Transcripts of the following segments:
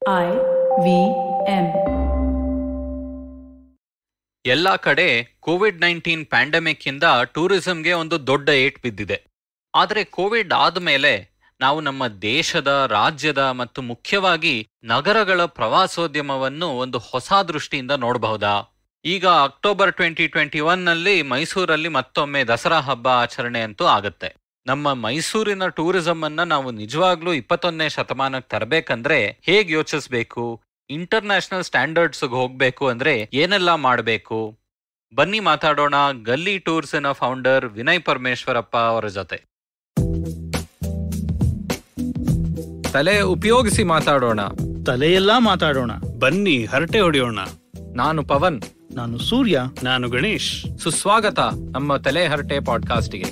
I V M. ಎಲ್ಲ ಕಡೆ Covid nineteen pandemic ಇಂದ ಟೂರಿಸಂಗೆ ಒಂದು ದೊಡ್ಡ ಏಟ್ ಬಿದ್ದಿದೆ ಆದರೆ ಕೋವಿಡ್ ಆದ್ಮೇಲೆ ನಾವು ನಮ್ಮ ದೇಶದ ರಾಜ್ಯದ ಮತ್ತು ಮುಖ್ಯವಾಗಿ ನಗರಗಳ ಪ್ರವಾಸೋದ್ಯಮವನ್ನು ಒಂದು ಹೊಸ ದೃಷ್ಟಿಯಿಂದ ನೋಡಬಹುದಾ ಈಗ ಅಕ್ಟೋಬರ್ ಟ್ವೆಂಟಿ ಟ್ವೆಂಟಿ ಒನ್ ನಲ್ಲಿ ಮೈಸೂರಲ್ಲಿ ಮತ್ತೊಮ್ಮೆ ದಸರಾ ಹಬ್ಬ ಆಚರಣೆ ಅಂತೂ ಆಗುತ್ತೆ ನಮ್ಮ ಮೈಸೂರಿನ ಟೂರಿಸಂ ಅನ್ನ ನಾವು ನಿಜವಾಗ್ಲೂ ಇಪ್ಪತ್ತೊಂದನೇ ಶತಮಾನಕ್ಕೆ ತರಬೇಕಂದ್ರೆ ಹೇಗ್ ಯೋಚಿಸ್ಬೇಕು ಇಂಟರ್ನ್ಯಾಷನಲ್ ಸ್ಟ್ಯಾಂಡರ್ಡ್ಸ್ ಹೋಗ್ಬೇಕು ಅಂದ್ರೆ ಏನೆಲ್ಲ ಮಾಡಬೇಕು ಬನ್ನಿ ಮಾತಾಡೋಣ ಗಲ್ಲಿ ಟೂರ್ಸಿನ ಫೌಂಡರ್ ವಿನಯ್ ಪರಮೇಶ್ವರಪ್ಪ ಅವರ ಜೊತೆ ತಲೆ ಉಪಯೋಗಿಸಿ ಮಾತಾಡೋಣ ತಲೆಯೆಲ್ಲ ಮಾತಾಡೋಣ ಬನ್ನಿ ಹರಟೆ ಹೊಡೆಯೋಣ ನಾನು ಪವನ್ ನಾನು ಸೂರ್ಯ ನಾನು ಗಣೇಶ್ ಸುಸ್ವಾಗತ ನಮ್ಮ ತಲೆ ಹರಟೆ ಪಾಡ್ಕಾಸ್ಟ್ಗೆ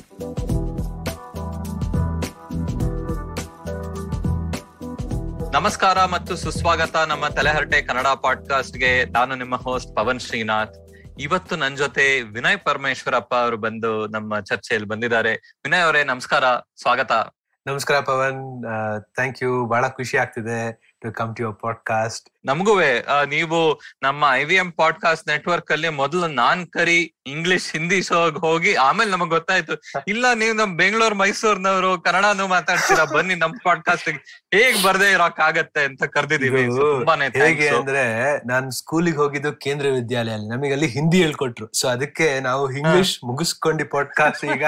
ನಮಸ್ಕಾರ ಮತ್ತು ಸುಸ್ವಾಗತ ನಮ್ಮ ತಲೆಹರಟೆ ಕನ್ನಡ ಪಾಡ್ಕಾಸ್ಟ್ಗೆ ನಾನು ನಿಮ್ಮ ಹೋಸ್ಟ್ ಪವನ್ ಶ್ರೀನಾಥ್ ಇವತ್ತು ನನ್ ಜೊತೆ ವಿನಯ್ ಪರಮೇಶ್ವರಪ್ಪ ಅವರು ಬಂದು ನಮ್ಮ ಚರ್ಚೆಯಲ್ಲಿ ಬಂದಿದ್ದಾರೆ ವಿನಯ್ ಅವರೇ ನಮಸ್ಕಾರ ಸ್ವಾಗತ ನಮಸ್ಕಾರ ಪವನ್ ಥ್ಯಾಂಕ್ ಯು ಬಹಳ ಖುಷಿ ಆಗ್ತಿದೆ to come to your podcast ನಮಗುವೆ ಆ, ನೀವು ನಮ್ಮ I V M podcast network ಅಲ್ಲಿ ಮೊದಲು ನಾನ್ ಕರಿ ಇಂಗ್ಲಿಷ್ ಹಿಂದಿ ಶೋ ಹೋಗಿ ಆಮೇಲೆ ನಮಗ್ ಗೊತ್ತಾಯ್ತು ಇಲ್ಲ ನೀವು ನಮ್ ಬೆಂಗಳೂರು ಮೈಸೂರಿನವರು ಕನ್ನಡನು ಮಾತಾಡ್ತೀರಾ ಬನ್ನಿ ನಮ್ ಪಾಡ್ಕಾಸ್ಟ್ ಹೇಗ್ ಬರ್ದೇ ಇರೋಕ್ ಆಗತ್ತೆ ಅಂತ ಕರ್ದಿದೀವಿ ಇದು So, ತುಂಬಾನೇ ಹೇಗೆ thanks. ಅಂದ್ರೆ ನಾನ್ ಸ್ಕೂಲಿಗೆ ಹೋಗಿದ್ದು ಕೇಂದ್ರ ವಿದ್ಯಾಲಯ ನಮಗೆ ಅಲ್ಲಿ ಹಿಂದಿ ಹೇಳ್ಕೊಟ್ರು ಸೊ ಅದಕ್ಕೆ ನಾವು ಇಂಗ್ಲಿಷ್ ಮುಗಿಸ್ಕೊಂಡು ಪಾಡ್ಕಾಸ್ಟ್ ಈಗ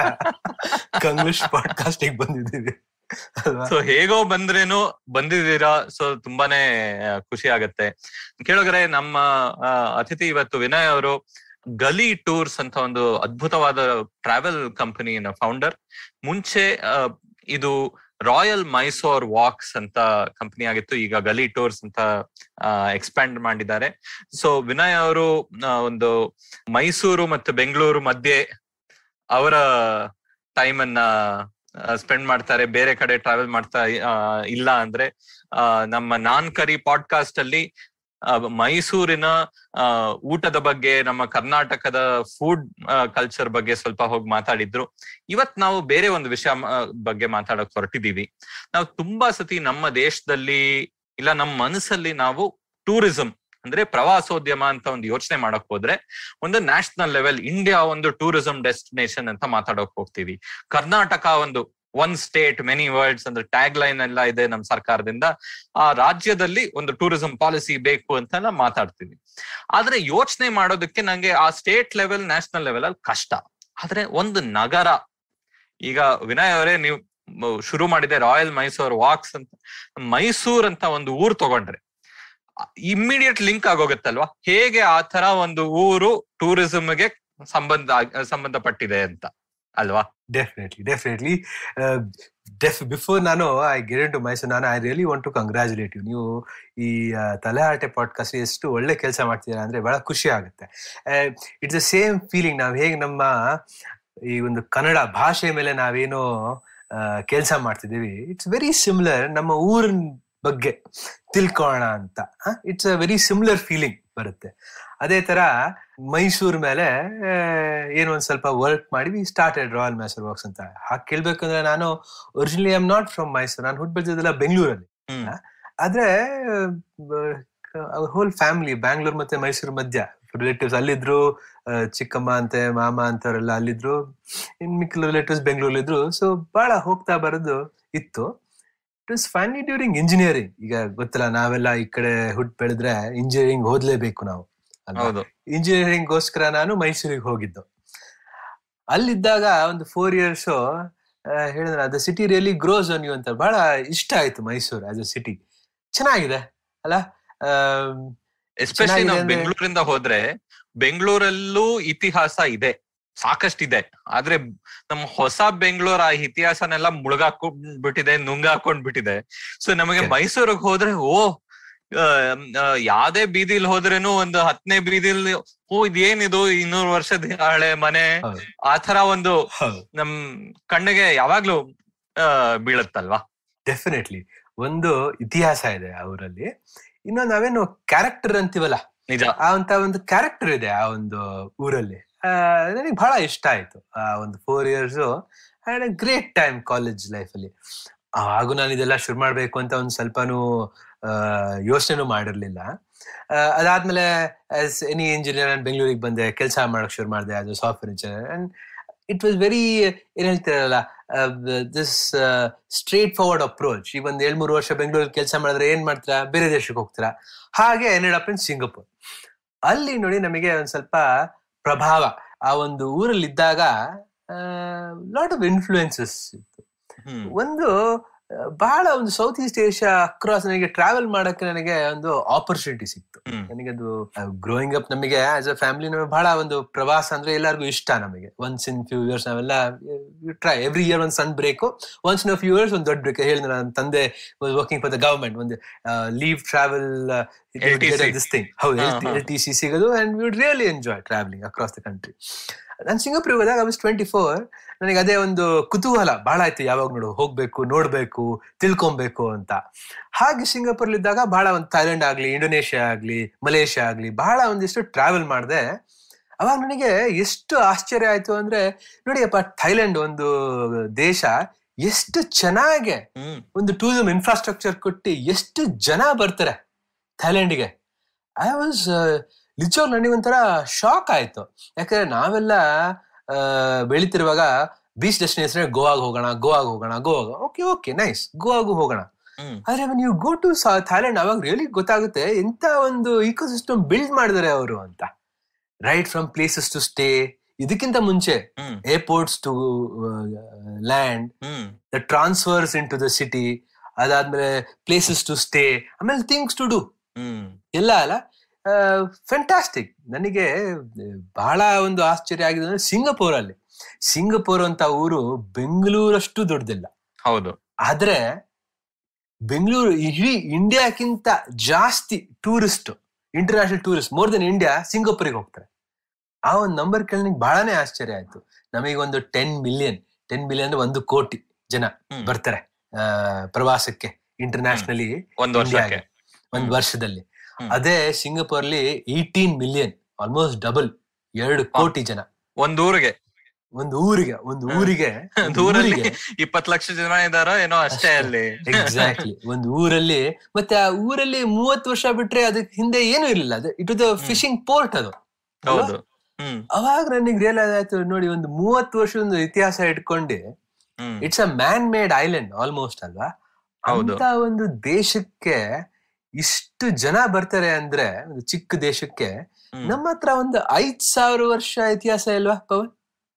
ಕಂಗ್ಲಿಷ್ ಪಾಡ್ಕಾಸ್ಟ್ ಬಂದಿದ್ದೀವಿ ಅಲ್ವಾ ಸೊ ಹೇಗೋ ಬಂದ್ರೇನು ಬಂದಿದ್ದೀರಾ ಸೊ ತುಂಬಾನೇ ಆ, ಖುಷಿ ಆಗತ್ತೆ ಕೇಳಿದ್ರೆ ನಮ್ಮ ಆ, ಅತಿಥಿ ಇವತ್ತು ವಿನಯ್ ಅವರು ಗಲಿ ಟೂರ್ಸ್ ಅಂತ ಒಂದು ಅದ್ಭುತವಾದ ಟ್ರಾವೆಲ್ ಕಂಪನಿಯ ಫೌಂಡರ್ ಮುಂಚೆ ಆ, ಇದು ರಾಯಲ್ ಮೈಸೂರ್ ವಾಕ್ಸ್ ಅಂತ ಕಂಪನಿ ಆಗಿತ್ತು ಈಗ ಗಲಿ ಟೂರ್ಸ್ ಅಂತ ಎಕ್ಸ್ಪ್ಯಾಂಡ್ ಮಾಡಿದ್ದಾರೆ ಸೊ ವಿನಯ್ ಅವರು ಆ, ಒಂದು ಮೈಸೂರು ಮತ್ತು ಬೆಂಗಳೂರು ಮಧ್ಯೆ ಅವರ ಟೈಮ್ ಅನ್ನ ಸ್ಪೆಂಡ್ ಮಾಡ್ತಾರೆ ಬೇರೆ ಕಡೆ ಟ್ರಾವೆಲ್ ಮಾಡ್ತಾ ಆ, ಇಲ್ಲ ಅಂದ್ರೆ ಆ, ನಮ್ಮ ನಾನ್ ಕರಿ ಪಾಡ್ಕಾಸ್ಟ್ ಅಲ್ಲಿ ಆ, ಮೈಸೂರಿನ ಆ, ಊಟದ ಬಗ್ಗೆ ನಮ್ಮ ಕರ್ನಾಟಕದ ಫುಡ್ ಕಲ್ಚರ್ ಬಗ್ಗೆ ಸ್ವಲ್ಪ ಹೋಗಿ ಮಾತಾಡಿದ್ರು ಇವತ್ ನಾವು ಬೇರೆ ಒಂದು ವಿಷಯ ಆ, ಬಗ್ಗೆ ಮಾತಾಡಕ್ ಹೊರಟಿದೀವಿ ನಾವು ತುಂಬಾ ಸತಿ ನಮ್ಮ ದೇಶದಲ್ಲಿ ಇಲ್ಲ ನಮ್ಮ ಮನಸ್ಸಲ್ಲಿ ನಾವು ಟೂರಿಸಂ ಅಂದ್ರೆ ಪ್ರವಾಸೋದ್ಯಮ ಅಂತ ಒಂದು ಯೋಚನೆ ಮಾಡಕ್ ಹೋದ್ರೆ ಒಂದು ನ್ಯಾಷನಲ್ ಲೆವೆಲ್ ಇಂಡಿಯಾ ಒಂದು ಟೂರಿಸಂ ಡೆಸ್ಟಿನೇಷನ್ ಅಂತ ಮಾತಾಡೋಕ್ ಹೋಗ್ತೀವಿ ಕರ್ನಾಟಕ ಒಂದು ಒನ್ ಸ್ಟೇಟ್ ಮೆನಿ ವರ್ಡ್ಸ್ ಅಂದ್ರೆ ಟ್ಯಾಗ್ ಲೈನ್ ಎಲ್ಲ ಇದೆ ನಮ್ಮ ಸರ್ಕಾರದಿಂದ ಆ ರಾಜ್ಯದಲ್ಲಿ ಒಂದು ಟೂರಿಸಂ ಪಾಲಿಸಿ ಬೇಕು ಅಂತೆಲ್ಲ ಮಾತಾಡ್ತೀವಿ ಆದ್ರೆ ಯೋಚನೆ ಮಾಡೋದಕ್ಕೆ ನಂಗೆ ಆ ಸ್ಟೇಟ್ ಲೆವೆಲ್ ನ್ಯಾಷನಲ್ ಲೆವೆಲ್ ಅಲ್ಲಿ ಕಷ್ಟ ಆದ್ರೆ ಒಂದು ನಗರ ಈಗ ವಿನಯ್ ಅವರೇ ನೀವು ಮ- ಶುರು ಮಾಡಿದೆ ರಾಯಲ್ ಮೈಸೂರ್ ವಾಕ್ಸ್ ಅಂತ ಮೈಸೂರ್ ಅಂತ ಒಂದು ಊರ್ ತಗೊಂಡ್ರೆ ಇಮ್ಮಿಡಿಯೇಟ್ ಲಿಂಕ್ ಆಗೋಗುತ್ತಲ್ವಾ ಹೇಗೆ ಆ ತರ ಒಂದು ಊರು ಟೂರಿಸಂಗೆ ಸಂಬಂಧ ಆಗ್- ಸಂಬಂಧಪಟ್ಟಿದೆ ಅಂತ ಅಲ್ವಾ ಡೆಫಿನೆಟ್ಲಿ ಡೆಫಿನೆಟ್ಲಿ ಡೆಫ್ ಬಿಫೋರ್ ನಾನು ಐ ಗೆಟ್ ಟು ಮೈಸೂರು ನಾನು I really want to congratulate you ನೀವು ಈ ಆ, ತಲೆ ಆಟೆ ಪಾಡ್ಕಾಸ್ಟ್ ಎಷ್ಟು ಒಳ್ಳೆ ಕೆಲಸ ಮಾಡ್ತೀರಾ ಅಂದ್ರೆ ಬಹಳ ಖುಷಿ ಆಗುತ್ತೆ ಇಟ್ಸ್ ದ ಸೇಮ್ ಫೀಲಿಂಗ್ ನಾವು ಹೇಗೆ ನಮ್ಮ ಈ ಒಂದು ಕನ್ನಡ ಭಾಷೆ ಮೇಲೆ ನಾವೇನೋ ಕೆಲಸ ಮಾಡ್ತಿದ್ದೀವಿ ಇಟ್ಸ್ ವೆರಿ ಸಿಮಿಲರ್ ನಮ್ಮ ಊರಿನ ಬಗ್ಗೆ ತಿಳ್ಕೊಳ್ಳೋಣ ಅಂತ it's a very similar feeling ಬರುತ್ತೆ ಅದೇ ತರ ಮೈಸೂರ್ ಮೇಲೆ ಆ, ಏನೋ ಒಂದ್ ಸ್ವಲ್ಪ ವರ್ಕ್ ಮಾಡಿ we started royal Mysore works ಅಂತ ಹಾಗೆ ಕೇಳ್ಬೇಕಂದ್ರೆ ನಾನು originally I am not from Mysore ನಾನು ಹುಟ್ಟು ಬೆಳೆದಿದ್ದೆಲ್ಲ ಬೆಂಗಳೂರಲ್ಲಿ ಹ್ಮ್ ಆದ್ರೆ ಹೋಲ್ ಫ್ಯಾಮಿಲಿ ಬ್ಯಾಂಗ್ಳೂರ್ ಮತ್ತೆ ಮೈಸೂರು ಮಧ್ಯ ರಿಲೇಟಿವ್ಸ್ ಅಲ್ಲಿದ್ರು ಆ, ಚಿಕ್ಕಮ್ಮ ಅಂತೆ ಮಾಮ ಅಂತವರೆಲ್ಲ ಅಲ್ಲಿದ್ರು ಇನ್ ಮಿಕ್ಕ ರಿಲೇಟಿವ್ಸ್ ಬೆಂಗಳೂರಲ್ಲಿದ್ರು ಸೊ ಬಹಳ ಹೋಗ್ತಾ ಬರೋದು ಇತ್ತು it was finally during engineering ಈಗ ಗೊತ್ತಲ್ಲ ನಾವೆಲ್ಲ ಈ ಕಡೆ ಹುಟ್ಟು ಬೆಳೆದ್ರೆ ಇಂಜಿನಿಯರಿಂಗ್ ಓದ್ಲೇಬೇಕು ನಾವು ಅಲ್ವಾ? ಹೌದು ಇಂಜಿನಿಯರಿಂಗ್ ಗೋಸ್ಕರ ನಾನು ಮೈಸೂರಿಗೆ ಹೋಗಿದ್ದು ಅಲ್ಲಿದ್ದಾಗ ಒಂದು ಫೋರ್ ಇಯರ್ಸ್ ಹೇಳಿದ್ರೆ ಅದು city really grows on you ಅಂತ ಬಹಳ ಇಷ್ಟ ಆಯ್ತು ಮೈಸೂರು ಆಸ್ ಅ ಸಿಟಿ ಚೆನ್ನಾಗಿದೆ ಅಲ್ಲ ಆಮ್, ಎಸ್ಪೆಷಲಿ ಚೆನ್ನಾಗಿದೆ ನಾವು ಅಂದ್ರೆ- ಬೆಂಗಳೂರಿಂದ ಹೋದ್ರೆ ಬೆಂಗಳೂರಲ್ಲೂ ಇತಿಹಾಸ ಇದೆ ಸಾಕಷ್ಟಿದೆ ಆದ್ರೆ ನಮ್ಮ ಹೊಸ ಬೆಂಗಳೂರು ಆ ಇತಿಹಾಸನೆಲ್ಲ ಮುಳುಗಾಕೊಂಡ್ ಬಿಟ್ಟಿದೆ ನುಂಗಾಕೊಂಡ್ ಬಿಟ್ಟಿದೆ ಸೊ ನಮಗೆ Okay. ಮೈಸೂರಿಗೆ ಹೋದ್ರೆ ಓ ಆ, ಆ, ಯಾವ್ದೇ ಬೀದಿಲ್ ಹೋದ್ರೇನು ಒಂದು ಹತ್ತನೇ ಬೀದಿಲ್ ಓ ಇದೇನಿದು ಇನ್ನೂರು ವರ್ಷದ ಹಳೆ ಮನೆ ಹೌದು. ಆ ತರ ಒಂದು ಹೌದು ನಮ್ ಕಣ್ಣಿಗೆ ಯಾವಾಗ್ಲೂ ಆ, ಬೀಳತ್ತಲ್ವಾ ಡೆಫಿನೆಟ್ಲಿ ಒಂದು ಇತಿಹಾಸ ಇದೆ ಅವರಲ್ಲಿ ಇನ್ನೊಂದು ನಾವೇನು ಕ್ಯಾರೆಕ್ಟರ್ ಅಂತೀವಲ್ಲ ನಿಜ ಆ ಅಂತ ಒಂದು ಕ್ಯಾರೆಕ್ಟರ್ ಇದೆ ಆ ಒಂದು ಊರಲ್ಲಿ ನನಗೆ ಬಹಳ ಇಷ್ಟ ಆಯ್ತು ಆ ಒಂದು four years had a great time college life ಅಲ್ಲಿ ಹಾಗೂ ನಾನು ಇದೆಲ್ಲ ಶುರು ಮಾಡ್ಬೇಕು ಅಂತ ಒಂದ್ ಸ್ವಲ್ಪನೂ ಯೋಚನೆನೂ ಮಾಡಿರ್ಲಿಲ್ಲ ಆ, ಅದಾದ್ಮೇಲೆ ಆಸ್ ಎನಿ ಇಂಜಿನಿಯರ್ ನಾನು ಬೆಂಗಳೂರಿಗೆ ಬಂದೆ ಕೆಲಸ ಮಾಡಕ್ ಶುರು ಮಾಡಿದೆ ಅದು software engineer and it was very ಏನ್ ಹೇಳ್ತಾರಲ್ಲ ದಿಸ್ ಸ್ಟ್ರೇಟ್ ಫಾರ್ವರ್ಡ್ ಅಪ್ರೋಚ್ ಈಗ ಒಂದ್ ಏಳ್ ಮೂರು ವರ್ಷ ಬೆಂಗಳೂರಲ್ಲಿ ಕೆಲಸ ಮಾಡಿದ್ರೆ ಏನ್ ಮಾಡ್ತೀರಾ ಬೇರೆ ದೇಶಕ್ಕೆ ಹೋಗ್ತೀರಾ ಹಾಗೆ ಎಂಡೆಡ್ ಅಪ್ ಇನ್ ಸಿಂಗಪುರ್ ಅಲ್ಲಿ ನೋಡಿ ನಮಗೆ ಒಂದ್ ಸ್ವಲ್ಪ ಪ್ರಭಾವ ಆ ಒಂದು ಊರಲ್ಲಿ ಇದ್ದಾಗ ಲಾಟ್ ಆಫ್ ಇನ್ಫ್ಲೂಯೆನ್ಸಸ್ ಇತ್ತು ಹ್ಮ್ ಒಂದು ಆ, ಬಹಳ ಒಂದು ಸೌತ್ ಈಸ್ಟ್ ಏಷ್ಯಾ ಅಕ್ರಾಸ್ ನನಗೆ ಟ್ರಾವೆಲ್ ಮಾಡಕ್ಕೆ ನನಗೆ ಒಂದು ಆಪರ್ಚುನಿಟಿ ಸಿಕ್ತು ಹ್ಮ್. ನನಗೆ ಅದು ಗ್ರೋಯಿಂಗ್ ಅಪ್ ನಮಗೆ ಆಸ್ ಅ ಫ್ಯಾಮಿಲಿ ನಮಗೆ ಬಹಳ ಒಂದು ಪ್ರವಾಸ ಅಂದ್ರೆ ಎಲ್ಲರಿಗೂ ಇಷ್ಟ ನಮಗೆ ಒನ್ಸ್ ಇನ್ ಫ್ಯೂ ಇಯರ್ಸ್ ನಾವೆಲ್ಲ ಟ್ರೈ ಎವ್ರಿ ಇಯರ್ ಒಂದು ಸಣ್ಣ break once in few years ಒಂದು ದೊಡ್ಡ ಬ್ರೇಕ್ ಹೇಳಿದ ನನ್ನ ತಂದೆ ವರ್ಕಿಂಗ್ ಫಾರ್ ದ ಗವರ್ಮೆಂಟ್ ಒಂದು leave travel LTC. This thing ಹೌದು ಹಾ, ಹಾ. ಎಲ್ ಟಿ ಸಿ ಸಿಗೋದು and would really enjoy travelling across the country ನಾನು ಸಿಂಗಾಪುರ್ ಹೋದಾಗ ಐ ವಾಸ್ ಟ್ವೆಂಟಿ ಫೋರ್ ನನಗೆ ಅದೇ ಒಂದು ಕುತೂಹಲ ಬಹಳ ಆಯ್ತು ಯಾವಾಗ ನೋಡು ಹೋಗ್ಬೇಕು ನೋಡ್ಬೇಕು ತಿಳ್ಕೊಬೇಕು ಅಂತ ಹಾಗೆ ಸಿಂಗಾಪುರ್ ಇದ್ದಾಗ ಬಹಳ ಒಂದು ಥೈಲ್ಯಾಂಡ್ ಆಗ್ಲಿ ಇಂಡೋನೇಷ್ಯಾ ಆಗ್ಲಿ ಮಲೇಷ್ಯಾ ಆಗ್ಲಿ ಬಹಳ ಒಂದಿಷ್ಟು ಟ್ರಾವೆಲ್ ಮಾಡಿದೆ ಅವಾಗ ನನಗೆ ಎಷ್ಟು ಆಶ್ಚರ್ಯ ಆಯ್ತು ಅಂದ್ರೆ ನೋಡಿಯಪ್ಪ ಥೈಲ್ಯಾಂಡ್ ಒಂದು ದೇಶ ಎಷ್ಟು ಚೆನ್ನಾಗೆ ಹ್ಮ್ ಒಂದು ಟೂರಿಸಂ ಇನ್ಫ್ರಾಸ್ಟ್ರಕ್ಚರ್ ಕೊಟ್ಟು ಎಷ್ಟು ಜನ ಬರ್ತಾರೆ ಥೈಲ್ಯಾಂಡ್ಗೆ ಐ ವಾಸ್ ನಿಜವಾಗ್ ನನಗೊಂಥರ ಶಾಕ್ ಆಯ್ತು ಯಾಕಂದ್ರೆ ನಾವೆಲ್ಲ ಆ, ಬೆಳಿತಿರುವಾಗ ಬೀಚ್ ಡೆಸ್ಟಿನೇಷನ್ ಗೋವಾಗ್ ಹೋಗೋಣ ಗೋವಾಗ್ ಹೋಗೋಣ ಗೋವಾಗ ಓಕೆ ಓಕೆ ನೈಸ್ ಗೋವಾಗೂ ಹೋಗೋಣ ಹ್ಮ್ ಆದ್ರೆ ನೀವು ಗೋ ಟು ಥೈಲ್ಯಾಂಡ್ ಅವಾಗ ರಿಯಲಿ ಗೊತ್ತಾಗುತ್ತೆ ಎಂತ ಒಂದು ಇಕೋಸಿಸ್ಟಮ್ ಬಿಲ್ಡ್ ಮಾಡಿದಾರೆ ಅವರು ಅಂತ right from places to stay ಇದಕ್ಕಿಂತ ಮುಂಚೆ hmm airports to land hmm the transfers in to the city ಅದಾದ್ಮೇಲೆ ಪ್ಲೇಸಸ್ ಟು ಸ್ಟೇ ಆಮೇಲೆ ಥಿಂಗ್ಸ್ ಟು ಡೂ ಹ್ಮ್ ಎಲ್ಲ ಅಲ್ಲ ಫೆಂಟಾಸ್ಟಿಕ್ ನನಗೆ ಆ, ಬಹಳ ಒಂದು ಆಶ್ಚರ್ಯ ಆಗಿದೆ ಅಂದ್ರೆ ಸಿಂಗಪುರ್ ಅಲ್ಲಿ ಸಿಂಗಪುರ್ ಅಂತ ಊರು ಬೆಂಗಳೂರಷ್ಟು ದೊಡ್ಡದಿಲ್ಲ ಹೌದು ಆದ್ರೆ ಬೆಂಗಳೂರು ಇಡೀ ಇಂಡಿಯಾಕ್ಕಿಂತ ಜಾಸ್ತಿ tourist international tourist more than India ಸಿಂಗಪುರಿಗೆ ಹೋಗ್ತಾರೆ ಆ ಒಂದು ನಂಬರ್ ಕೇಳಿ ನಂಗೆ ಬಹಳನೇ ಆಶ್ಚರ್ಯ ಆಯ್ತು ನಮಗೆ ಒಂದು ಟೆನ್ ಮಿಲಿಯನ್ ಟೆನ್ ಮಿಲಿಯನ್ ಅಂದ್ರೆ ಒಂದು ಕೋಟಿ ಜನ ಹ್ಮ್. ಬರ್ತಾರೆ ಆ, ಪ್ರವಾಸಕ್ಕೆ ಇಂಟರ್ನ್ಯಾಷನಲಿ ಒಂದ್ ವರ್ಷಕ್ಕೆ ಒಂದ್ ಹ್ಮ್. ವರ್ಷದಲ್ಲಿ ಹ್ಮ್. ಅದೇ ಸಿಂಗಪುರ್ ಅಲ್ಲಿ ಏಯ್ಟೀನ್ ಮಿಲಿಯನ್ ಆಲ್ಮೋಸ್ಟ್ ಡಬಲ್ ಎರಡು ಕೋಟಿ ಜನ ಒಂದ್ ಊರಿಗೆ ಒಂದು ಊರಿಗೆ ಒಂದು ಹ್ಮ್. ಊರಿಗೆ ಒಂದ್ ಊರಲ್ಲಿ ಇಪ್ಪತ್ ಲಕ್ಷ ಜನ ಇದಾರೋ ಏನೋ ಅಷ್ಟೇ ಅಷ್ಟೇ. ಅಲ್ಲಿ ಎಕ್ಸಾಕ್ಟ್ಲಿ ಒಂದು ಊರಲ್ಲಿ ಮತ್ತೆ ಆ ಊರಲ್ಲಿ ಮೂವತ್ತು ವರ್ಷ ಬಿಟ್ರೆ ಅದಕ್ಕೆ ಹಿಂದೆ ಏನು ಇರಲಿಲ್ಲ ಅದು ಇಟ್ ದ ಫಿಶಿಂಗ್ ಪೋರ್ಟ್ ಅದು ಹೌದು ಹ್ಮ್ ಅವಾಗ ನನಗೆ ರಿಯಲೈಸ್ ಆಯ್ತು ನೋಡಿ ಒಂದು ಮೂವತ್ತು ವರ್ಷದ ಒಂದು ಇತಿಹಾಸ ಇಟ್ಕೊಂಡು hmm it's a man made island almost ಅಲ್ವಾ ಹೌದು. ಅಂತ ಒಂದು ದೇಶಕ್ಕೆ ಇಷ್ಟು ಜನ ಬರ್ತಾರೆ ಅಂದ್ರೆ ಒಂದು ಚಿಕ್ಕ ದೇಶಕ್ಕೆ ಹ್ಮ್. ನಮ್ಮ ಹತ್ರ ಒಂದು ಐದ್ ಸಾವಿರ ವರ್ಷ ಇತಿಹಾಸ ಇಲ್ವಾ ಪವನ್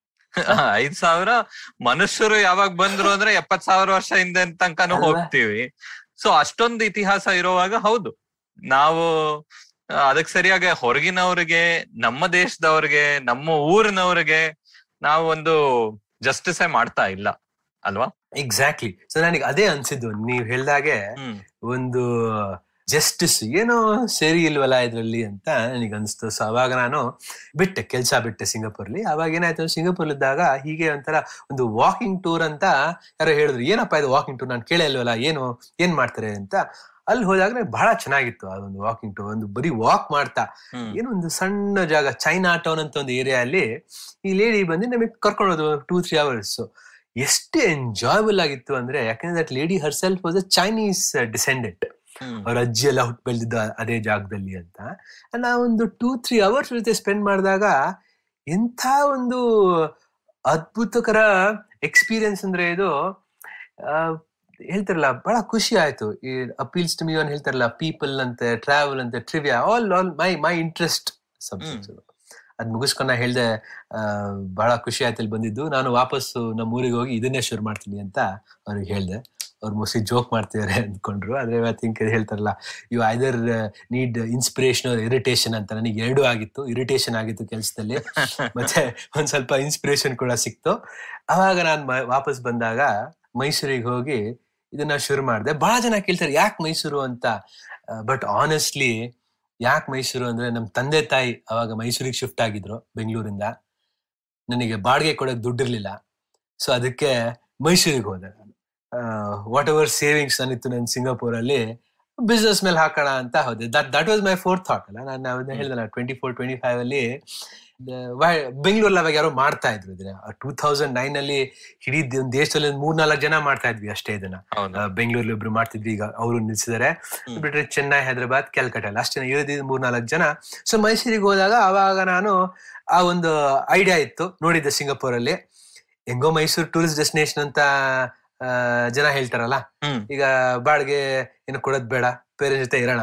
ಐದ್ ಸಾವಿರ ಮನುಷ್ಯರು ಯಾವಾಗ ಬಂದ್ರು ಅಂದ್ರೆ ಎಪ್ಪತ್ ಸಾವಿರ ವರ್ಷ ಹಿಂದೆ ತನಕನೂ ಅಲ್ವಾ? ಹೋಗ್ತೀವಿ ಸೊ ಅಷ್ಟೊಂದು ಇತಿಹಾಸ ಇರುವಾಗ ಹೌದು ನಾವು ಆ, ಅದಕ್ ಸರಿಯಾಗಿ ಹೊರಗಿನವ್ರಿಗೆ ನಮ್ಮ ದೇಶದವ್ರಿಗೆ ನಮ್ಮ ಊರಿನವ್ರಿಗೆ ನಾವು ಒಂದು ಜಸ್ಟಿಸೇ ಮಾಡ್ತಾ ಇಲ್ಲ ಅಲ್ವಾ ಎಕ್ಸಾಕ್ಟ್ಲಿ ಸೊ ನನಗೆ ಅದೇ ಅನ್ಸಿದ್ದು ನೀವ್ ಹೇಳ್ದಾಗೆ ಹ್ಮ್ ಒಂದು ಜಸ್ಟಿಸ್ ಏನೋ ಸರಿ ಇಲ್ವಲ್ಲ ಇದ್ರಲ್ಲಿ ಅಂತ ನನಗೆ ಅನಿಸ್ತು ಸೊ ಅವಾಗ ನಾನು ಬಿಟ್ಟೆ ಕೆಲಸ ಬಿಟ್ಟೆ ಸಿಂಗಾಪುರ್ಲಿ ಅವಾಗ ಏನಾಯ್ತು ಸಿಂಗಾಪುರ್ ಇದ್ದಾಗ ಹೀಗೆ ಒಂಥರ ಒಂದು ವಾಕಿಂಗ್ ಟೂರ್ ಅಂತ ಯಾರೋ ಹೇಳಿದ್ರು ಏನಪ್ಪಾ ಇದು ವಾಕಿಂಗ್ ಟೂರ್ ನಾನು ಕೇಳೇ ಇಲ್ವಲ್ಲ ಏನು ಏನ್ ಮಾಡ್ತಾರೆ ಅಂತ ಅಲ್ಲಿ ಹೋದಾಗ ನಂಗೆ ಬಹಳ ಚೆನ್ನಾಗಿತ್ತು ಆ ಒಂದು ವಾಕಿಂಗ್ ಟೂರ್ ಒಂದು ಬರೀ ವಾಕ್ ಮಾಡ್ತಾ ಹ್ಮ್ ಏನೋ ಒಂದು ಸಣ್ಣ ಜಾಗ ಚೈನಾ ಟೌನ್ ಅಂತ ಒಂದು ಏರಿಯಾ ಅಲ್ಲಿ ಈ ಲೇಡಿ ಬಂದು ನಮಗೆ ಕರ್ಕೊಂಡು ಹೋದ್ರು ಟೂ ತ್ರೀ ಅವರ್ಸ್ ಎಷ್ಟು ಎಂಜಾಯಬಲ್ ಆಗಿತ್ತು ಅಂದ್ರೆ ಯಾಕಂದ್ರೆ that lady herself was a Chinese descendant hmm ಅವ್ರ ಅಜ್ಜಿ ಎಲ್ಲ ಹುಟ್ಟು ಬೆಳೆದಿದ್ದ ಅದೇ ಜಾಗದಲ್ಲಿ ಅಂತ ನಾವು ಒಂದು ಟೂ ತ್ರೀ ಅವರ್ಸ್ ಜೊತೆ ಸ್ಪೆಂಡ್ ಮಾಡಿದಾಗ ಎಂಥ ಒಂದು ಅದ್ಭುತಕರ ಎಕ್ಸ್ಪೀರಿಯನ್ಸ್ ಅಂದ್ರೆ ಇದು ಆ, ಹೇಳ್ತಾರಲ್ಲ ಬಹಳ ಖುಷಿ ಆಯ್ತು ಈ ಅಪೀಲ್ಸ್ ಟು ಮಿ ಅಂತ ಹೇಳ್ತಾರಲ್ಲ ಪೀಪಲ್ ಅಂತೆ ಟ್ರಾವೆಲ್ ಅಂತೆ trivia all all my my interest subjects ಅದ್ ಮುಗಿಸ್ಕೊಂಡ ಹೇಳ್ದೆ ಆ, ಬಹಳ ಖುಷಿ ಆಯ್ತು ಇಲ್ಲಿ ಬಂದಿದ್ದು ನಾನು ವಾಪಸ್ಸು ನಮ್ಮ ಊರಿಗೆ ಹೋಗಿ ಇದನ್ನೇ ಶುರು ಮಾಡ್ತೀನಿ ಅಂತ ಅವ್ರಿಗೆ ಹೇಳ್ದೆ ಅವ್ರು ಮೋಸ್ಟ್ಲಿ ಜೋಕ್ ಮಾಡ್ತಿದ್ದಾರೆ ಅಂದ್ಕೊಂಡ್ರು ಆದ್ರೆ ಐ ಥಿಂಕ್ ಹೇಳ್ತಾರಲ್ಲ you either need inspiration irritation ಅಂತ ನನಗೆ ಎರಡೂ ಆಗಿತ್ತು ಇರಿಟೇಷನ್ ಆಗಿತ್ತು ಕೆಲಸದಲ್ಲಿ ಮತ್ತೆ ಒಂದ್ ಸ್ವಲ್ಪ ಇನ್ಸ್ಪಿರೇಷನ್ ಕೂಡ ಸಿಕ್ತು ಅವಾಗ ನಾನು ವಾಪಸ್ ಬಂದಾಗ ಮೈಸೂರಿಗೆ ಹೋಗಿ ಇದನ್ನ ಶುರು ಮಾಡಿದೆ ಬಹಳ ಜನ ಕೇಳ್ತಾರೆ ಯಾಕೆ ಮೈಸೂರು ಅಂತ ಬಟ್ ಆನೆಸ್ಟ್ಲಿ ಯಾಕೆ ಮೈಸೂರು ಅಂದ್ರೆ ನಮ್ ತಂದೆ ತಾಯಿ ಅವಾಗ ಮೈಸೂರಿಗೆ ಶಿಫ್ಟ್ ಆಗಿದ್ರು ಬೆಂಗಳೂರಿಂದ ನನಗೆ ಬಾಡಿಗೆ ಕೊಡಕ್ ದುಡ್ಡಿರ್ಲಿಲ್ಲ ಸೊ ಅದಕ್ಕೆ ಮೈಸೂರಿಗೆ ಹೋದೆ ನಾನು ವಾಟ್ ಎವರ್ ಸೇವಿಂಗ್ಸ್ ನನ್ನಿತ್ತು ನನ್ನ ಸಿಂಗಾಪುರ್ ಅಲ್ಲಿ ಬಿಸ್ನೆಸ್ ಮೇಲೆ ಹಾಕೋಣ ಅಂತ ಹೋದೆ that that was my fourth thought ಅಲ್ಲ ನಾನು ಅದನ್ನ ಹೇಳಿದೆ ಟ್ವೆಂಟಿ ಫೋರ್ ಟ್ವೆಂಟಿ ಫೈವ್ ಅಲ್ಲಿ ಬೆಂಗಳೂರಲ್ಲಿ ಅವಾಗ ಯಾರೋ ಮಾಡ್ತಾ ಇದ್ರು ಇದನ್ನ ಟೂ ತೌಸಂಡ್ ನೈನ್ ಅಲ್ಲಿ ಇಡೀ ದ- ದೇಶದಲ್ಲಿ ಮೂರ್ ನಾಲ್ಕು ಜನ ಮಾಡ್ತಾ ಇದ್ವಿ ಅಷ್ಟೇ ಇದನ್ನ ಹೌದು ಬೆಂಗಳೂರಲ್ಲಿ ಒಬ್ರು ಮಾಡ್ತಿದ್ವಿ ಈಗ ಅವರು ನಿಲ್ಸಿದ್ದಾರೆ ಹ್ಮ್. ಬಿಟ್ರೆ ಚೆನ್ನೈ ಹೈದರಾಬಾದ್ ಕ್ಯಾಲ್ಕಟಾ ಅಲ್ಲ ಅಷ್ಟೇ ಇರೋದಿದ್ದು ಮೂರ್ ನಾಲ್ಕು ಜನ ಸೊ ಮೈಸೂರಿಗೆ ಹೋದಾಗ ಅವಾಗ ನಾನು ಆ ಒಂದು ಐಡಿಯಾ ಇತ್ತು ನೋಡಿದ್ದೆ ಸಿಂಗಾಪುರ್ ಅಲ್ಲಿ ಹೆಂಗೋ ಮೈಸೂರು ಟೂರಿಸ್ಟ್ ಡೆಸ್ಟಿನೇಷನ್ ಅಂತ ಆ, ಜನ ಹೇಳ್ತಾರಲ್ಲ ಹ್ಮ್ ಈಗ ಬಾಡಿಗೆ ಏನು ಕೊಡೋದ್ ಬೇಡ ಪೇರೆಂಟ್ಸ್ ಜೊತೆ ಇರೋಣ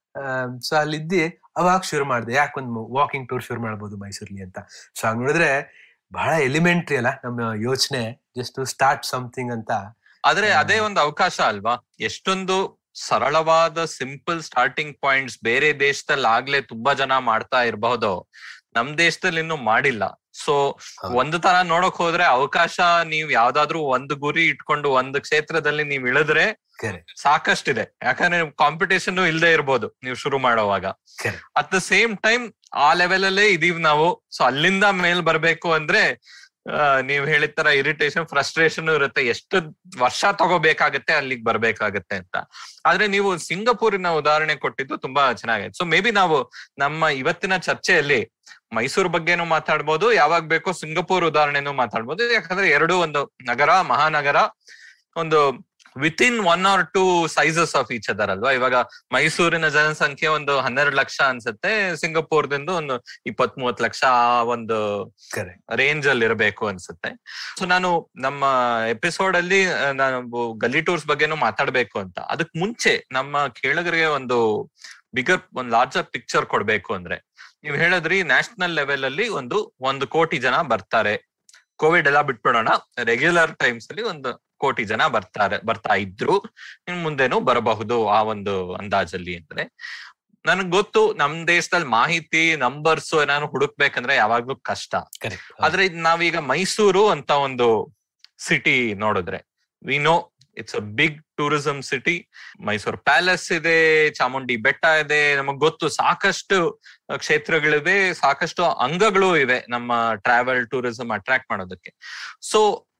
ಸೊ ಅಲ್ಲಿದ್ದಿ ಅವಾಗ ಶುರು ಮಾಡಿದೆ ಯಾಕೊಂದು ವಾಕಿಂಗ್ ಟೂರ್ ಶುರು ಮಾಡ್ಬೋದು ಮೈಸೂರಲ್ಲಿ ಅಂತ ಸೊ ಹಂಗ್ ನೋಡಿದ್ರೆ ಬಹಳ ಎಲಿಮೆಂಟ್ರಿ ಅಲ್ಲ ನಮ್ಮ ಯೋಚನೆ ಜಸ್ಟ್ ಸ್ಟಾರ್ಟ್ ಸಮಥಿಂಗ್ ಅಂತ ಆದ್ರೆ ಹಾ. ಅದೇ ಒಂದು ಅವಕಾಶ ಅಲ್ವಾ ಎಷ್ಟೊಂದು ಸರಳವಾದ ಸಿಂಪಲ್ ಸ್ಟಾರ್ಟಿಂಗ್ ಪಾಯಿಂಟ್ಸ್ ಬೇರೆ ದೇಶದಲ್ಲಿ ಆಗ್ಲೇ ತುಂಬಾ ಜನ ಮಾಡ್ತಾ ಇರಬಹುದು ನಮ್ ದೇಶದಲ್ಲಿ ಇನ್ನು ಮಾಡಿಲ್ಲ ಸೊ ಹೌದು. ಒಂದು ತರ ನೋಡಕ್ ಹೋದ್ರೆ ಅವಕಾಶ ನೀವ್ ಯಾವ್ದಾದ್ರು ಒಂದು ಗುರಿ ಇಟ್ಕೊಂಡು ಒಂದು ಕ್ಷೇತ್ರದಲ್ಲಿ ನೀವ್ ಇಳಿದ್ರೆ Correct. ಸಾಕಷ್ಟಿದೆ ಯಾಕಂದ್ರೆ ಕಾಂಪಿಟೇಷನ್ ಇಲ್ಲದೆ ಇರ್ಬೋದು ನೀವು ಶುರು ಮಾಡೋವಾಗ Correct. At the same time ಆ ಲೆವೆಲ್ ಅಲ್ಲೇ ಇದೀವ್ ನಾವು ಸೊ ಅಲ್ಲಿಂದ ಮೇಲ್ ಬರ್ಬೇಕು ಅಂದ್ರೆ ಆ, ನೀವ್ ಹೇಳಿದ ತರ ಇರಿಟೇಷನ್ ಫ್ರಸ್ಟ್ರೇಷನ್ ಇರುತ್ತೆ ಎಷ್ಟು ವರ್ಷ ತಗೋಬೇಕಾಗತ್ತೆ ಅಲ್ಲಿಗೆ ಬರ್ಬೇಕಾಗತ್ತೆ ಅಂತ ಆದ್ರೆ ನೀವು ಸಿಂಗಪೂರಿನ ಉದಾಹರಣೆ ಕೊಟ್ಟಿದ್ದು ತುಂಬಾ ಚೆನ್ನಾಗೈತೆ ಸೊ ಮೇ ಬಿ ನಾವು ನಮ್ಮ ಇವತ್ತಿನ ಚರ್ಚೆಯಲ್ಲಿ ಮೈಸೂರು ಬಗ್ಗೆನೂ ಮಾತಾಡ್ಬೋದು ಯಾವಾಗ ಬೇಕೋ ಸಿಂಗಪೂರ್ ಉದಾಹರಣೆನೂ ಮಾತಾಡ್ಬೋದು ಯಾಕಂದ್ರೆ ಎರಡು ಒಂದು ನಗರ ಮಹಾನಗರ ಒಂದು within one or two sizes of each other ಅಲ್ವಾ ಇವಾಗ ಮೈಸೂರಿನ ಜನಸಂಖ್ಯೆ ಒಂದು ಹನ್ನೆರಡು ಲಕ್ಷ ಅನ್ಸುತ್ತೆ ಸಿಂಗಪೂರ್ದಿಂದ ಒಂದು ಇಪ್ಪತ್ ಮೂವತ್ ಲಕ್ಷ ಆ ಒಂದು Correct. ರೇಂಜ್ ಅಲ್ಲಿ ಇರಬೇಕು ಅನ್ಸುತ್ತೆ ಸೊ ನಾನು ನಮ್ಮ ಎಪಿಸೋಡ್ ಅಲ್ಲಿ ಆ, ನಾವು ಗಲ್ಲಿ ಟೂರ್ಸ್ ಬಗ್ಗೆನೂ ಮಾತಾಡ್ಬೇಕು ಅಂತ ಅದಕ್ ಮುಂಚೆ ನಮ್ಮ ಕೇಳಗರಿಗೆ ಒಂದು ಬಿಗರ್ ಒಂದು ಲಾರ್ಜರ್ ಪಿಕ್ಚರ್ ಕೊಡ್ಬೇಕು ಅಂದ್ರೆ ನೀವು ಹೇಳಿದ್ರಿ ನ್ಯಾಷನಲ್ ಲೆವೆಲ್ ಅಲ್ಲಿ ಒಂದು ಒಂದು ಕೋಟಿ ಜನ ಬರ್ತಾರೆ ಕೋವಿಡ್ ಎಲ್ಲ ಬಿಟ್ಬಿಡೋಣ ರೆಗ್ಯುಲರ್ ಟೈಮ್ಸ್ ಅಲ್ಲಿ ಒಂದು ಕೋಟಿ ಜನ ಬರ್ತಾರೆ ಬರ್ತಾ ಇದ್ರು ಇನ್ ಮುಂದೆನೂ ಬರಬಹುದು ಆ ಒಂದು ಅಂದಾಜಲ್ಲಿ ಅಂದ್ರೆ ನನಗ್ ಗೊತ್ತು ನಮ್ ದೇಶದಲ್ಲಿ ಮಾಹಿತಿ ನಂಬರ್ಸ್ ಏನಾದ್ರು ಹುಡುಕ್ಬೇಕಂದ್ರೆ ಯಾವಾಗ್ಲೂ ಕಷ್ಟ ಕರೆಕ್ಟ್ ಆದ್ರೆ ಇದ್ ನಾವೀಗ ಮೈಸೂರು ಅಂತ ಒಂದು ಸಿಟಿ ನೋಡಿದ್ರೆ we know it's a big tourism city Mysore palace ಇದೆ ಚಾಮುಂಡಿ ಬೆಟ್ಟ ಇದೆ ನಮಗ್ ಗೊತ್ತು ಸಾಕಷ್ಟು ಕ್ಷೇತ್ರಗಳಿವೆ ಸಾಕಷ್ಟು ಅಂಗಗಳು ಇವೆ ನಮ್ಮ ಟ್ರಾವೆಲ್ ಟೂರಿಸಂ ಅಟ್ರಾಕ್ಟ್ ಮಾಡೋದಕ್ಕೆ ಸೊ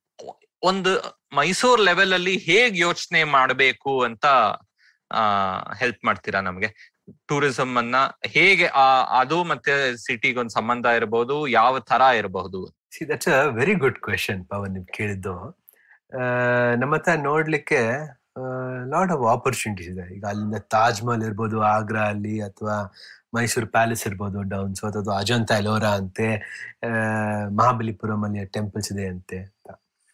ಒಂದು ಮೈಸೂರ್ ಲೆವೆಲ್ ಅಲ್ಲಿ ಹೇಗ್ ಯೋಚನೆ ಮಾಡಬೇಕು ಅಂತ ಆ ಹೆಲ್ಪ್ ಮಾಡ್ತೀರಾ ನಮ್ಗೆ ಟೂರಿಸಂ ಅನ್ನ ಹೇಗೆ ಆ ಅದು ಮತ್ತೆ ಸಿಟಿಗೆ ಒಂದು ಸಂಬಂಧ ಇರಬಹುದು ಯಾವ ತರ ಇರಬಹುದು see that's a very good question Pavan ನೀವು ಕೇಳಿದ್ದು ಆ, ನಮ್ಮ ಹತ್ರ ನೋಡ್ಲಿಕ್ಕೆ ಲಾಟ್ ಆಫ್ ಆಪರ್ಚುನಿಟೀಸ್ ಇದೆ ಈಗ ಅಲ್ಲಿಂದ ತಾಜ್ ಮಹಲ್ ಇರ್ಬೋದು ಆಗ್ರಾ ಅಲ್ಲಿ ಅಥವಾ ಮೈಸೂರು ಪ್ಯಾಲೇಸ್ ಇರ್ಬೋದು ಡೌನ್ ಸೊ ಅಥವಾ ಅಜಂತ ಎಲೋರಾ ಅಂತೆ ಆ, ಮಹಾಬಲಿಪುರಂ ಅಲ್ಲಿ ಟೆಂಪಲ್ಸ್ ಇದೆ ಅಂತೆ ಅಂತ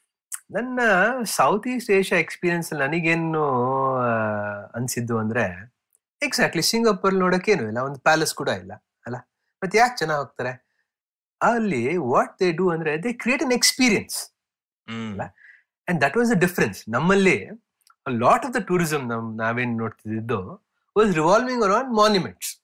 ನನ್ನ ಸೌತ್ ಈಸ್ಟ್ ಏಷ್ಯಾ ಎಕ್ಸ್ಪೀರಿಯನ್ಸ್ ನನಗೇನು ಆ, ಅನ್ಸಿದ್ದು ಅಂದ್ರೆ ಎಕ್ಸಾಕ್ಟ್ಲಿ ಸಿಂಗಾಪುರ್ ನೋಡಕ್ಕೇನು ಇಲ್ಲ ಒಂದು ಪ್ಯಾಲೇಸ್ ಕೂಡ ಇಲ್ಲ ಅಲ್ಲ ಮತ್ತೆ ಯಾಕೆ ಜನ ಹೋಗ್ತಾರೆ ಅಲ್ಲಿ ವಾಟ್ ದೇ ಡೂ ಅಂದ್ರೆ they create an experience hmm and that was the difference ನಮ್ಮಲ್ಲಿ ಲಾಟ್ ಆಫ್ ದ ಟೂರಿಸಂ ನಮ್ ನಾವೇನ್ ನೋಡ್ತಿದ್ದು ವಾಸ್ ರಿವಾಲ್ವಿಂಗ್ ಅರೌಂಡ್ ಮಾನ್ಯುಮೆಂಟ್ಸ್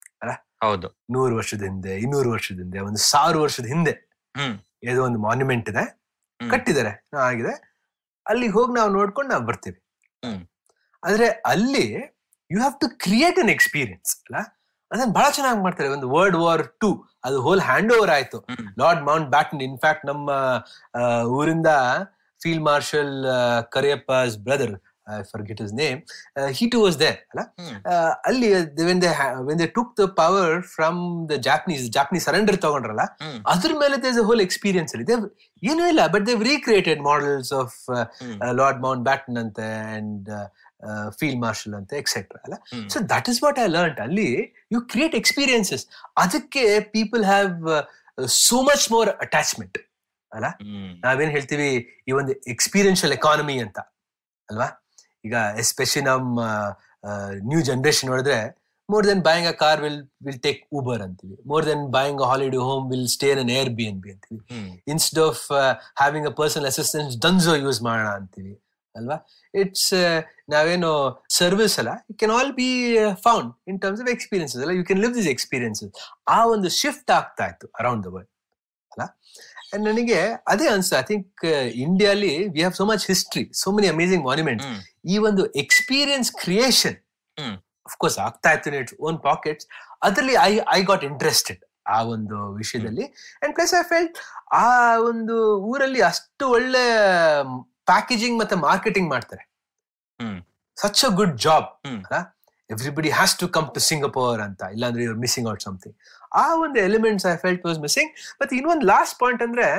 ಹೌದು ನೂರು ವರ್ಷದ ಹಿಂದೆ ಇನ್ನೂರು ವರ್ಷದ ಹಿಂದೆ ಒಂದು ಸಾವಿರ ವರ್ಷದ ಹಿಂದೆ ಹ್ಮ್. ಏನೋ ಒಂದು ಮಾನ್ಯುಮೆಂಟ್ ಇದೆ ಹ್ಮ್. ಕಟ್ಟಿದ್ದಾರೆ ಆಗಿದೆ ಅಲ್ಲಿಗೆ ಹೋಗಿ ನಾವು ನೋಡ್ಕೊಂಡು ನಾವು ಬರ್ತೀವಿ ಹ್ಮ್. ಆದ್ರೆ ಅಲ್ಲಿ you have to create an experience ಅಲ್ಲ ಅದನ್ನ ಬಹಳ ಚೆನ್ನಾಗಿ ಮಾಡ್ತಾರೆ ಒಂದು ವರ್ಲ್ಡ್ ವಾರ್ ಟೂ ಅದು ಹೋಲ್ ಹ್ಯಾಂಡ್ ಓವರ್ ಆಯ್ತು hmm. Lord Mountbatten ನಮ್ಮ ಆ, ಊರಿಂದ field marshal Cariappa's brother I forget his name he too was there ಅಲ್ಲ ಹ್ಮ್. ಆ, ಅಲ್ಲಿ when they when they took the power from the Japanese Japanese surrender ತಗೊಂಡ್ರಲ್ಲ hmm. ಅದ್ರ ಮೇಲೆ ದೇಸ್ ಹೋಲ್ ಎಕ್ಸ್ಪೀರಿಯನ್ಸ್ ಅಲ್ಲಿ They've- ಏನೂ ಇಲ್ಲ but they've recreated models of hmm. Lord Mountbatten and field marshal ಅಂತ etcetera ಅಲ್ಲ hmm. So that is what I learn ಅಲ್ಲಿ you create experiences ಅದಕ್ಕೆ people have so much more attachment hmm. ನಾವೇನ್ ಹೇಳ್ತೀವಿ ಈ ಒಂದು experiential economy ಅಂತ ಅಲ್ವಾ ಈಗ ಎಸ್ಪೆಷಲಿ ನಮ್ಮ ನ್ಯೂ ಜನರೇಷನ್ ನೋಡಿದ್ರೆ more than buying a car will will take Uber ಅಂತೀವಿ more than buying a holiday home will stay in Airbnb ಅಂತೀವಿ hmm. Instead of having a personal assistance Dunzo use ಮಾಡೋಣ ಅಂತೀವಿ ಅಲ್ವಾ it's ನಾವೇನು service ಅಲ್ಲ you can all be found in terms of experiences ಅಲ್ಲ you can live this experiences ಆ ಒಂದು shift ಆಗ್ತಾ ಇತ್ತು ಅರೌಂಡ್ ದ ವರ್ಲ್ಡ್ ಅಲ್ಲ And ನನಗೆ ಅದೇ ಅನ್ಸ್ತು ಐ ಥಿಂಕ್ ಇಂಡಿಯಾಲಿ we have so much history so many amazing monuments hmm. ಈ ಒಂದು ಎಕ್ಸ್ಪೀರಿಯನ್ಸ್ ಕ್ರಿಯೇಷನ್ ಹ್ಮ್. ಅಫ್ಕೋರ್ಸ್ ಆಗ್ತಾ ಇತ್ತು ಇಟ್ಸ್ ಓನ್ ಪಾಕೆಟ್ಸ್ ಅದರಲ್ಲಿ ಐ ಐ ಗಾಟ್ ಇಂಟ್ರೆಸ್ಟೆಡ್ ಆ ಒಂದು ವಿಷಯದಲ್ಲಿ ಅಂಡ್ ಪ್ಲಸ್ ಐ ಫೆಲ್ಟ್ ಆ ಒಂದು ಊರಲ್ಲಿ ಅಷ್ಟು ಒಳ್ಳೆ ಪ್ಯಾಕೇಜಿಂಗ್ ಮತ್ತೆ ಮಾರ್ಕೆಟಿಂಗ್ ಮಾಡ್ತಾರೆ hmm. Such a good job hmm. ಅಲ್ಲ everybody has to come to Singapore ಅಂತ ಇಲ್ಲಾಂದ್ರೆ ಯುವರ್ ಮಿಸ್ಸಿಂಗ್ ಔಟ್ ಸಮಥಿಂಗ್ ಆ ಒಂದು elements I felt was missing ಮತ್ತೆ ಇನ್ನೊಂದು ಲಾಸ್ಟ್ ಪಾಯಿಂಟ್ ಅಂದ್ರೆ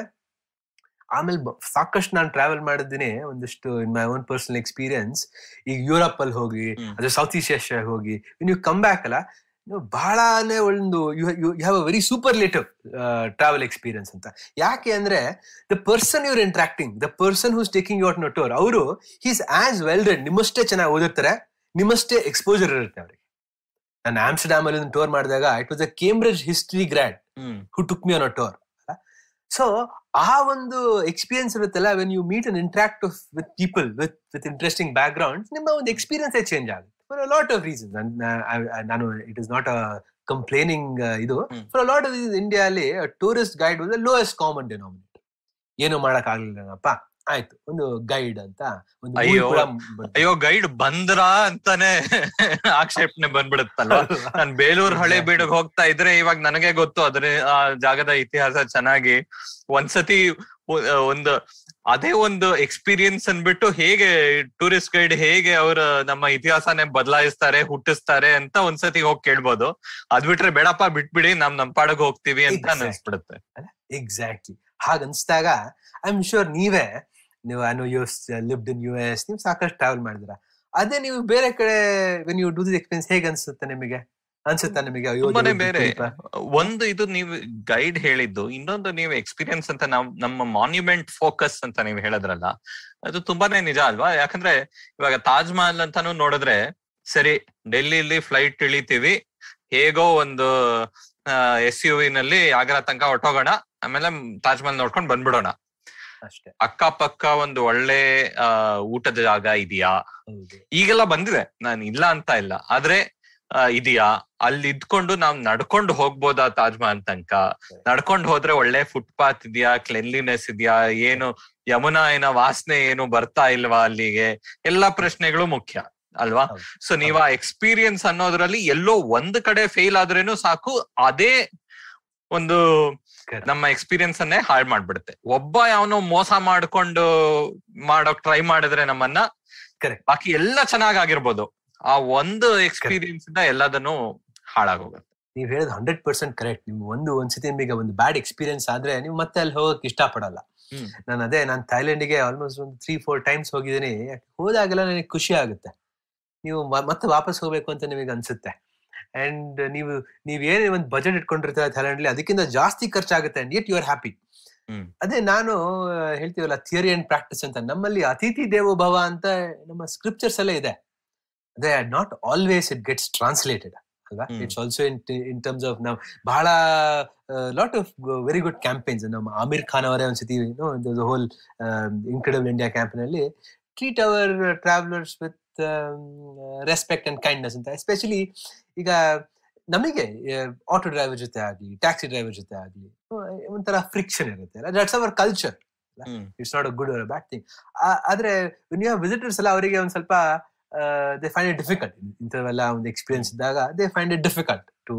ಆಮೇಲೆ ಬ- ಸಾಕಷ್ಟು ನಾನು ಟ್ರಾವೆಲ್ ಮಾಡಿದ್ದೀನಿ ಒಂದಿಷ್ಟು in my own personal experience ಈಗ ಯುರೋಪ್ ಅಲ್ಲಿ ಹೋಗಿ ಹ್ಮ್. ಅದು ಸೌತ್ ಈಸ್ಟ್ ಏಷ್ಯಾ ಹೋಗಿ ನೀವು ಕಮ್ ಬ್ಯಾಕ್ ಅಲ್ಲ ನೀವು ಬಹಳನೇ ಒಂದು you you have a very superlative travel experience ಅಂತ ಯಾಕೆ ಅಂದ್ರೆ the person you're interacting the person who's taking out no tour ಅವರು ಹೀಸ್ ಆಸ್ ವೆಲ್ ರೆಡ್ ನಿಮ್ಮಷ್ಟೇ ಚೆನ್ನಾಗಿ ಓದಿರ್ತಾರೆ ನಿಮ್ಮಷ್ಟೇ ಎಕ್ಸ್ಪೋಜರ್ ಇರುತ್ತೆ ಅವ್ರಿಗೆ ನಾನು ಆಮ್ಸ್ಟರ್ಡಾಮ್ ಅಲ್ಲಿ ಒಂದು ಟೂರ್ ಮಾಡಿದಾಗ it was a Cambridge history grand hmm who took me on a tour so ಆ ಒಂದು ಎಕ್ಸ್ಪೀರಿಯನ್ಸ್ ಇರುತ್ತಲ್ಲ when you meet and interact with people with with interesting background ನಿಮ್ಮ ಒಂದು ಎಕ್ಸ್ಪೀರಿಯನ್ಸ್ ಚೇಂಜ್ ಆಗುತ್ತೆ for lot of reason ನಾನು it is not a complaining ಇದು hmm. For lot of India ಅಲ್ಲಿ tourist guide was lowest common denominator ಏನು ಮಾಡಕ್ ಆಗ್ಲಿಲ್ಲಪ್ಪ ಆಯ್ತು ಒಂದು ಗೈಡ್ ಅಂತ ಒಂದು movie ಅಯ್ಯೋ. ಕೂಡ ಬಂತು. ಅಯ್ಯೋ ಗೈಡ್ ಬಂದ್ರ ಅಂತಾನೆ ಆಕ್ಷೇಪಣೆ ಬಂದ್ಬಿಡುತ್ತಲ್ವಾ ನಾನ್ ಬೇಲೂರ್ ಹಳೆ ಬೀಡಗ್ ಹೋಗ್ತಾ ಇದ್ರೆ ಇವಾಗ ನನಗೆ ಗೊತ್ತು ಅದ್ರ ಆ ಜಾಗದ ಇತಿಹಾಸ ಚೆನ್ನಾಗಿ ಒಂದ್ಸತಿ ಒ- ಒಂದು ಅದೇ ಒಂದು ಎಕ್ಸ್ಪೀರಿಯನ್ಸ್ ಅನ್ಬಿಟ್ಟು ಹೇಗೆ ಟೂರಿಸ್ಟ್ ಗೈಡ್ ಹೇಗೆ ಅವ್ರ ನಮ್ಮ ಇತಿಹಾಸನೇ ಬದಲಾಯಿಸ್ತಾರೆ ಹುಟ್ಟಿಸ್ತಾರೆ ಅಂತ ಒಂದ್ಸತಿ ಹೋಗಿ ಕೇಳ್ಬೋದು ಅದ್ ಬಿಟ್ರೆ ಬೇಡಪ್ಪ ಬಿಟ್ಬಿಡಿ ನಮ್ ನಮ್ ಪಾಡಗ್ ಹೋಗ್ತೀವಿ ಅಂತ Exactly. ಅನ್ಸ್ಬಿಡುತ್ತೆ ಎಕ್ಸಾಕ್ಟ್ಲಿ ಹಾಗ ಅನ್ಸ್ದಾಗ ಐ ಆಮ್ ಶೂರ್ ನೀವೇ ನೀವು I know you lived in U S ನೀವು ಸಾಕಷ್ಟು ಟ್ರಾವೆಲ್ ಮಾಡಿದಿರ ಅದೇ ನೀವು ಬೇರೆ ಕಡೆ when you do this experience ಹೇಗೆ ಅನ್ಸುತ್ತೆ ನಿಮಗೆ ಅನ್ಸುತ್ತಾ ನಿಮಗೆ ಅಯ್ಯೋ ತುಂಬಾನೇ ದೇವ್ರೇ ಬೇರೆ ಬಿಟ್ಬಿಟ್ಟ. ಒಂದು ಇದು ನೀವು ಗೈಡ್ ಹೇಳಿದ್ದು ಇನ್ನೊಂದು ನೀವು ಎಕ್ಸ್ಪೀರಿಯನ್ಸ್ ಅಂತ ನಾವ್ ನಮ್ಮ ಮಾನ್ಯುಮೆಂಟ್ ಫೋಕಸ್ ಅಂತ ನೀವು ಹೇಳಿದ್ರಲ್ಲ ಅದು ತುಂಬಾನೇ ನಿಜ ಅಲ್ವಾ ಯಾಕಂದ್ರೆ ಇವಾಗ ತಾಜ್ ಮಹಲ್ ಅಂತಾನು ನೋಡಿದ್ರೆ ಸರಿ ಡೆಲ್ಲಿಲಿ ಫ್ಲೈಟ್ ಇಳಿತೀವಿ ಹೇಗೋ ಒಂದು ಎಸ್ ಯು ನಲ್ಲಿ ಆಗ್ರಾ ತನಕ ಹೊಟ್ಟೋಗೋಣ ಆಮೇಲೆ ತಾಜ್ ಮಹಲ್ ನೋಡ್ಕೊಂಡ್ ಬಂದ್ಬಿಡೋಣ ಅಷ್ಟೇ ಅಕ್ಕಪಕ್ಕ ಒಂದು ಒಳ್ಳೆ ಆ, ಊಟದ ಜಾಗ ಇದೆಯಾ ಹೌದು ಈಗೆಲ್ಲ ಬಂದಿದೆ ನಾನು ಇಲ್ಲ ಅಂತ ಇಲ್ಲ ಆದ್ರೆ ಆ, ಇದೆಯಾ ಅಲ್ಲಿ ಇದ್ಕೊಂಡು ನಾವ್ ನಡ್ಕೊಂಡು ಹೋಗ್ಬೋದಾ ತಾಜ್ ಮಹಲ್ ತನಕ ನಡ್ಕೊಂಡು ಹೋದ್ರೆ ಒಳ್ಳೆ ಫುಟ್ಪಾತ್ ಇದೆಯಾ ಕ್ಲೆನ್ಲಿನೆಸ್ ಇದೆಯಾ ಏನು ಯಮುನಾ ಏನ ವಾಸನೆ ಏನು ಬರ್ತಾ ಇಲ್ವಾ ಅಲ್ಲಿಗೆ ಎಲ್ಲಾ ಪ್ರಶ್ನೆಗಳು ಮುಖ್ಯ ಅಲ್ವಾ ಹೌದು. ಸೊ ನೀವ್ ಆ ಎಕ್ಸ್ಪೀರಿಯನ್ಸ್ ಅನ್ನೋದ್ರಲ್ಲಿ ಎಲ್ಲೋ ಒಂದ್ ಕಡೆ ಫೇಲ್ ಆದ್ರೇನು ಸಾಕು ಅದೇ ಒಂದು Correct. ನಮ್ಮ ಎಕ್ಸ್ಪೀರಿಯನ್ಸ್ ಅನ್ನೇ ಹಾಳು ಮಾಡ್ಬಿಡುತ್ತೆ ಒಬ್ಬ ಯಾವನೋ ಮೋಸ ಮಾಡ್ಕೊಂಡು ಮಾಡೋಕ್ ಟ್ರೈ ಮಾಡಿದ್ರೆ ನಮ್ಮನ್ನ Correct. ಬಾಕಿ ಎಲ್ಲ ಚೆನ್ನಾಗಿರ್ಬೋದು ಆ ಒಂದು ಎಕ್ಸ್ಪೀರಿಯನ್ಸ್ ಇಂದ ಎಲ್ಲದನ್ನು ಹಾಳಾಗೋಗುತ್ತೆ ನೀವ್ ಹೇಳೋದು ಹಂಡ್ರೆಡ್ ಪರ್ಸೆಂಟ್ ಕರೆಕ್ಟ್ ನಿಮ್ ಒಂದು ಒಂದ್ಸತಿ ನಿಮಗೆ ಒಂದು ಬ್ಯಾಡ್ ಎಕ್ಸ್ಪೀರಿಯನ್ಸ್ ಆದ್ರೆ ನೀವು ಮತ್ತೆ ಅಲ್ಲಿ ಹೋಗಕ್ ಇಷ್ಟಪಡಲ್ಲ ಹ್ಮ್. ನಾನು ಅದೇ ನಾನು ಥೈಲ್ಯಾಂಡ್ಗೆ ಆಲ್ಮೋಸ್ಟ್ ಒಂದು ತ್ರೀ ಫೋರ್ ಟೈಮ್ಸ್ ಹೋಗಿದ್ದೀನಿ ಹೋದಾಗೆಲ್ಲ ನನಗೆ ಖುಷಿ ಆಗುತ್ತೆ ನೀವು ಮ- ಮತ್ತೆ ವಾಪಸ್ ಹೋಗ್ಬೇಕು ಅಂತ ನಿಮಗೆ ಅನ್ಸುತ್ತೆ ಅಂಡ್ ನೀವು ನೀವ್ ಏನೇ ಒಂದು ಬಜೆಟ್ ಇಟ್ಕೊಂಡಿರ್ತೀರ ಥೈಲ್ಯಾಂಡ್ ಅಲ್ಲಿ ಅದಕ್ಕಿಂತ ಜಾಸ್ತಿ ಖರ್ಚಾಗುತ್ತೆ and yet you are happy hmm. ಅದೇ ನಾನು ಆ, ಹೇಳ್ತೀವಲ್ಲ ಥಿಯರಿ ಅಂಡ್ ಪ್ರಾಕ್ಟಿಸ್ ಅಂತ ನಮ್ಮಲ್ಲಿ ಅತಿಥಿ ದೇವೋ ಭವ ಅಂತ ನಮ್ಮ ಸ್ಕ್ರಿಪ್ಚರ್ಸ್ ಎಲ್ಲ ಇದೆ ಅದೇ not always it gets translated ಅಲ್ವಾ hmm. It's also in in terms of ನಾವು ಬಹಳ lot of very good campaigns ನಮ್ಮ ಆಮಿರ್ ಖಾನ್ ಅವರೇ ಒಂದ್ಸತಿ whole incredible India campaign treat our travellers with respect and kindness ಅಂತ ಎಸ್ಪೆಷಲಿ ಈಗ ನಮಗೆ ಆಟೋ ಡ್ರೈವರ್ ಜೊತೆ ಆಗ್ಲಿ ಟ್ಯಾಕ್ಸಿ ಡ್ರೈವರ್ ಜೊತೆ ಆಗ್ಲಿ ಒಂಥರ ಫ್ರಿಕ್ಷನ್ ಇರುತ್ತೆ that's our culture hmm. It's not a good or bad thing ಆದ್ರೆ ನೀವು ವಿಸಿಟರ್ಸ್ ಎಲ್ಲ ಅವರಿಗೆ ಒಂದ್ ಸ್ವಲ್ಪ ದೇ ಫೈಂಡ್ ಇಟ್ ಡಿಫಿಕಲ್ಟ್ ಇಂಥವೆಲ್ಲ ಒಂದು ಎಕ್ಸ್ಪೀರಿಯನ್ಸ್ ಇದ್ದಾಗ they find it difficult to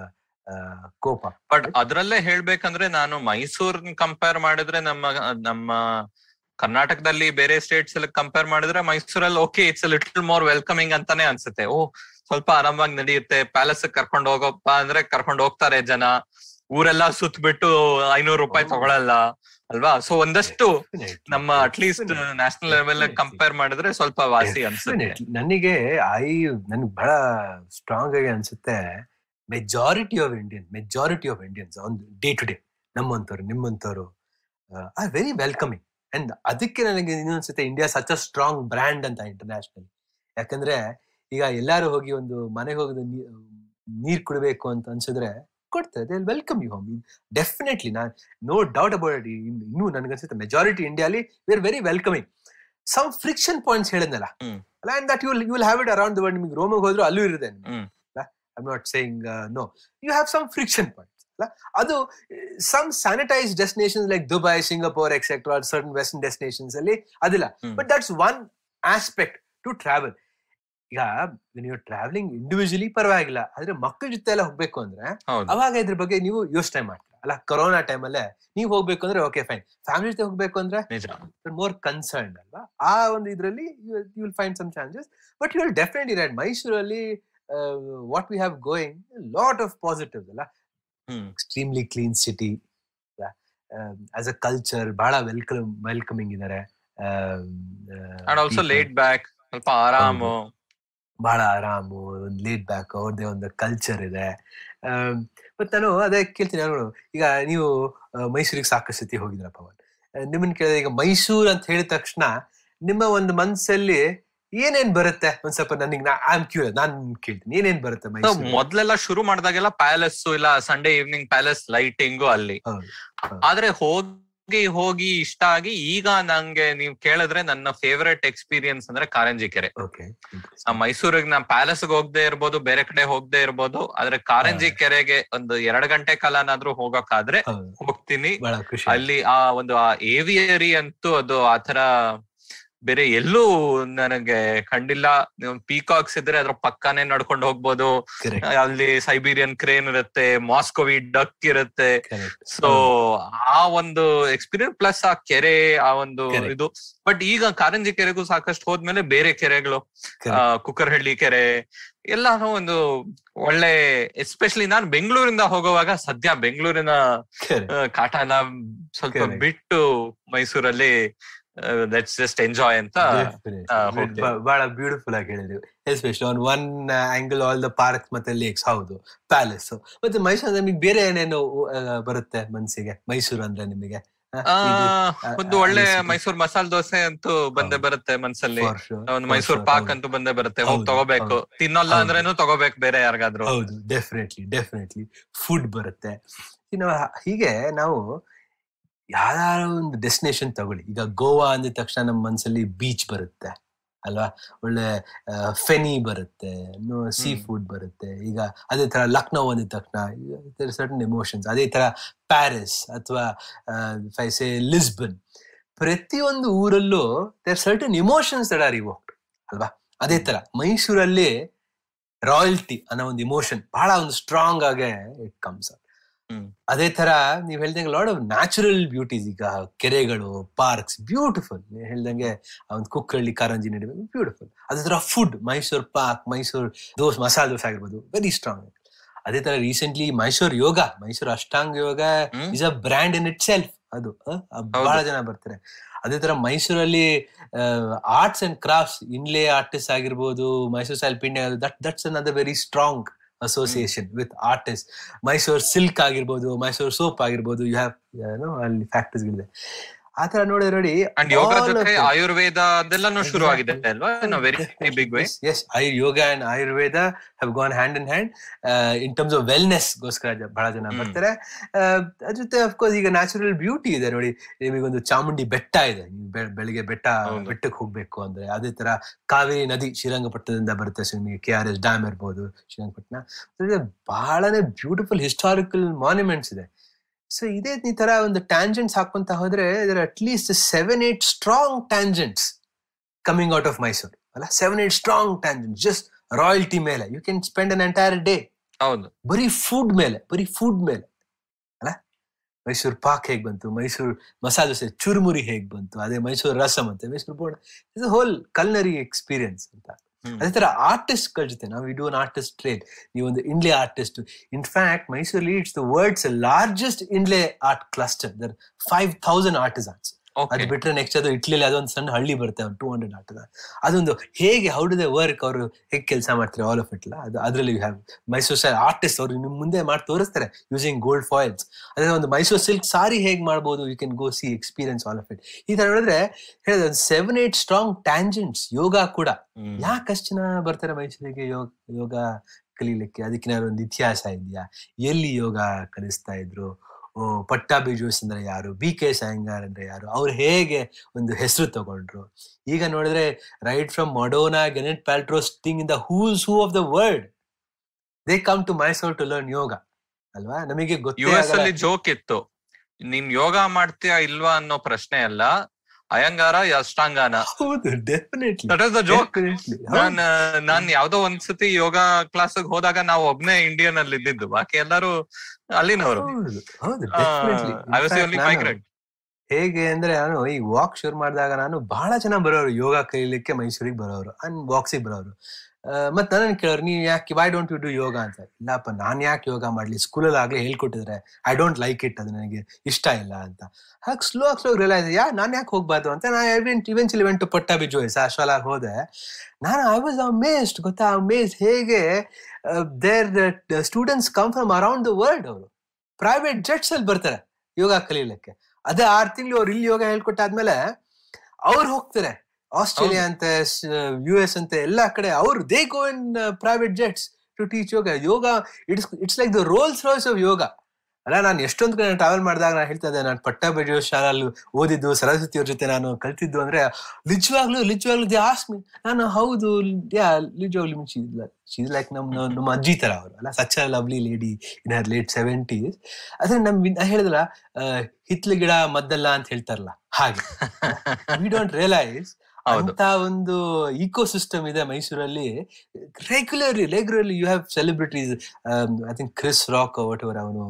cope but ಅದ್ರಲ್ಲೇ ಹೇಳ್ಬೇಕಂದ್ರೆ ನಾನು ಮೈಸೂರ್ ಕಂಪೇರ್ ಮಾಡಿದ್ರೆ ನಮ್ಮ ನಮ್ಮ ಕರ್ನಾಟಕದಲ್ಲಿ ಬೇರೆ ಸ್ಟೇಟ್ಸ್ ಅಲ್ಲಿ ಕಂಪೇರ್ ಮಾಡಿದ್ರೆ ಮೈಸೂರಲ್ಲಿ okay it's little more welcoming ಅಂತಾನೆ ಅನ್ಸುತ್ತೆ ಓ ಸ್ವಲ್ಪ ಆರಾಮಾಗಿ ನಡೆಯುತ್ತೆ ಪ್ಯಾಲೇಸ್ ಕರ್ಕೊಂಡು ಹೋಗಪ್ಪ ಅಂದ್ರೆ ಕರ್ಕೊಂಡು ಹೋಗ್ತಾರೆ ಜನ ಊರೆಲ್ಲ ಸುತ್ತ ಬಿಟ್ಟು ಐನೂರು ರೂಪಾಯಿ ತಗೊಳಲ್ಲ ಅಲ್ವಾ ಸೊ ಒಂದಷ್ಟು ನಮ್ಮ ಅಟ್ಲೀಸ್ಟ್ ನ್ಯಾಷನಲ್ ಲೆವೆಲ್ ಕಂಪೇರ್ ಮಾಡಿದ್ರೆ ಸ್ವಲ್ಪ ವಾಸಿ ಅನ್ಸುತ್ತೆ Definitely. ನನಗೆ ಐ ನನ್ಗೆ ಬಹಳ ಸ್ಟ್ರಾಂಗ್ ಆಗಿ ಅನ್ಸುತ್ತೆ majority of Indian majority of Indians on day to day ನಮ್ಮಂತವ್ರು ನಿಮ್ಮಂತವ್ರು ಆರ್ ವೆರಿ ವೆಲ್ಕಮಿಂಗ್ ಅಂಡ್ ಅದಕ್ಕೆ ನನಗೆ ಇನ್ನೊಂದ್ಸತಿ India such a strong brand ಅಂತ ಇಂಟರ್ನ್ಯಾಷನಲ್ ಯಾಕಂದ್ರೆ ಈಗ ಎಲ್ಲಾರು ಹೋಗಿ ಒಂದು ಮನೆಗೆ ಹೋಗಿ ನೀರ್ ಕುಡಬೇಕು ಅಂತ ಅನ್ಸಿದ್ರೆ ಕೊಡ್ತಾರೆ they welcome you home definitely ನಾನ್ ನೋ ಡೌಟ್ ಅಬೌಟ್ ಇಟ್ ಇನ್ನೂ ನನಗನ್ಸುತ್ತೆ ಮೆಜಾರಿಟಿ ಇಂಡಿಯಾಲಿ we are very welcoming some friction points ಹೇಳಿದ್ನಲ್ಲ hmm. And that you you will have it around the world ನಿಮಗೆ ರೋಮಿಗೆ ಹೋದ್ರು ಅಲ್ಲೂ ಇರುತ್ತೆ hmm. I not saying no you have some friction points ಅದು some sanitise destinations like Dubai Singapore etcetera certain western destinations ಅಲ್ಲಿ ಅದಿಲ್ಲ hmm. But that's one aspect to travel ಈಗ ನೀವು ಟ್ರಾವೆಲಿಂಗ್ ಇಂಡಿವಿಜುವಲಿ ಪರವಾಗಿಲ್ಲ ಆದ್ರೆ ಮಕ್ಕಳ ಜೊತೆ ಎಲ್ಲ ಹೋಗ್ಬೇಕು ಅಂದ್ರೆ ಹೌದು ಅವಾಗ ಇದ್ರ ಬಗ್ಗೆ ನೀವು ಯೋಚನೆ ಮಾಡ್ತೀರಾ ಅಲ್ಲ ಕೊರೋನಾ ಟೈಮಲ್ಲೇ ನೀವು ಹೋಗ್ಬೇಕು ಅಂದ್ರೆ ಓಕೆ ಫೈನ್ ಫ್ಯಾಮಿಲಿ ಜೊತೆ ಹೋಗ್ಬೇಕು ಅಂದ್ರೆ ನಿಜ ಮೋರ್ ಕನ್ಸರ್ನ್ ಅಲ್ವಾ ಆ ಒಂದು ಇದರಲ್ಲಿ you will find some chances but you will definitely right ಮೈಸೂರಲ್ಲಿ what we have going lot of positive ಅಲ್ಲ hmm extremely clean city as a culture ಬಹಳ ವೆಲ್ಕಮ್ ವೆಲ್ಕಮಿಂಗ್ ಇದ್ದಾರೆ ಅಂಡ್ ಆಲ್ಸೋ ಲೇಟ್ ಬ್ಯಾಕ್ ಸ್ವಲ್ಪ ಆರಾಮು ಬಹಳ ಆರಾಮು ಒಂದು ಲೀಡ್ ಬ್ಯಾಕ್ ಅವ್ರದ್ದೇ ಒಂದು ಕಲ್ಚರ್ ಇದೆ ಮತ್ತೆ ನಾನು ಅದೇ ಕೇಳ್ತೀನಿ ನಾನು ಈಗ ನೀವು ಆ, ಮೈಸೂರಿಗೆ ಸಾಕಷ್ಟು ಸತಿ ಹೋಗಿದ್ರ ಪವನ್ ಆ, ನಿಮ್ಮನ್ನ ಕೇಳಿದ್ರೆ ಈಗ ಮೈಸೂರು ಅಂತ ಹೇಳಿದ ತಕ್ಷಣ ನಿಮ್ಮ ಒಂದು ಮನ್ಸಲ್ಲಿ ಏನೇನ್ ಬರುತ್ತೆ ಒಂದ್ ಸ್ವಲ್ಪ ನನಗೆ ಐ ಆಮ್ ಕ್ಯೂರಿಯಸ್ ನಾನ್ ಕೇಳ್ತೀನಿ ಏನೇನ್ ಬರುತ್ತೆ So, ಮೈಸೂರು ಮೊದ್ಲೆಲ್ಲ ಶುರು ಮಾಡಿದಾಗೆಲ್ಲ ಪ್ಯಾಲೇಸ್ ಇಲ್ಲ ಸಂಡೇ ಈವ್ನಿಂಗ್ ಪ್ಯಾಲೇಸ್ ಲೈಟಿಂಗು ಅಲ್ಲಿ ಹೌದು ಆದ್ರೆ ಹೋಗಿ ಹೋಗಿ ಇಷ್ಟ ಆಗಿ ಈಗ ನಂಗೆ ನೀವ್ ಕೇಳಿದ್ರೆ ನನ್ನ ಫೇವರೆಟ್ ಎಕ್ಸ್ಪೀರಿಯನ್ಸ್ ಅಂದ್ರೆ ಕಾರಂಜಿ ಕೆರೆ ಓಕೆ ಆ ಮೈಸೂರಿಗೆ ನಾ ಪ್ಯಾಲೇಸ್ ಹೋಗದೆ ಇರ್ಬೋದು ಬೇರೆ ಕಡೆ ಹೋಗದೆ ಇರ್ಬೋದು ಆದ್ರೆ ಕಾರಂಜಿ ಕೆರೆಗೆ ಒಂದು ಎರಡ್ ಗಂಟೆ ಕಾಲನಾದ್ರೂ ಹೋಗಕ್ಕಾದ್ರೆ ಹೌದು ಹೋಗ್ತೀನಿ ಬಹಳ ಖುಷಿ ಅಲ್ಲಿ ಆ ಒಂದು ಆ ಏವಿಯರಿ ಅಂತೂ ಅದು ಆತರ ಬೇರೆ ಎಲ್ಲೂ ನನಗೆ ಕಂಡಿಲ್ಲ ಪೀಕಾಕ್ಸ್ ಇದ್ರೆ ಅದ್ರ ಪಕ್ಕಾನೇ ನಡ್ಕೊಂಡು ಹೋಗ್ಬೋದು ಕರೆಕ್ಟ್ ಅಲ್ಲಿ ಸೈಬೀರಿಯನ್ ಕ್ರೇನ್ ಇರುತ್ತೆ ಮಾಸ್ಕೋವಿ ಡಕ್ ಇರುತ್ತೆ ಕರೆಕ್ಟ್ ಸೊ ಆ ಒಂದು ಎಕ್ಸ್ಪೀರಿಯನ್ಸ್ ಪ್ಲಸ್ ಆ ಕೆರೆ ಆ ಒಂದು Correct. ಇದು ಬಟ್ ಈಗ ಕಾರಂಜಿ ಕೆರೆಗೂ ಸಾಕಷ್ಟು ಹೋದ್ಮೇಲೆ ಬೇರೆ ಕೆರೆಗಳು Correct. ಕುಕ್ಕರ್ಹಳ್ಳಿ ಕೆರೆ ಎಲ್ಲಾನು ಒಂದು ಒಳ್ಳೆ ಎಸ್ಪೆಷಲಿ ನಾನು ಬೆಂಗಳೂರಿಂದ ಹೋಗುವಾಗ ಸದ್ಯ ಬೆಂಗಳೂರಿನ ಆ, ಕಾಟನ ಸ್ವಲ್ಪ Correct. ಬಿಟ್ಟು ಮೈಸೂರಲ್ಲಿ ಲೆಟ್ಸ್ ಜಸ್ಟ್ ಎಂಜಾಯ್ ಅಂತ ಆ, ಹೋಗ್ತೀವಿ. ಬಹಳ ಬ್ಯೂಟಿಫುಲ್ ಆಗಿ ಹೇಳಿದ್ರಿ especially on one angle all the park ಮತ್ತೆ ಲೇಕ್ಸ್ ಹೌದು ಪ್ಯಾಲೇಸ್ ಮತ್ತೆ ಮೈಸೂರು ನಿಮಗೆ ಬೇರೆ ಏನೇನು ಆ, ಬರುತ್ತೆ ಮನ್ಸಿಗೆ ಮೈಸೂರು ಅಂದ್ರೆ ನಿಮಗೆ ಆ, ಒಂದು ಒಳ್ಳೆ ಮೈಸೂರ್ ಮಸಾಲ ದೋಸೆ ಅಂತೂ ಬಂದೇ ಹೌದು. ಬರುತ್ತೆ ಮನ್ಸಲ್ಲಿ ಒಂದು ಮೈಸೂರ್ ಪಾಕ್ ಅಂತೂ ಬಂದೇ ಬರುತ್ತೆ ಹೋಗಿ ಹೌದು, ತಗೋಬೇಕು ಹೌದು. ತಿನ್ನಲ್ಲ ಹೌದು. ಅಂದ್ರೇನು ತಗೋಬೇಕು ಬೇರೆ ಯಾರಿಗಾದ್ರು ಹೌದು ಡೆಫಿನೆಟ್ಲಿ ಡೆಫಿನೆಟ್ಲಿ ಫುಡ್ ಬರುತ್ತೆ ಇನ್ನು ಹೀಗೆ ನಾವು ಯಾವ್ದಾರ ಒಂದು ಡೆಸ್ಟಿನೇಷನ್ ತಗೊಳ್ಳಿ ಈಗ ಗೋವಾ ಅಂದಿದ ತಕ್ಷಣ ನಮ್ಮ ಮನ್ಸಲ್ಲಿ ಬೀಚ್ ಬರುತ್ತೆ ಅಲ್ವಾ ಒಳ್ಳೆ ಫೆನಿ ಬರುತ್ತೆ ಸೀ ಹ್ಮ್. ಫುಡ್ ಬರುತ್ತೆ ಈಗ ಅದೇ ತರ ಲಕ್ನೋ ಅಂದಿದ ತಕ್ಷಣ ಸರ್ಟನ್ ಎಮೋಷನ್ಸ್ ಅದೇ ತರ ಪ್ಯಾರಿಸ್ ಅಥವಾ ಫೈಸೆ ಲಿಸ್ಬನ್ ಪ್ರತಿಯೊಂದು ಊರಲ್ಲೂ there certain emotions that are evoked ಅಲ್ವಾ ಅದೇ ತರ ಮೈಸೂರಲ್ಲಿ ರಾಯಲ್ಟಿ ಅನ್ನೋ ಒಂದು ಇಮೋಷನ್ ಬಹಳ ಒಂದು ಸ್ಟ್ರಾಂಗ್ ಆಗಿ ಇಟ್ ಕಮ್ಸ್ ಹ್ಮ್. ಅದೇ ತರ ನೀವ್ ಹೇಳ್ದಂಗೆ ಲಾಡ್ ಆಫ್ ನ್ಯಾಚುರಲ್ ಬ್ಯೂಟೀಸ್ ಈಗ ಕೆರೆಗಳು ಪಾರ್ಕ್ಸ್ ಬ್ಯೂಟಿಫುಲ್ ನೀವ್ ಹೇಳ್ದಂಗೆ ಆ ಒಂದು ಕುಕ್ಕಳ್ಳಿ ಕಾರಂಜಿ ನಡುವೆ ಬ್ಯೂಟಿಫುಲ್ ಅದೇ ತರ ಫುಡ್ ಮೈಸೂರ್ ಪಾಕ್ ಮೈಸೂರ್ ದೋಸ್ ಮಸಾಲೆ ದೋಸೆ ಆಗಿರ್ಬೋದು ವೆರಿ ಸ್ಟ್ರಾಂಗ್ ಅದೇ ತರ recently Mysore yoga Mysuru ashtanga yoga hmm. Is a brand in itself ಅದು ಆ, ಆ, ಬಹಳ ಜನ ಬರ್ತಾರೆ ಅದೇ ತರ ಮೈಸೂರಲ್ಲಿ arts and crafts inlay artist ಆಗಿರ್ಬೋದು ಮೈಸೂರು ಸ್ಟೈಲ್ ಪಿಂಡೆ that that's another very strong association with artist Mysuru silk ಆಗಿರ್ಬೋದು ಮೈಸೂರು ಸೋಪ್ ಆಗಿರ್ಬೋದು ಯು ಹ್ಯಾವ್ ಏನೋ ಅಲ್ಲಿ ಫ್ಯಾಕ್ಟರೀಸ್ ಗಳಿದೆ ಆ ತರ ನೋಡಿ ನೋಡಿ ಅಂಡ್ ಯೋಗ all of ಜೊತೆ it. ಆಯುರ್ವೇದ ಅದೆಲ್ಲಾನು ಶುರು ಆಗಿದೆ ಅಲ್ವಾ in very big way yes I yoga and Ayurveda have gone hand in hand in terms of wellness ಗೋಸ್ಕರ ಜ- ಬಹಳ ಜನ ಹ್ಮ್. ಬರ್ತಾರೆ Uh, ಅದ್ರ ಜೊತೆ ಅಫ್ಕೋರ್ಸ್ ಈಗ ನ್ಯಾಚುರಲ್ ಬ್ಯೂಟಿ ಇದೆ ನೋಡಿ ನಿಮಗೊಂದು ಚಾಮುಂಡಿ ಬೆಟ್ಟ ಇದೆ ನೀವು ಬೆ- ಬೆಳಿಗ್ಗೆ ಬೆಟ್ಟ ಹೌದು. ಬೆಟ್ಟಕ್ಕೆ ಹೋಗ್ಬೇಕು ಅಂದ್ರೆ ಅದೇ ತರ ಕಾವೇರಿ ನದಿ ಶ್ರೀರಂಗಪಟ್ಟಣದಿಂದ ಬರುತ್ತೆ ಸೊ ನಿಮಗೆ ಕೆ ಆರ್ ಎಸ್ ಡ್ಯಾಮ್ ಇರ್ಬೋದು ಶ್ರೀರಂಗಪಟ್ಟಣ ಅದ್ರಲ್ಲಿ ಬಹಳನೇ ಬ್ಯೂಟಿಫುಲ್ ಹಿಸ್ಟಾರಿಕಲ್ ಮಾನ್ಯುಮೆಂಟ್ಸ್ ಇದೆ ಸೊ ಇದೇ ಈ ತರ ಒಂದು ಟ್ಯಾಂಜೆಂಟ್ಸ್ ಹಾಕೊಂತ ಹೋದ್ರೆ ಇದರ at least seven eight strong tangents coming out of Mysuru ಅಲ್ಲ seven eight strong tangent just royalty ಮೇಲೆ you can spend an entire day ಹೌದು ಬರೀ ಫುಡ್ ಮೇಲೆ ಬರೀ ಫುಡ್ ಮೇಲೆ ಅಲ್ಲ ಮೈಸೂರು ಪಾಕ್ ಹೇಗ್ ಬಂತು ಮೈಸೂರು ಮಸಾಲೆ ದೋಸೆ ಚುರುಮುರಿ ಹೇಗ್ ಬಂತು ಅದೇ ಮೈಸೂರು ರಸಮ್ ಅಂತೆ Mysuru board is whole culinary experience ಅಂತ ಹ್ಮ್. ಅದೇ ತರ ಆರ್ಟಿಸ್ಟ್ ಗಳ ಜೊತೆ ನಾವು ಇಡೂ ಅನ್ ಆರ್ಟಿಸ್ಟ್ ಟ್ರೇಡ್ ನೀವು ಒಂದು ಇಂಡ್ಲೆ ಆರ್ಟಿಸ್ಟ್ ಇನ್ಫ್ಯಾಕ್ಟ್ ಮೈಸೂರಲ್ಲಿ it's the world's largest inlay art cluster there five thousand artisans ಅದು ಓಕೆ ಬಿಟ್ರೆ ನೆಕ್ಸ್ಟ್ ಅದು ಇಟ್ಲಿಯಲ್ಲಿ ಅದೊಂದು ಸಣ್ಣ ಹಳ್ಳಿ ಬರುತ್ತೆ ಒಂದು ಟೂ ಹಂಡ್ರೆಡ್ ಆಟದ ಅದೊಂದು ಹೇಗೆ ಹೌ ಡು ದೇ ವರ್ಕ್ ಅವರು ಹೇಗೆ ಕೆಲಸ ಮಾಡ್ತಾರೆ ಆಲ್ ಆಫ್ ಇಟ್ ಅದು ಅದರಲ್ಲಿ ಹ್ಯಾವ್ ಮೈಸೂರು ಸ್ಟೈಲ್ ಆರ್ಟಿಸ್ಟ್ ಅವರು ನಿಮ್ ಮುಂದೆ ಮಾಡಿ ತೋರಿಸ್ತಾರೆ ಯೂಸಿಂಗ್ ಗೋಲ್ಡ್ ಫಾಯಿಲ್ಸ್ ಅದೇ ಒಂದು ಮೈಸೂರು ಸಿಲ್ಕ್ ಸಾರಿ ಹೇಗೆ ಮಾಡ್ಬೋದು you can go see experience all of it ಈ ತರ ನೋಡಿದ್ರೆ ಹೇಳಿದ್ರೆ ಒಂದು seven eight strong tangents yoga ಕೂಡ ಯಾಕೆ ಅಷ್ಟು ಜನ ಬರ್ತಾರೆ ಮೈಸೂರಿಗೆ ಯೋಗ ಯೋಗ ಕಲೀಲಿಕ್ಕೆ ಅದಕ್ಕೆ ಒಂದು ಇತಿಹಾಸ ಇದೆಯಾ ಎಲ್ಲಿ ಯೋಗ ಕಲಿಸ್ತಾ ಇದ್ರು ಓ ಪಟ್ಟಾಭಿ ಜೋಶ್ ಅಂದ್ರೆ ಯಾರು ಬಿ ಕೆ ಸಾಯಂಗಾರ್ ಅಂದ್ರೆ ಯಾರು ಅವ್ರು ಹೇಗೆ ಒಂದು ಹೆಸರು ತಗೊಂಡ್ರು ಈಗ ನೋಡಿದ್ರೆ right from Madonna Gwyneth Paltrow Sting in the who's who of the world they come to Mysore to learn yoga ಅಲ್ವಾ ನಮಗೆ ಯು ಗೊತ್ತೇ ಎಸ್ ಆಗಲ್ಲ. ಅಲ್ಲಿ ಜೋಕ್ ಇತ್ತು ನೀನ್ ಯೋಗ ಮಾಡ್ತೀಯಾ ಇಲ್ವಾ ಅನ್ನೋ ಪ್ರಶ್ನೆ ಅಲ್ಲ ಅಯ್ಯಂಗಾರ ಅಷ್ಟಾಂಗಾನ ಹೌದು definitely that is the joke ನಾನ್ ನಾನ್ ಯಾವ್ದೋ ಒಂದ್ಸತಿ ಯೋಗ ಕ್ಲಾಸ್ ಹೋದಾಗ ನಾವು ಒಬ್ನೇ ಇಂಡಿಯನ್ ಅಲ್ಲಿ ಇದ್ದಿದ್ದು ಬಾಕಿ ಎಲ್ಲರೂ ಅಲ್ಲಿನವರು ಹೌದು ಹೌದು I was only definitely migrant ಹೇಗೆ ಅಂದ್ರೆ ನಾನು ಈ ವಾಕ್ ಶುರು ಮಾಡಿದಾಗ ನಾನು ಬಹಳ ಜನ ಬರೋರು ಯೋಗ ಕಲೀಲಿಕ್ಕೆ ಮೈಸೂರಿಗೆ ಬರೋರು ಅಂಡ್ ವಾಕ್ಸಿಗೆ ಬರೋರು ಮತ್ ನನ್ನ ಕೇಳೋರು ನೀವ್ ಯಾಕೆ why don't you do yoga ಅಂತ ಇಲ್ಲಪ್ಪ ನಾನ್ ಯಾಕೆ ಯೋಗ ಮಾಡ್ಲಿ ಸ್ಕೂಲಲ್ಲಿ ಆಗ್ಲೇ ಹೇಳ್ಕೊಟ್ಟಿದ್ರೆ ಐ ಡೋಂಟ್ ಲೈಕ್ ಇಟ್ ಅದು ನನಗೆ ಇಷ್ಟ ಇಲ್ಲ ಅಂತ ಹಾಗೆ ಸ್ಲೋ ಸ್ಲೋ ರಿಯಲೈಸ್ ಯಾ ನಾನ್ ಯಾಕೆ ಹೋಗ್ಬಾರ್ದು ಅಂತ ನಾ eventually went to Pattabhi Jois ಅಶ್ವಲಾಗ್ ಹೋದೆ ನಾನು ಐ ವಾಸ್ ಅಮೇಸ್ಡ್ ಗೊತ್ತಾ ಅಮೇಸ್ಡ್ ಹೇಗೆ there students come from around the world ಅವರು ಪ್ರೈವೇಟ್ ಜೆಟ್ಸ್ ಅಲ್ಲಿ ಬರ್ತಾರೆ ಯೋಗ ಕಲೀಲಿಕ್ಕೆ ಅದೇ ಆರ್ ತಿಂಗಳು ಅವ್ರು ಇಲ್ಲಿ ಯೋಗ ಹೇಳ್ಕೊಟ್ಟಾದ್ಮೇಲೆ ಅವ್ರು ಹೋಗ್ತಾರೆ ಆಸ್ಟ್ರೇಲಿಯಾ ಅಂತೆ ಯು ಎಸ್ ಅಂತೆ ಎಲ್ಲಾ ಕಡೆ ಅವರು they go in private jets to teach yoga yoga it's it's like the Rolls Rolls of yoga ಅಲ್ಲ ನಾನು ಎಷ್ಟೊಂದು ಕಡೆ ಟ್ರಾವೆಲ್ ಮಾಡಿದಾಗ ನಾನು ಹೇಳ್ತಾ ಇದ್ದೆ ನಾನು ಪಟ್ಟಾಬಿ ಶಾಲೆಯಲ್ಲಿ ಓದಿದ್ದು ಸರಸ್ವತಿ ಅವ್ರ ಜೊತೆ ನಾನು ಕಲ್ತಿದ್ದು ಅಂದ್ರೆ ನಿಜವಾಗ್ಲೂ ನಿಜವಾಗ್ಲೂ ದೇ ಆಸ್ಮಿ ನಾನು ಹೌದು ಯಾ ನಿಜವಾಗ್ಲೂ ಶೀಸ್ ಲೈಕ್ ನಮ್ ನಮ್ಮ ಅಜ್ಜಿ ತರ ಅವರು ಅಲ್ಲ such a lovely lady in her late seventies ಅದ್ರ ನಮ್ ಹೇಳಿದ್ರ ಹಿತ್ಲು ಗಿಡ ಮದ್ದಲ್ಲ ಅಂತ ಹೇಳ್ತಾರಲ್ಲ ಹಾಗೆ ವಿ ಡೋಂಟ್ ರಿಯಲೈಸ್ ಹೌದು ಅಂತ ಒಂದು ಇಕೋ ಸಿಸ್ಟಮ್ ಇದೆ ಮೈಸೂರಲ್ಲಿ regularly regularly you have celebrities I think Chris Rock whatever ಅವನು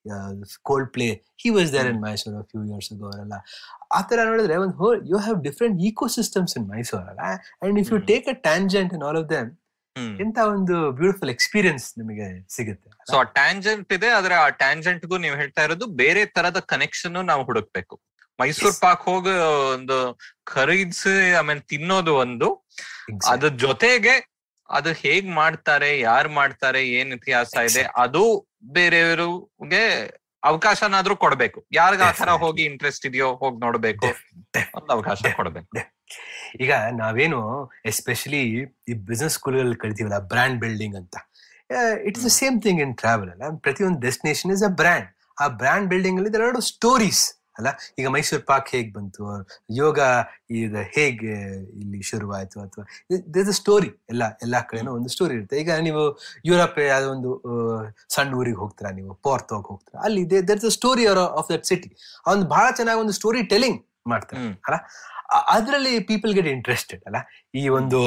Coldplay he was there in Mysuru few years ago ಅವರೆಲ್ಲ ಆ ತರ ನೋಡಿದ್ರೆ ಒಂದು whole you have different ecosystems in ಮೈಸೂರಲ್ಲ and if you hmm. Take a tangent in all of them hmm ಎಂತ ಒಂದು beautiful experience ನಿಮಗೆ ಸಿಗುತ್ತೆ ಸೊ ಆ ಟ್ಯಾಂಜೆಂಟ್ ಇದೆ ಆದ್ರೆ ಆ ಟ್ಯಾಂಜೆಂಟ್ಗೂ ನೀವು ಹೇಳ್ತಾ ಇರೋದು ಬೇರೆ ತರದ ಕನೆಕ್ಷನ್ ನಾವು ಹುಡುಕ್ಬೇಕು ಮೈಸೂರ್ Yes. ಪಾಕ್ ಹೋಗಿ ಒಂದು ಖರೀದಿಸಿ ಆಮೇಲೆ ತಿನ್ನೋದು ಒಂದು Exactly. ಅದ್ರ ಜೊತೆಗೆ ಅದು ಹೇಗ್ ಮಾಡ್ತಾರೆ ಯಾರು ಮಾಡ್ತಾರೆ ಏನ್ ಇತಿಹಾಸ ಇದೆ ಅದು ಬೇರೆಯವ್ರಿಗೆ ಅವಕಾಶನಾದ್ರೂ ಕೊಡ್ಬೇಕು ಯಾರಿಗ ಆ ತರ Definitely. ಹೋಗಿ ಇಂಟ್ರೆಸ್ಟ್ ಇದೆಯೋ ಹೋಗಿ ನೋಡ್ಬೇಕು Def- def- ಒಂದು ಅವಕಾಶ def- ಕೊಡ್ಬೇಕು def- ಈಗ ನಾವೇನು ಎಸ್ಪೆಷಲಿ ಈ ಬಿಸ್ನೆಸ್ ಸ್ಕೂಲ್ಗಳಲ್ಲಿ ಕರಿತೀವಲ್ಲ ಬ್ರ್ಯಾಂಡ್ ಬಿಲ್ಡಿಂಗ್ ಅಂತ it's the same thing in travel ಅಲ್ಲ ಪ್ರತಿಯೊಂದು ಡೆಸ್ಟಿನೇಷನ್ ಇಸ್ ಅ ಬ್ರ್ಯಾಂಡ್ ಆ ಬ್ರ್ಯಾಂಡ್ ಬಿಲ್ಡಿಂಗ್ ಅಲ್ಲಿ ಎರಡು ಸ್ಟೋರೀಸ್ ಅಲ್ಲ ಈಗ ಮೈಸೂರು ಪಾಕ್ ಹೇಗ್ ಬಂತು ಯೋಗ ಈಗ ಹೇಗೆ ಇಲ್ಲಿ ಶುರುವಾಯ್ತು ಅಥವಾ ದೇಸ್ ಅ ಸ್ಟೋರಿ ಎಲ್ಲ ಎಲ್ಲಾ ಕಡೆನೂ ಒಂದು ಸ್ಟೋರಿ ಇರುತ್ತೆ ಈಗ ನೀವು ಯುರೋಪ್ ಯಾವ್ದೋ ಒಂದು ಆ, ಸಣ್ಣ ಊರಿಗೆ ಹೋಗ್ತೀರಾ ನೀವು ಪೋರ್ತೋಗ್ ಹೋಗ್ತೀರಾ ಅಲ್ಲಿ there's a story of that city ಅವ್ನು ಬಹಳ ಚೆನ್ನಾಗಿ ಒಂದು ಸ್ಟೋರಿ ಟೆಲಿಂಗ್ ಮಾಡ್ತಾರೆ ಹ್ಮ್. ಅಲ್ಲ ಅದರಲ್ಲಿ ಪೀಪಲ್ ಗೆಟ್ ಇಂಟ್ರೆಸ್ಟೆಡ್ ಅಲ್ಲ ಈ ಒಂದು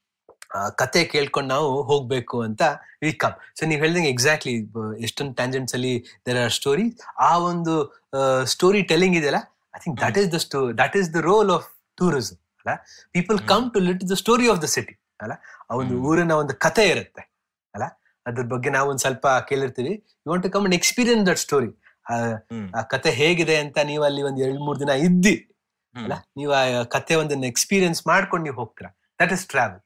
ಆ, ಕತೆ ಕೇಳ್ಕೊಂಡು ನಾವು ಹೋಗ್ಬೇಕು ಅಂತ ವಿ ಕಮ್ ಸೊ ನೀವು ಹೇಳ್ದಂಗೆ ಎಕ್ಸಾಕ್ಟ್ಲಿ ಎಷ್ಟೊಂದು ಟ್ಯಾಂಜೆಂಟ್ಸ್ ಅಲ್ಲಿ ದೇರ್ ಆರ್ ಸ್ಟೋರಿ ಆ ಒಂದು ಸ್ಟೋರಿ ಟೆಲಿಂಗ್ ಇದೆಯಲ್ಲ I think that is the story that is the role of tourism ಅಲ್ಲ people hmm. Come to lit the story of the city ಅಲ್ಲ ಆ ಒಂದು ಹ್ಮ್. ಊರಿನ ಒಂದು ಕತೆ ಇರುತ್ತೆ ಅಲ್ಲ ಅದ್ರ ಬಗ್ಗೆ ನಾವು ಒಂದ್ ಸ್ವಲ್ಪ ಕೇಳಿರ್ತೀವಿ you want to come and experience that story hmm. ಆ ಕತೆ ಹೇಗಿದೆ ಅಂತ ನೀವು ಅಲ್ಲಿ ಒಂದ್ ಎರಡ್ ಮೂರ್ ದಿನ ಇದ್ದಿ ಹ್ಮ್. ಅಲ್ಲ ನೀವು ಆ ಕತೆ ಒಂದನ್ನ ಎಕ್ಸ್ಪೀರಿಯನ್ಸ್ ಮಾಡ್ಕೊಂಡು ನೀವು ಹೋಗ್ತೀರಾ ದಟ್ ಇಸ್ ಟ್ರಾವೆಲ್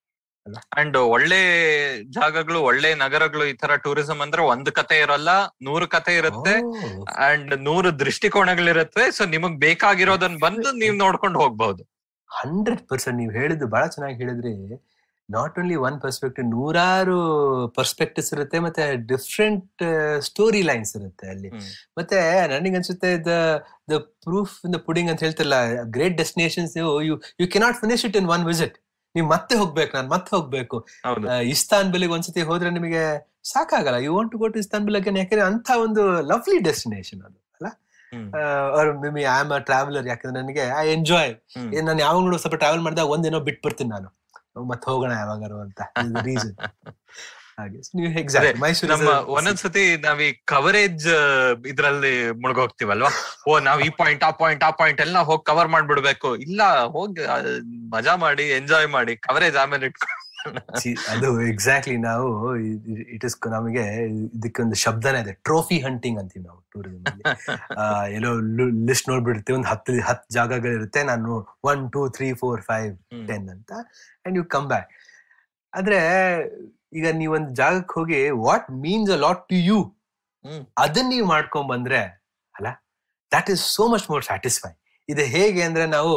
ಅಂಡ್ ಒಳ್ಳೆ ಜಾಗಗಳು ಒಳ್ಳೆ ನಗರಗಳು ಈ ತರ ಟೂರಿಸಂ ಅಂದ್ರೆ ಒಂದ್ ಕತೆ ಇರಲ್ಲ ನೂರು ಕತೆ ಇರುತ್ತೆ ಅಂಡ್ ನೂರು ದೃಷ್ಟಿಕೋನಗಳಿರುತ್ತೆ ಸೊ ನಿಮಗ್ ಬೇಕಾಗಿರೋದನ್ನ ಬಂದು ನೀವ್ ನೋಡ್ಕೊಂಡು ಹೋಗ್ಬಹುದು ಹಂಡ್ರೆಡ್ ಪರ್ಸೆಂಟ್ ನೀವು ಹೇಳಿದ್ದು ಬಹಳ ಚೆನ್ನಾಗಿ ಹೇಳಿದ್ರಿ ನಾಟ್ ಓನ್ಲಿ ಒನ್ ಪರ್ಸ್ಪೆಕ್ಟಿವ್ ನೂರಾರು ಪರ್ಸ್ಪೆಕ್ಟಿವ್ಸ್ ಇರುತ್ತೆ ಮತ್ತೆ ಡಿಫ್ರೆಂಟ್ ಸ್ಟೋರಿ ಲೈನ್ಸ್ ಇರುತ್ತೆ ಅಲ್ಲಿ ಮತ್ತೆ ನನಗೆ ಅನ್ಸುತ್ತೆ the the proof in the pudding ಅಂತ ಹೇಳ್ತಿರಲ್ಲ ಗ್ರೇಟ್ ಡೆಸ್ಟಿನೇಷನ್ಸ್ ನೀವು you you cannot finish it in one visit ನೀವು ಮತ್ತೆ ಹೋಗ್ಬೇಕು ನಾನು ಮತ್ತೆ ಹೋಗ್ಬೇಕು ಹೌದು ಇಸ್ತಾನ್ಬುಲಿಗೆ ಒಂದ್ಸತಿ ಹೋದ್ರೆ ನಿಮಗೆ ಸಾಕಾಗಲ್ಲ you want to go to Istanbul again ಯಾಕಂದ್ರೆ ಅಂತ ಒಂದು ಲವ್ಲಿ ಡೆಸ್ಟಿನೇಷನ್ ಅದು ಅಲ್ಲ ಹ್ಮ್. ಅವ್ರ may I am a traveller ಯಾಕಂದ್ರೆ ನನಗೆ ಐ ಎಂಜಾಯ್ ಹ್ಮ್. ನಾನು ಯಾವಾಗ ಸ್ವಲ್ಪ ಟ್ರಾವೆಲ್ ಮಾಡಿದಾಗ ಒಂದಿನೋ ಬಿಟ್ಟು ಬರ್ತೀನಿ ನಾನು ಮತ್ತೆ ಹೋಗೋಣ ಯಾವಾಗಾರು ಅಂತ ರೀಸನ್ ಹಾಗೆ So ನೀವು ಎಕ್ಸಾಕ್ಟ್ ಮೈಸೂರು ನಮ್ಮ ಒಂದೊಂದ್ಸತಿ ನಾವ್ ಈ ಕವರೇಜ್ ಇದ್ರಲ್ಲಿ ಮುಳುಗೋಗ್ತಿವಲ್ವಾ ಓ ನಾವ್ ಈ ಪಾಯಿಂಟ್ ಆ ಪಾಯಿಂಟ್ ಆ ಪಾಯಿಂಟ್ ಎಲ್ಲ ಹೋಗಿ ಕವರ್ ಮಾಡ್ಬಿಡ್ಬೇಕು ಇಲ್ಲ ಹೋಗಿ ಆ, ಮಜಾ ಮಾಡಿ ಎಂಜಾಯ್ ಮಾಡಿ ಕವರೇಜ್ ಆಮೇಲೆ ಇಟ್ಕೊಂಡು ಅದು ಎಕ್ಸಾಕ್ಟ್ಲಿ ನಾವು ಇಟ್ ಇಸ್ ನಮಗೆ ಇದಕ್ಕೊಂದು ಶಬ್ದನೇ ಇದೆ ಟ್ರೋಫಿ ಹಂಟಿಂಗ್ ಅಂತೀವಿ ನಾವು ಟೂರಿಸಂ ಅಲ್ಲಿ ಆ, ಎಲ್ಲೋ ಲಿಸ್ಟ್ ನೋಡ್ಬಿಡ್ತೀವಿ ಒಂದು ಹತ್ತು ಹತ್ತು ಜಾಗಗಳಿರುತ್ತೆ ನಾನು one two three four five hmm. Ten ಅಂತ ಅಂಡ್ ಯು ಕಮ್ ಬ್ಯಾಕ್ ಆದ್ರೆ ಈಗ ನೀವೊಂದ್ ಜಾಗಕ್ಕೆ ಹೋಗಿ what means a lot to you hmm. ಅದನ್ನ ನೀವು ಮಾಡ್ಕೊಂಡ್ ಬಂದ್ರೆ ಅಲ್ಲ that is so much more satisfy ಇದು ಹೇಗೆ ಅಂದ್ರೆ ನಾವು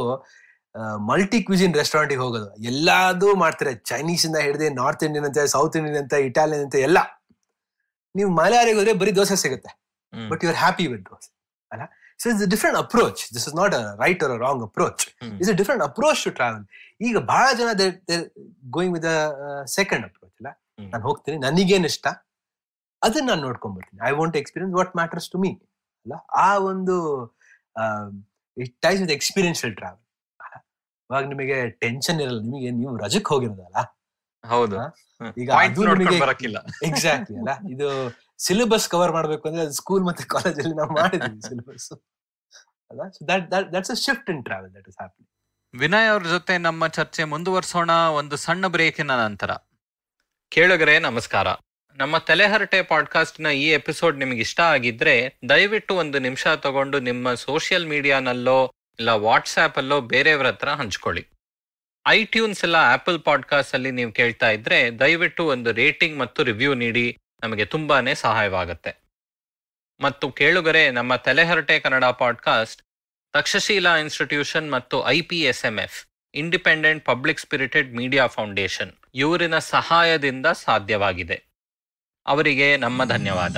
ಮಲ್ಟಿ ಕ್ವಿಸಿನ್ ರೆಸ್ಟೋರೆಂಟ್ಗೆ ಹೋಗೋದು ಎಲ್ಲಾದು ಮಾಡ್ತಾರೆ ಚೈನೀಸ್ ಇಂದ ಹಿಡಿದು ನಾರ್ತ್ ಇಂಡಿಯನ್ ಅಂತ ಸೌತ್ ಇಂಡಿಯನ್ ಅಂತ ಇಟಾಲಿಯನ್ ಅಂತ ಎಲ್ಲ ನೀವು ಮಲಯಾಳಿಗೆ ಹೋದ್ರೆ ಬರೀ ದೋಸೆ ಸಿಗುತ್ತೆ hmm. But you are happy with dosa ಅಲ್ಲ so it's different approach this is not a right or wrong approach hmm. It's a different approach to travel ಈಗ ಬಹಳ ಜನ ಗೋಯಿಂಗ್ ವಿತ್ ಸೆಕೆಂಡ್ ಅಪ್ರೋಚ್ ಅಲ್ಲ ಹ್ಮ್. ನಾನು ಹೋಗ್ತೀನಿ ನನಗೇನ್ ಇಷ್ಟ ಅದನ್ನ ನಾನು ನೋಡ್ಕೊಂಡ್ ಬರ್ತೀನಿ I want experience what matters to me ಅಲ್ಲ ಆ ಒಂದು it ties with experiential travel ಇವಾಗ ನಿಮಗೆ ಟೆನ್ಷನ್ ಇರಲ್ಲ ನಿಮಗೆ ನೀವು ರಜಕ್ ಹೋಗಿರೋದಲ್ಲ ಹೌದು ಹಾ? ಹ್ಮ್. ಈಗ Point ಅದು ನೋಡ್ಕೊಂಡ್ ನಿಮಗೆ- ಬರಕ್ಕಿಲ್ಲ ಎಕ್ಸಾಕ್ಟ್ಲಿ ಅಲ್ಲ ಇದು ಸಿಲೆಬಸ್ ಕವರ್ ಮಾಡ್ಬೇಕು ಅಂದ್ರೆ ಅದು ಸ್ಕೂಲ್ ಮತ್ತೆ ಕಾಲೇಜಲ್ಲಿ ನಾವು ಮಾಡಿದ್ವಿ ಸಿಲೆಬಸ್ ಅಲ್ಲ so that that's a shift in travel that is happening Vinay ಅವ್ರ ಜೊತೆ ನಮ್ಮ ಚರ್ಚೆ ಮುಂದುವರ್ಸೋಣ ಒಂದು ಸಣ್ಣ ಬ್ರೇಕಿನ ನಂತರ ಕೇಳುಗರೆ ನಮಸ್ಕಾರ ನಮ್ಮ ತಲೆಹರಟೆ ಪಾಡ್ಕಾಸ್ಟ್ ನ ಈ ಎಪಿಸೋಡ್ ನಿಮಗೆ ಇಷ್ಟ ಆಗಿದ್ರೆ ದಯವಿಟ್ಟು ಒಂದು ನಿಮಿಷ ತಗೊಂಡು ನಿಮ್ಮ ಸೋಷಿಯಲ್ ಮೀಡಿಯಾನಲ್ಲೋ ಇಲ್ಲ ವಾಟ್ಸ್ಆಪ್ ಅಲ್ಲೋ ಬೇರೆಯವ್ರ ಹತ್ರ ಹಂಚ್ಕೊಳ್ಳಿ ಐಟ್ಯೂನ್ಸ್ ಎಲ್ಲ ಆಪಲ್ ಪಾಡ್ಕಾಸ್ಟ್ ಅಲ್ಲಿ ನೀವು ಕೇಳ್ತಾ ಇದ್ರೆ ದಯವಿಟ್ಟು ಒಂದು ರೇಟಿಂಗ್ ಮತ್ತು ರಿವ್ಯೂ ನೀಡಿ ನಮಗೆ ತುಂಬಾನೇ ಸಹಾಯವಾಗುತ್ತೆ ಮತ್ತು ಕೇಳುಗರೆ ನಮ್ಮ ತಲೆಹರಟೆ ಕನ್ನಡ ಪಾಡ್ಕಾಸ್ಟ್ ತಕ್ಷಶೀಲಾ ಇನ್ಸ್ಟಿಟ್ಯೂಷನ್ ಮತ್ತು I P S M F independent public spirited media foundation ಇವರಿನ ಸಹಾಯದಿಂದ ಸಾಧ್ಯವಾಗಿದೆ ಅವರಿಗೆ ನಮ್ಮ ಧನ್ಯವಾದ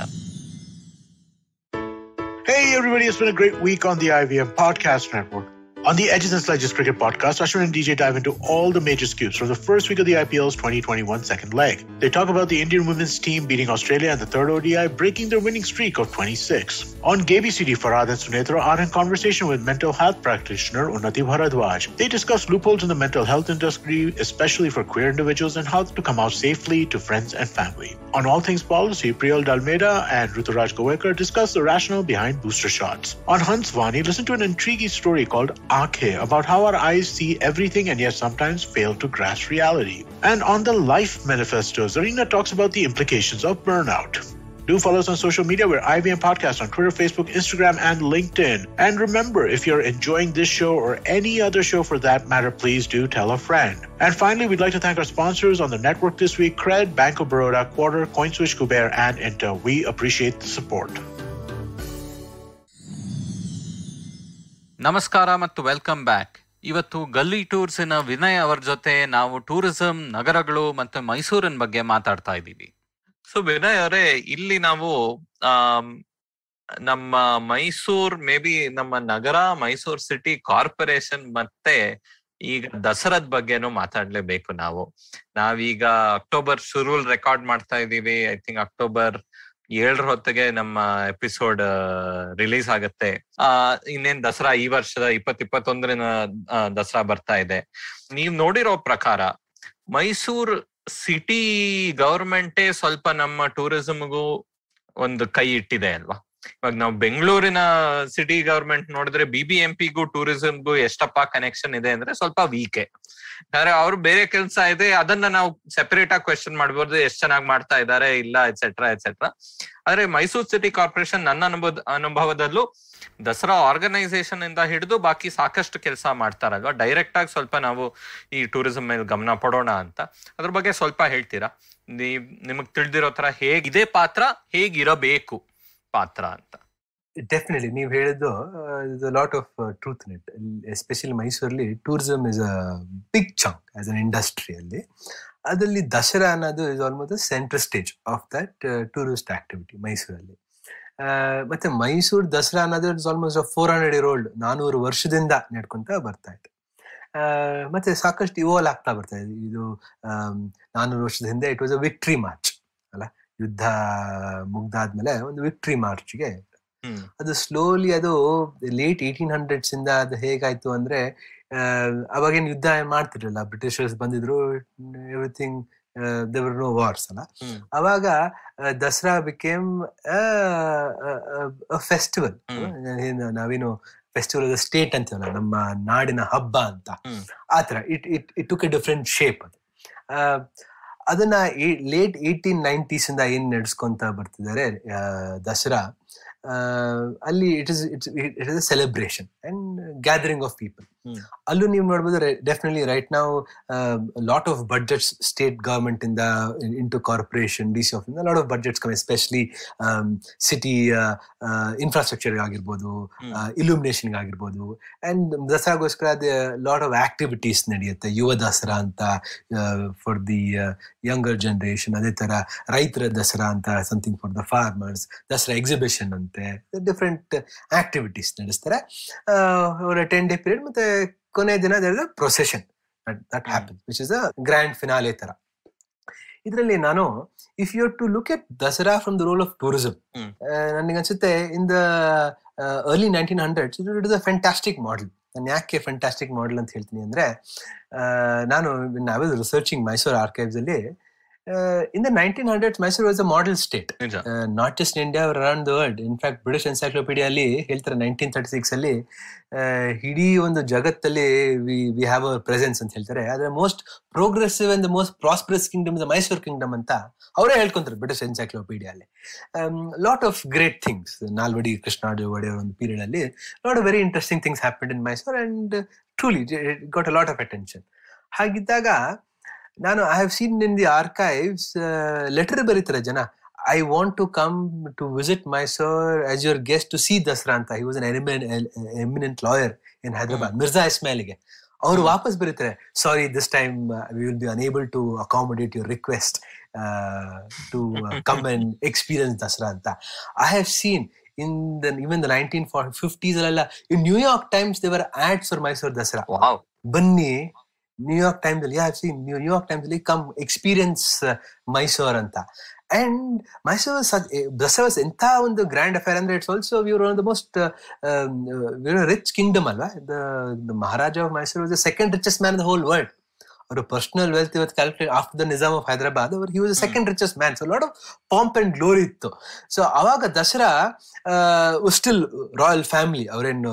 Hey, everybody, it's been a great week on the IVM Podcast Network. On the Edges and Sledges Cricket Podcast, Ashwin and DJ dive into all the major scoops from the first week of the IPL's 2021 second leg. They talk about the Indian women's team beating Australia and the third ODI, breaking their winning streak of 26. On GabyCD, Farhad and Sunetra are in conversation with mental health practitioner Unnati Bharadwaj. They discuss loopholes in the mental health industry, especially for queer individuals, and how to come out safely to friends and family. On All Things Policy, Priyal Dalmeda and Ruturaj Goekar discuss the rationale behind booster shots. On Hans Vani, listen to an intriguing story called Aakhe about how our eyes see everything and yet sometimes fail to grasp reality. And on the Life Manifesto, Zarina talks about the implications of burnout. Do follow us on social media. We're IVM Podcast on Twitter, Facebook, Instagram, and LinkedIn. And remember, if you're enjoying this show or any other show for that matter, please do tell a friend. And finally, we'd like to thank our sponsors on the network this week Cred, Bank of Baroda, Quarter, CoinSwitch, Kuber, and Inter. We appreciate the support. ನಮಸ್ಕಾರ ಮತ್ತು welcome back ಇವತ್ತು ಗಲ್ಲಿ ಟೂರ್ಸಿನ ವಿನಯ್ ಅವರ ಜೊತೆ ನಾವು tourism ನಗರಗಳು ಮತ್ತು ಮೈಸೂರಿನ ಬಗ್ಗೆ ಮಾತಾಡ್ತಾ ಇದ್ದೀವಿ ಸೊ ವಿನಯ್ ಅವರೇ ಇಲ್ಲಿ ನಾವು ಆಮ್, ನಮ್ಮ ಮೈಸೂರ್ ಮೇ ಬಿ ನಮ್ಮ ನಗರ ಮೈಸೂರ್ ಸಿಟಿ ಕಾರ್ಪೊರೇಷನ್ ಮತ್ತೆ ಈಗ ದಸರಾದ ಬಗ್ಗೆನೂ ಮಾತಾಡ್ಲೇಬೇಕು ನಾವು ನಾವೀಗ ಅಕ್ಟೋಬರ್ ಶುರುಲ್ ರೆಕಾರ್ಡ್ ಮಾಡ್ತಾ ಇದೀವಿ ಐ ಥಿಂಕ್ ಅಕ್ಟೋಬರ್ ಏಳರ ಹೊತ್ತಿಗೆ ನಮ್ಮ ಎಪಿಸೋಡ್ ರಿಲೀಸ್ ಆಗತ್ತೆ ಆ ಇನ್ನೇನ್ ದಸರಾ ಈ ವರ್ಷದ ಇಪ್ಪತ್ ಇಪ್ಪತ್ತೊಂದರಿನ ಆ, ದಸರಾ ಬರ್ತಾ ಇದೆ ನೀವ್ ನೋಡಿರೋ ಪ್ರಕಾರ ಮೈಸೂರ್ ಸಿಟಿ ಗವರ್ಮೆಂಟೇ ಸ್ವಲ್ಪ ನಮ್ಮ ಟೂರಿಸಂಗೂ ಒಂದು ಕೈ ಇಟ್ಟಿದೆ ಅಲ್ವಾ ಇವಾಗ ನಾವು ಬೆಂಗಳೂರಿನ ಸಿಟಿ ಗವರ್ಮೆಂಟ್ ನೋಡಿದ್ರೆ ಬಿ ಬಿ ಎಂ ಪಿಗೂ ಟೂರಿಸಂಗೂ ಎಷ್ಟಪ್ಪ ಕನೆಕ್ಷನ್ ಇದೆ ಅಂದ್ರೆ ಸ್ವಲ್ಪ ವೀಕೆ ಯಾಕಂದ್ರೆ ಅವ್ರು ಬೇರೆ ಕೆಲಸ ಇದೆ ಅದನ್ನ ನಾವು ಸೆಪರೇಟ್ ಆಗಿ ಕ್ವೆಶನ್ ಮಾಡ್ಬೋದು ಎಷ್ಟ್ ಚೆನ್ನಾಗಿ ಮಾಡ್ತಾ ಇದ್ದಾರೆ ಇಲ್ಲ ಎಟ್ಸೆಟ್ರಾ ಎಟ್ಸೆಟ್ರಾ ಆದ್ರೆ ಮೈಸೂರು ಸಿಟಿ ಕಾರ್ಪೊರೇಷನ್ ನನ್ನ ಅನುಭವ ಅನುಭವದಲ್ಲೂ ದಸರಾ ಆರ್ಗನೈಸೇಷನ್ ಇಂದ ಹಿಡಿದು ಬಾಕಿ ಸಾಕಷ್ಟು ಕೆಲಸ ಮಾಡ್ತಾರಲ್ವಾ ಡೈರೆಕ್ಟ್ ಆಗಿ ಸ್ವಲ್ಪ ನಾವು ಈ ಟೂರಿಸಂ ಮೇಲೆ ಗಮನ ಕೊಡೋಣ ಅಂತ ಅದ್ರ ಬಗ್ಗೆ ಸ್ವಲ್ಪ ಹೇಳ್ತೀರಾ ನೀವ್ ನಿಮಗ್ ತಿಳಿದಿರೋ ತರ ಹೇಗಿದೆ ಪಾತ್ರ ಹೇಗಿರಬೇಕು ಪಾತ್ರ ಅಂತ ಡೆಫಿನೆಟ್ಲಿ ನೀವು ಹೇಳಿದ್ದು lot of truth in it especially ಮೈಸೂರಲ್ಲಿ tourism is a big chunk as an ಇಂಡಸ್ಟ್ರಿಯಲ್ಲಿ ಅದರಲ್ಲಿ ದಸರಾ ಅನ್ನೋದು is almost central stage of that tourist activity ಮೈಸೂರಲ್ಲಿ ಆ, ಮತ್ತೆ ಮೈಸೂರು ದಸರಾ ಅನ್ನೋದು it's almost four hundred year old ನಾನೂರು ವರ್ಷದಿಂದ ನಡ್ಕೊಂತ ಬರ್ತಾ ಇದೆ ಆ, ಮತ್ತೆ ಸಾಕಷ್ಟು ಇವಾಲ್ವ್ ಆಗ್ತಾ ಬರ್ತಾ ಇದೆ ಇದು ಆಮ್, ನಾನೂರು ವರ್ಷದ ಹಿಂದೆ it was a victory march ಅಲ್ಲ ಯುದ್ಧ ಮುಗ್ದಾದ್ಮೇಲೆ ಒಂದು ವಿಕ್ಟ್ರಿ ಮಾರ್ಚ್ಗೆ ಹ್ಮ್ ಅದು ಸ್ಲೋಲಿ ಅದು ಲೇಟ್ ಏಯ್ಟೀನ್ ಹಂಡ್ರೆಡ್ಸ್ ಇಂದ ಅದು ಹೇಗಾಯ್ತು ಅಂದ್ರೆ ಆ, ಅವಾಗೇನ್ ಯುದ್ಧ ಮಾಡ್ತಿರ್ಲಿಲ್ಲ ಬ್ರಿಟಿಷರ್ಸ್ ಬಂದಿದ್ರು ಎವ್ರಿಥಿಂಗ್ ದೇವರ್ ನೋ ವಾರ್ಸ್ ಅಲ್ಲ ಹ್ಮ್. ಅವಾಗ ಆ, ದಸರಾ ಬಿಕೇಮ್ ಫೆಸ್ಟಿವಲ್ ಹ್ಮ್. ನಾವೇನು ಫೆಸ್ಟಿವಲ್ ಸ್ಟೇಟ್ ಅಂತೀವಲ್ಲ ನಮ್ಮ ನಾಡಿನ ಹಬ್ಬ ಅಂತ ಹ್ಮ್. ಆತರ it it it took a different shape ಅದು ಆ, ಅದನ್ನ ಲೇಟ್ ಏಯ್ಟೀನ್ ನೈಂಟೀಸ್ ಇಂದ ಏನ್ ನಡೆಸ್ಕೊಂತ ಬರ್ತಿದ್ದಾರೆ ಆ, ದಸರಾ ಆ, ಅಲ್ಲಿ it is it's it is a celebration and gathering of people hmm. ಅಲ್ಲೂ ನೀವು ನೋಡ್ಬೋದು ಡೆಫಿನೆಟ್ಲಿ ರೈಟ್ ನಾವು lot of budgets state government ಇಂದ into corporation D C of ಇಂದ ಲಾಟ್ ಆಫ್ ಬಡ್ಜೆಟ್ಸ್ ಕಮ್ಮಿ ಎಸ್ಪೆಷಲಿ ಸಿಟಿ ಇನ್ಫ್ರಾಸ್ಟ್ರಕ್ಚರ್ ಆಗಿರ್ಬೋದು hmm. Illumination ಆಗಿರ್ಬೋದು and ದಸರಾಗೋಸ್ಕರ ಲಾಟ್ ಆಫ್ ಆಕ್ಟಿವಿಟೀಸ್ ನಡೆಯುತ್ತೆ ಯುವ ದಸರಾ ಅಂತ ಫಾರ್ ದಿ ಯಂಗರ್ ಜನರೇಷನ್ ಅದೇ ತರ ರೈತರ ದಸರಾ ಅಂತ something for the farmers Dasara exhibition ಅಂತೆ ಡಿಫ್ರೆಂಟ್ ಆಕ್ಟಿವಿಟೀಸ್ ನಡೆಸ್ತಾರೆ ಟೆನ್ ಡೇ ಪೀರಿಯಡ್ ಮತ್ತೆ ಕೊನೆ ದಿನ procession that happen which is a grand finale ತರ ಇದರಲ್ಲಿ ನಾನು if you to look at Dasara from the role of tourism hmm. ನನಗೆ ಅನ್ಸುತ್ತೆ in the early nineteen hundreds it is a fantastic model ನಾನು ಯಾಕೆ ಫ್ಯಾಂಟಾಸ್ಟಿಕ್ ಮಾಡೆಲ್ ಅಂತ ಹೇಳ್ತೀನಿ ಅಂದ್ರೆ ಆ, ನಾನು I was researching Mysuru archives ಅಲ್ಲಿ ಇನ್ the nineteen hundred Mysuru was a model state ನಿಜ not just India around the world in fact British encyclopaedia ಅಲ್ಲಿ ಹೇಳ್ತಾರೆ ನೈನ್ಟೀನ್ ತರ್ಟಿ ಸಿಕ್ಸ್ ಅಲ್ಲಿ ಆ, ಇಡೀ ಒಂದು ಜಗತ್ತಲ್ಲಿ we we have a presence ಅಂತ ಹೇಳ್ತಾರೆ ಆದ್ರೆ most progressive and the most prosperous kingdom the Mysore kingdom ಅಂತ ಅವರೇ ಹೇಳ್ಕೊಂತಾರೆ ಬ್ರಿಟಿಷ್ ಎನ್ಸೈಕ್ಲೋಪೀಡಿಯಾ ಅಲ್ಲಿ lot of great things Nalvadi Krishnaraja Wodeyar ಒಂದು ಪೀರಿಯಡ್ ಅಲ್ಲಿ lot of very interesting things happen in Mysore and truly got a lot of attention ಹಾಗಿದ್ದಾಗ ನಾನು I have seen in the archives letter ಬರೀತಾರೆ ಜನ I want to come to visit Mysore as your guest to see Dasara ಅಂತ he was an eminent lawyer in Hyderabad Mirza ಇಸ್ಮಾಯಿಲ್ಗೆ ಅವರು ವಾಪಸ್ ಬರೀತಾರೆ sorry this time we will be unable to accommodate your request to come and experience Dasara ಅಂತ I have seen in the even the nineteen fifties ಅಲ್ಲೆಲ್ಲ in New York Times there were ads for Mysore Dasara wow ಬನ್ನಿ New York Times ಅಲ್ಲಿ yeah see New York Times ಅಲ್ಲಿ come experience Mysore ಅಂತ and Mysuru Dasara ಎಂಥ ಒಂದು grand affair ಅಂದ್ರೆ it's also we're one the most rich kingdom ಅಲ್ವಾ the maharaja of Mysore was the second richest man the whole world ಅವರ personal wealth ಇವತ್ತು calculate after the Nizam of Hyderabad ಅವರು he was second richest man so lot of pomp and glory ಇತ್ತು so ಅವಾಗ Dasara still royal family ಅವರೇನು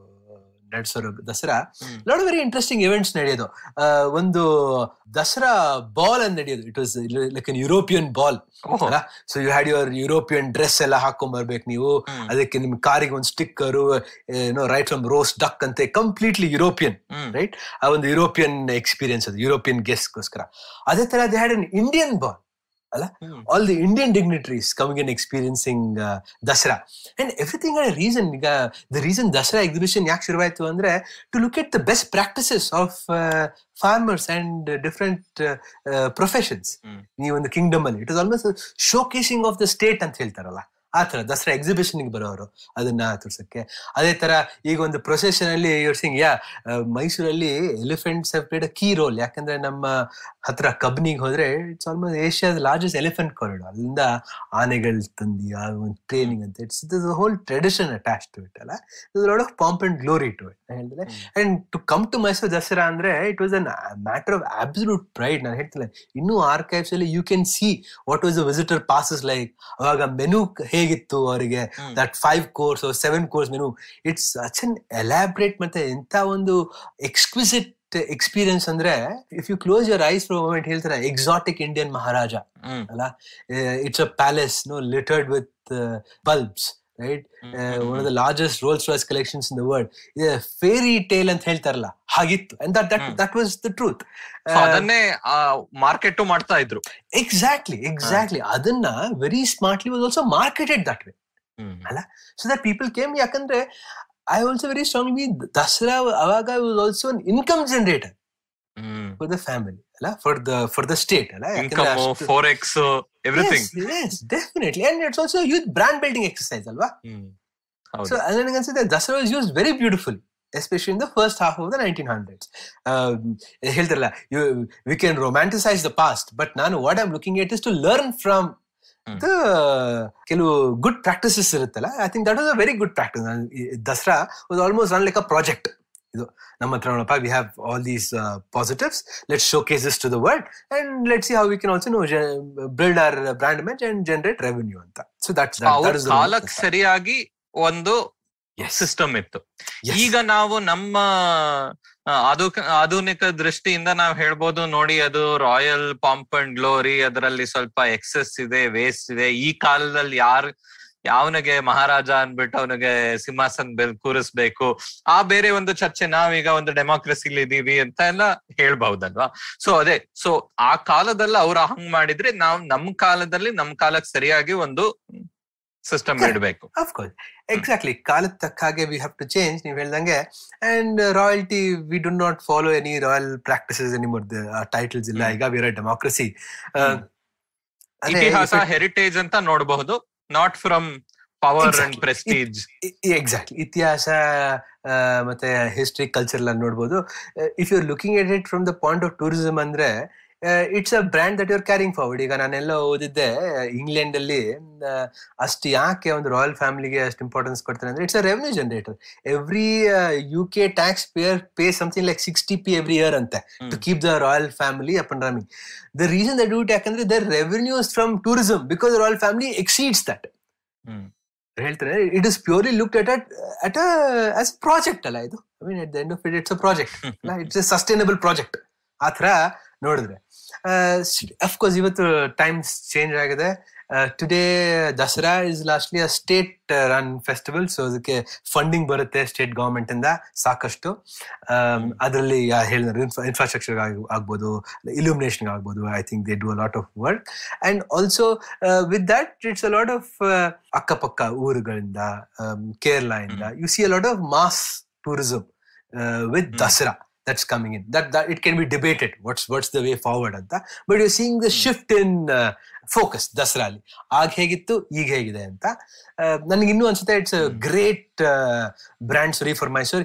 ನಡೆಸೋರು Dasara lot very interesting events ನಡೆಯೋದು ಆ, ಒಂದು ದಸರಾ ಬಾಲ್ ಅಂತ ನಡೆಯೋದು it was like an European ball ಅಲ್ಲ so you had your European dress ಎಲ್ಲ ಹಾಕೊಂಡ್ ಬರ್ಬೇಕು ನೀವು ಹ್ಮ್. ಅದಕ್ಕೆ ನಿಮ್ ಕಾರಿಗೆ ಒಂದು ಸ್ಟಿಕ್ಕರು ಏನೋ ರೈಟ್ ಫ್ರಮ್ ರೋಸ್ ಡಕ್ ಅಂತೆ ಕಂಪ್ಲೀಟ್ಲಿ ಯುರೋಪಿಯನ್ ಹ್ಮ್. ರೈಟ್ ಆ ಒಂದು ಯುರೋಪಿಯನ್ ಎಕ್ಸ್ಪೀರಿಯನ್ಸ್ ಅದು ಯುರೋಪಿಯನ್ ಗೆಸ್ಟ್ಗೋಸ್ಕರ ಅದೇ ತರ they had an Indian ball ಅಲ್ಲ hmm. All the Indian dignitaries coming in experiencing Dasara and everything reason ಈಗ ದ ರೀಸನ್ ದಸರಾ ಎಕ್ಸಿಬಿಷನ್ ಯಾಕೆ ಶುರುವಾಯ್ತು ಅಂದ್ರೆ to look at the best practices of farmers and different professions hmm. ಈ ಒಂದು kingdom ಅಲ್ಲಿ it is almost showcasing of the state ಅಂತ ಹೇಳ್ತಾರಲ್ಲ ಆ ತರ ದಸರಾ ಎಕ್ಸಿಬಿಷನ್ ಬರೋರು ಅದನ್ನ ತೋರ್ಸಕ್ಕೆ ಅದೇ ತರ ಈಗ ಒಂದು ಪ್ರೊಸೆಷನ್ ಅಲ್ಲಿ ಇವ್ರು ಸಿಂಗ್ ಯಾ ಮೈಸೂರಲ್ಲಿ elephants have played a key role ಯಾಕಂದ್ರೆ ನಮ್ಮ ಹತ್ರ ಕಬ್ನಿಗೆ ಹೋದ್ರೆ ಇಟ್ಸ್ ಆಲ್ಮೋಸ್ಟ್ ಏಷ್ಯಾದ ಲಾರ್ಜೆಸ್ಟ್ ಎಲಿಫೆಂಟ್ ಕಾರಿಡಾರ್ ಅಲ್ಲಿಂದ ಆನೆಗಳು ತಂದಿ ಆ ಒಂದು ಟ್ರೈನಿಂಗ್ ಅಂತ it's is whole tradition attach to it ಅಲ್ಲ lot of pomp and glory to it ಹೇಳಿದ್ರೆ and to come to Mysore Dasara ಅಂದ್ರೆ it was a matter of absolute pride ನಾನು ಹೇಳ್ತಿಲ್ಲ ಇನ್ನೂ ಆರ್ಕೈವ್ಸ್ ಅಲ್ಲಿ you can see what was the visitor passes like ಅವಾಗ menu ಹೇಗಿತ್ತು ಅವರಿಗೆ hmm. That five course seven course menu it's such an elaborate ಮತ್ತೆ ಎಂತ ಒಂದು ಎಕ್ಸ್ಕ್ವಿಸಿಟ್ ಎಕ್ಸ್ಪೀರಿಯನ್ಸ್ ಅಂದ್ರೆ if you close your eyes for moment ಹೇಳ್ತಾರೆ exotic Indian maharaja hmm. ಅಲ್ಲ it's a palace no littered with bulbs right one of the largest Rolls Royce collections in the world ಇದೆ fairy tale ಅಂತ ಹೇಳ್ತಾರಲ್ಲ ಹಾಗಿತ್ತು and that that hmm. That was the truth So ಅದನ್ನೇ market ಮಾಡ್ತಾ ಇದ್ರು exactly exactly ಅದನ್ನ very smartly was also marketed that way hmm. So that people came ಯಾಕಂದ್ರೆ I also very strongly Dasara ಅವಾಗ was also income generator hmm. For the family ಅಲ್ಲ for the for the state ಅಲ್ಲ ಯಾಕಂದ್ರೆ income ಅಷ್ಟು- four x everything Yes, yes, definitely. And it's also a huge brand building exercise, alva? ಹೌದು So, and then ಅನ್ಸುತ್ತೆ Dasara was used very beautifully, especially in the first half of the 1900s. Um, ಹೇಳ್ತಾರಲ್ಲ you, we can romanticize the past, but ನಾನು what I'm looking at is to learn from Hmm. the ಕೆಲವು good practices ಇರುತ್ತಲ್ಲ I think that was a very good practice Dasara was almost run like a project ಇದು ನಮ್ಮ ಹತ್ರ ನೋಡಪ್ಪ we have all these positives let showcases to the world and let see how we can also no build our brand image and generate revenue ಅಂತ so that's ಅವ್ರ ಕಾಲಕ್ಕೆ ಸರಿಯಾಗಿ ಒಂದು system ಇತ್ತು ಈಗ ನಾವು ನಮ್ಮ ಆ, ಆಧು- ಆಧುನಿಕ ದೃಷ್ಟಿಯಿಂದ ನಾವ್ ಹೇಳ್ಬೋದು ನೋಡಿ ಅದು ರಾಯಲ್ ಪಾಂಪ್ ಅಂಡ್ ಗ್ಲೋರಿ ಅದರಲ್ಲಿ ಸ್ವಲ್ಪ ಎಕ್ಸೆಸ್ ಇದೆ ವೇಸ್ಟ್ ಇದೆ ಈ ಕಾಲದಲ್ಲಿ ಯಾರು ಯಾವನಿಗೆ ಮಹಾರಾಜ ಅನ್ಬಿಟ್ಟು ಅವನಿಗೆ ಸಿಂಹಾಸನ ಬೆಲ್ ಕೂರಿಸ್ಬೇಕು ಆ ಬೇರೆ ಒಂದು ಚರ್ಚೆ ನಾವೀಗ ಒಂದು ಡೆಮಾಕ್ರಸಿಲಿ ಇದೀವಿ ಅಂತ ಎಲ್ಲ ಹೇಳ್ಬಹುದಲ್ವಾ ಸೊ ಅದೇ ಸೊ ಆ ಕಾಲದಲ್ಲಿ ಅವ್ರು ಹಂಗ್ ಮಾಡಿದ್ರೆ ನಾವು ನಮ್ ಕಾಲದಲ್ಲಿ ನಮ್ ಕಾಲಕ್ಕೆ ಸರಿಯಾಗಿ ಒಂದು ಸಿಸ್ಟಮ್ Correct. ಇಡಬೇಕು ಅಫ್ಕೋರ್ಸ್ ಎಕ್ಸಾಕ್ಟ್ಲಿ ಕಾಲದ ತಕ್ಕ ಹಾಗೆ ವಿ ಹ್ಯಾವ್ ಟು ಚೇಂಜ್ ನೀವು ಹೇಳ್ದಂಗೆ and royalty we do not follow any royal practices any more titles ಇಲ್ಲ ಹ್ಮ್. ಈಗ ವಿರ ಡೆಮಾಕ್ರಸಿ ಹ್ಮ್. ಇತಿಹಾಸ ಹೆರಿಟೇಜ್ ಅಂತ ನೋಡಬಹುದು not from power and Exactly. Prestige exactly ಇತಿಹಾಸ ಆ, ಮತ್ತೆ ಹಿಸ್ಟ್ರಿ ಕಲ್ಚರ್ ಎಲ್ಲ ನೋಡ್ಬೋದು if you looking at it from the point of tourism ಅಂದ್ರೆ it's a brand that you're carrying forward ಈಗ ನಾನೆಲ್ಲ ಓದಿದ್ದೆ ಇಂಗ್ಲೆಂಡ್ ಅಲ್ಲಿ ಆ, ಅಷ್ಟು ಯಾಕೆ ಒಂದು ರಾಯಲ್ ಫ್ಯಾಮಿಲಿಗೆ ಅಷ್ಟು ಇಂಪಾರ್ಟೆನ್ಸ್ ಕೊಡ್ತಾರೆ ಅಂದ್ರೆ it's a revenue generator every U K tax payer pay something like sixty P every year ಅಂತೆ hmm. To keep the royal family up and running the reason that do it ಯಾಕಂದ್ರೆ their revenues from tourism because royal family exceeds that hmm. ಹೇಳ್ತಾರೆ it is purely look at at at as project ಅಲ್ಲ ಇದು I mean at the end of it it's a project ಅಲ್ಲ it's A sustainable project ಆ ಥರ ನೋಡಿದ್ರೆ of course ಇವತ್ತು times change ಆಗಿದೆ today Dasara is lastly a state run festival so ಅದಕ್ಕೆ funding ಬರುತ್ತೆ ಸ್ಟೇಟ್ ಗವರ್ಮೆಂಟ್ ಇಂದ ಸಾಕಷ್ಟು ಅದರಲ್ಲಿ ಹೇಳಿದ್ರೆ ಇನ್ಫ್ರಾಸ್ಟ್ರಕ್ಚರ್ ಆಗ್ಬೋದು ಇಲ್ಯುಮಿನೇಷನ್ ಆಗ್ಬೋದು I think they do a lot of work and also with that it's a lot of ಅಕ್ಕಪಕ್ಕ ಊರುಗಳಿಂದ ಕೇರಳ ಇಂದ you see a lot of mass tourism with Hmm. Dasara that's coming in that, that it can be debated what's what's the way forward ಅಂತ but you're seeing the shift in uh, focus Dasara ಅಲ್ಲಿ ಆಗ ಹೇಗಿತ್ತು ಈಗ ಹೇಗಿದೆ ಅಂತ ನನಗೆ ಇನ್ನೂ ಅನ್ಸುತ್ತೆ ಇಟ್ಸ್ ಗ್ರೇಟ್ ಬ್ರ್ಯಾಂಡ್ ಸರಿ ಫಾರ್ ಮೈಸೂರ್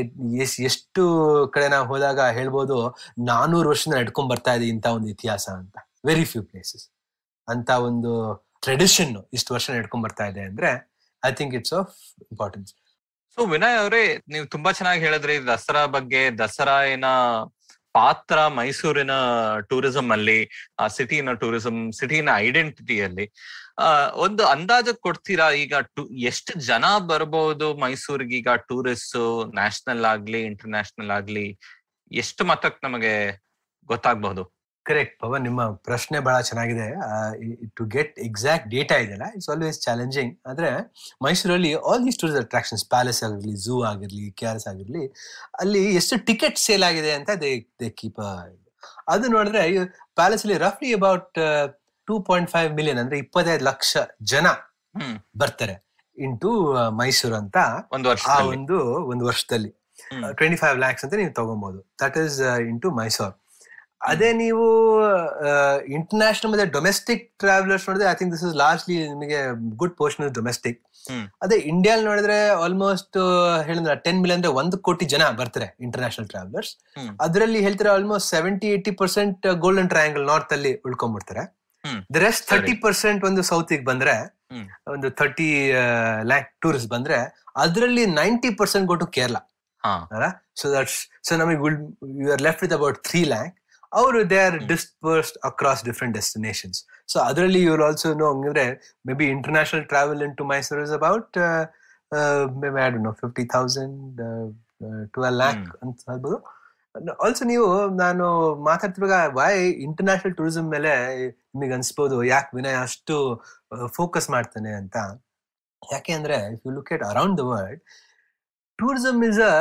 ಎಷ್ಟು ಕಡೆ ನಾವು ಹೋದಾಗ ಹೇಳ್ಬೋದು ನಾನೂರು ವರ್ಷದಿಂದ ನಡ್ಕೊಂಡ್ ಬರ್ತಾ ಇದೆ ಇಂಥ ಒಂದು ಇತಿಹಾಸ ಅಂತ ವೆರಿ ಫ್ಯೂ ಪ್ಲೇಸಸ್ ಅಂತ ಒಂದು ಟ್ರೆಡಿಷನ್ ಇಷ್ಟು ವರ್ಷ ನಡ್ಕೊಂಡ್ ಬರ್ತಾ ಇದೆ ಅಂದ್ರೆ I think it's of importance so Vinay ಅವರೇ ನೀವು ತುಂಬಾ ಚೆನ್ನಾಗಿ ಹೇಳಿದ್ರಿ ದಸರಾ ಬಗ್ಗೆ ದಸರಾ ಏನ ಪಾತ್ರ ಮೈಸೂರಿನ ಟೂರಿಸಂ ಅಲ್ಲಿ ಆ ಸಿಟಿನ ಟೂರಿಸಂ ಸಿಟಿನ ಐಡೆಂಟಿಟಿಯಲ್ಲಿ ಆ ಒಂದು ಅಂದಾಜು ಕೊಡ್ತೀರಾ ಈಗ ಟು- ಎಷ್ಟು ಜನ ಬರ್ಬೋದು ಮೈಸೂರಿಗೆ ಈಗ ಟೂರಿಸ್ಟ್ ನ್ಯಾಷನಲ್ ಆಗ್ಲಿ ಇಂಟರ್ನ್ಯಾಷನಲ್ ಆಗ್ಲಿ ಎಷ್ಟು ಮಟ್ಟಕ್ಕೆ ನಮಗೆ ಗೊತ್ತಾಗಬಹುದು ಕರೆಕ್ಟ್ ಪವನ್ ನಿಮ್ಮ ಪ್ರಶ್ನೆ ಬಹಳ ಚೆನ್ನಾಗಿದೆ ಟು ಗೆಟ್ ಎಕ್ಸಾಕ್ಟ್ ಡೇಟಾ ಇದೆಯಲ್ಲ ಇಟ್ಸ್ ಆಲ್ವೇಸ್ ಚಾಲೆಂಜಿಂಗ್ ಆದ್ರೆ ಮೈಸೂರಲ್ಲಿ all these tourist attractions palace ಆಗಿರ್ಲಿ ಝೂ ಆಗಿರ್ಲಿ ಕೆ ಆರ್ ಎಸ್ ಆಗಿರ್ಲಿ ಅಲ್ಲಿ ಎಷ್ಟು ಟಿಕೆಟ್ ಸೇಲ್ ಆಗಿದೆ ಅಂತ ದೇ ದೇ ಕೀಪ್ ಅದು ನೋಡಿದ್ರೆ ಪ್ಯಾಲೇಸ್ ಅಲ್ಲಿ ರಫ್ಲಿ about two point five million ಅಂದ್ರೆ ಇಪ್ಪತ್ತೈದು ಲಕ್ಷ ಜನ ಹ್ಮ್ ಬರ್ತಾರೆ ಇಂಟು ಮೈಸೂರು ಅಂತ ಒಂದು ಆ ವರ್ಷದಲ್ಲಿ ಒಂದು ಒಂದು ವರ್ಷದಲ್ಲಿ ಹ್ಮ್. ಟ್ವೆಂಟಿ ಫೈವ್ ಲ್ಯಾಕ್ಸ್ ಅಂತ ನೀವು ತಗೊಬಹುದು ದಟ್ ಈಸ್ ಇಂಟು ಮೈಸೂರ್ ಅದೇ ನೀವು ಇಂಟರ್ನ್ಯಾಷನಲ್ ಮತ್ತೆ ಡೊಮೆಸ್ಟಿಕ್ ಟ್ರಾವೆಲರ್ಸ್ ನೋಡಿದ್ರೆ I think this is lastly ನಿಮಗೆ good portion is domestic hmm. ಅದೇ ಇಂಡಿಯಾ ನೋಡಿದ್ರೆ ಆಲ್ಮೋಸ್ಟ್ ಹೇಳಿದ್ರೆ ಟೆನ್ ಮಿಲಿಯನ್ ಅಂದ್ರೆ ಒಂದು ಕೋಟಿ ಜನ ಬರ್ತಾರೆ ಇಂಟರ್ನ್ಯಾಷನಲ್ ಟ್ರಾವೆಲರ್ಸ್ ಹ್ಮ್. ಅದರಲ್ಲಿ ಹೇಳ್ತಾರೆ almost seventy eighty percent golden triangle north ಅಲ್ಲಿ ಉಳ್ಕೊಂಡ್ಬಿಡ್ತಾರೆ ಹ್ಮ್. ದ ರೆಸ್ಟ್ ಸರಿ. ಥರ್ಟಿ ಪರ್ಸೆಂಟ್ ಒಂದು ಸೌತ್ ಬಂದ್ರೆ ಹ್ಮ್. ಒಂದು ಥರ್ಟಿ ಲ್ಯಾಕ್ ಟೂರಿಸ್ಟ್ ಬಂದ್ರೆ ಅದರಲ್ಲಿ ninety percent go to Kerala ಹಾ ಅಲ್ಲ ಸೊ ದಟ್ಸ್ ಸೊ ನಮಗೆ you are left with about three lakh ಅವರು they are hmm. Dispersed across different destinations so ಅದರಲ್ಲಿ ಇವ್ರು ಆಲ್ಸೋ ನೋ ಹಂಗಂದ್ರೆ maybe international travel in to Mysore is about May maybe I don't know fifty thousand twelve lakh hmm. ಅಂತ ಹೇಳ್ಬೋದು also ನೀವು ನಾನು ಮಾತಾಡ್ತಿರುವಾಗ Y international tourism ಮೇಲೆ ನಿಮಗೆ ಅನ್ಸ್ಬೋದು ಯಾಕೆ ವಿನಯ್ ಅಷ್ಟು ಫೋಕಸ್ ಮಾಡ್ತಾನೆ ಅಂತ ಯಾಕೆ ಅಂದ್ರೆ if you look at around the world tourism is a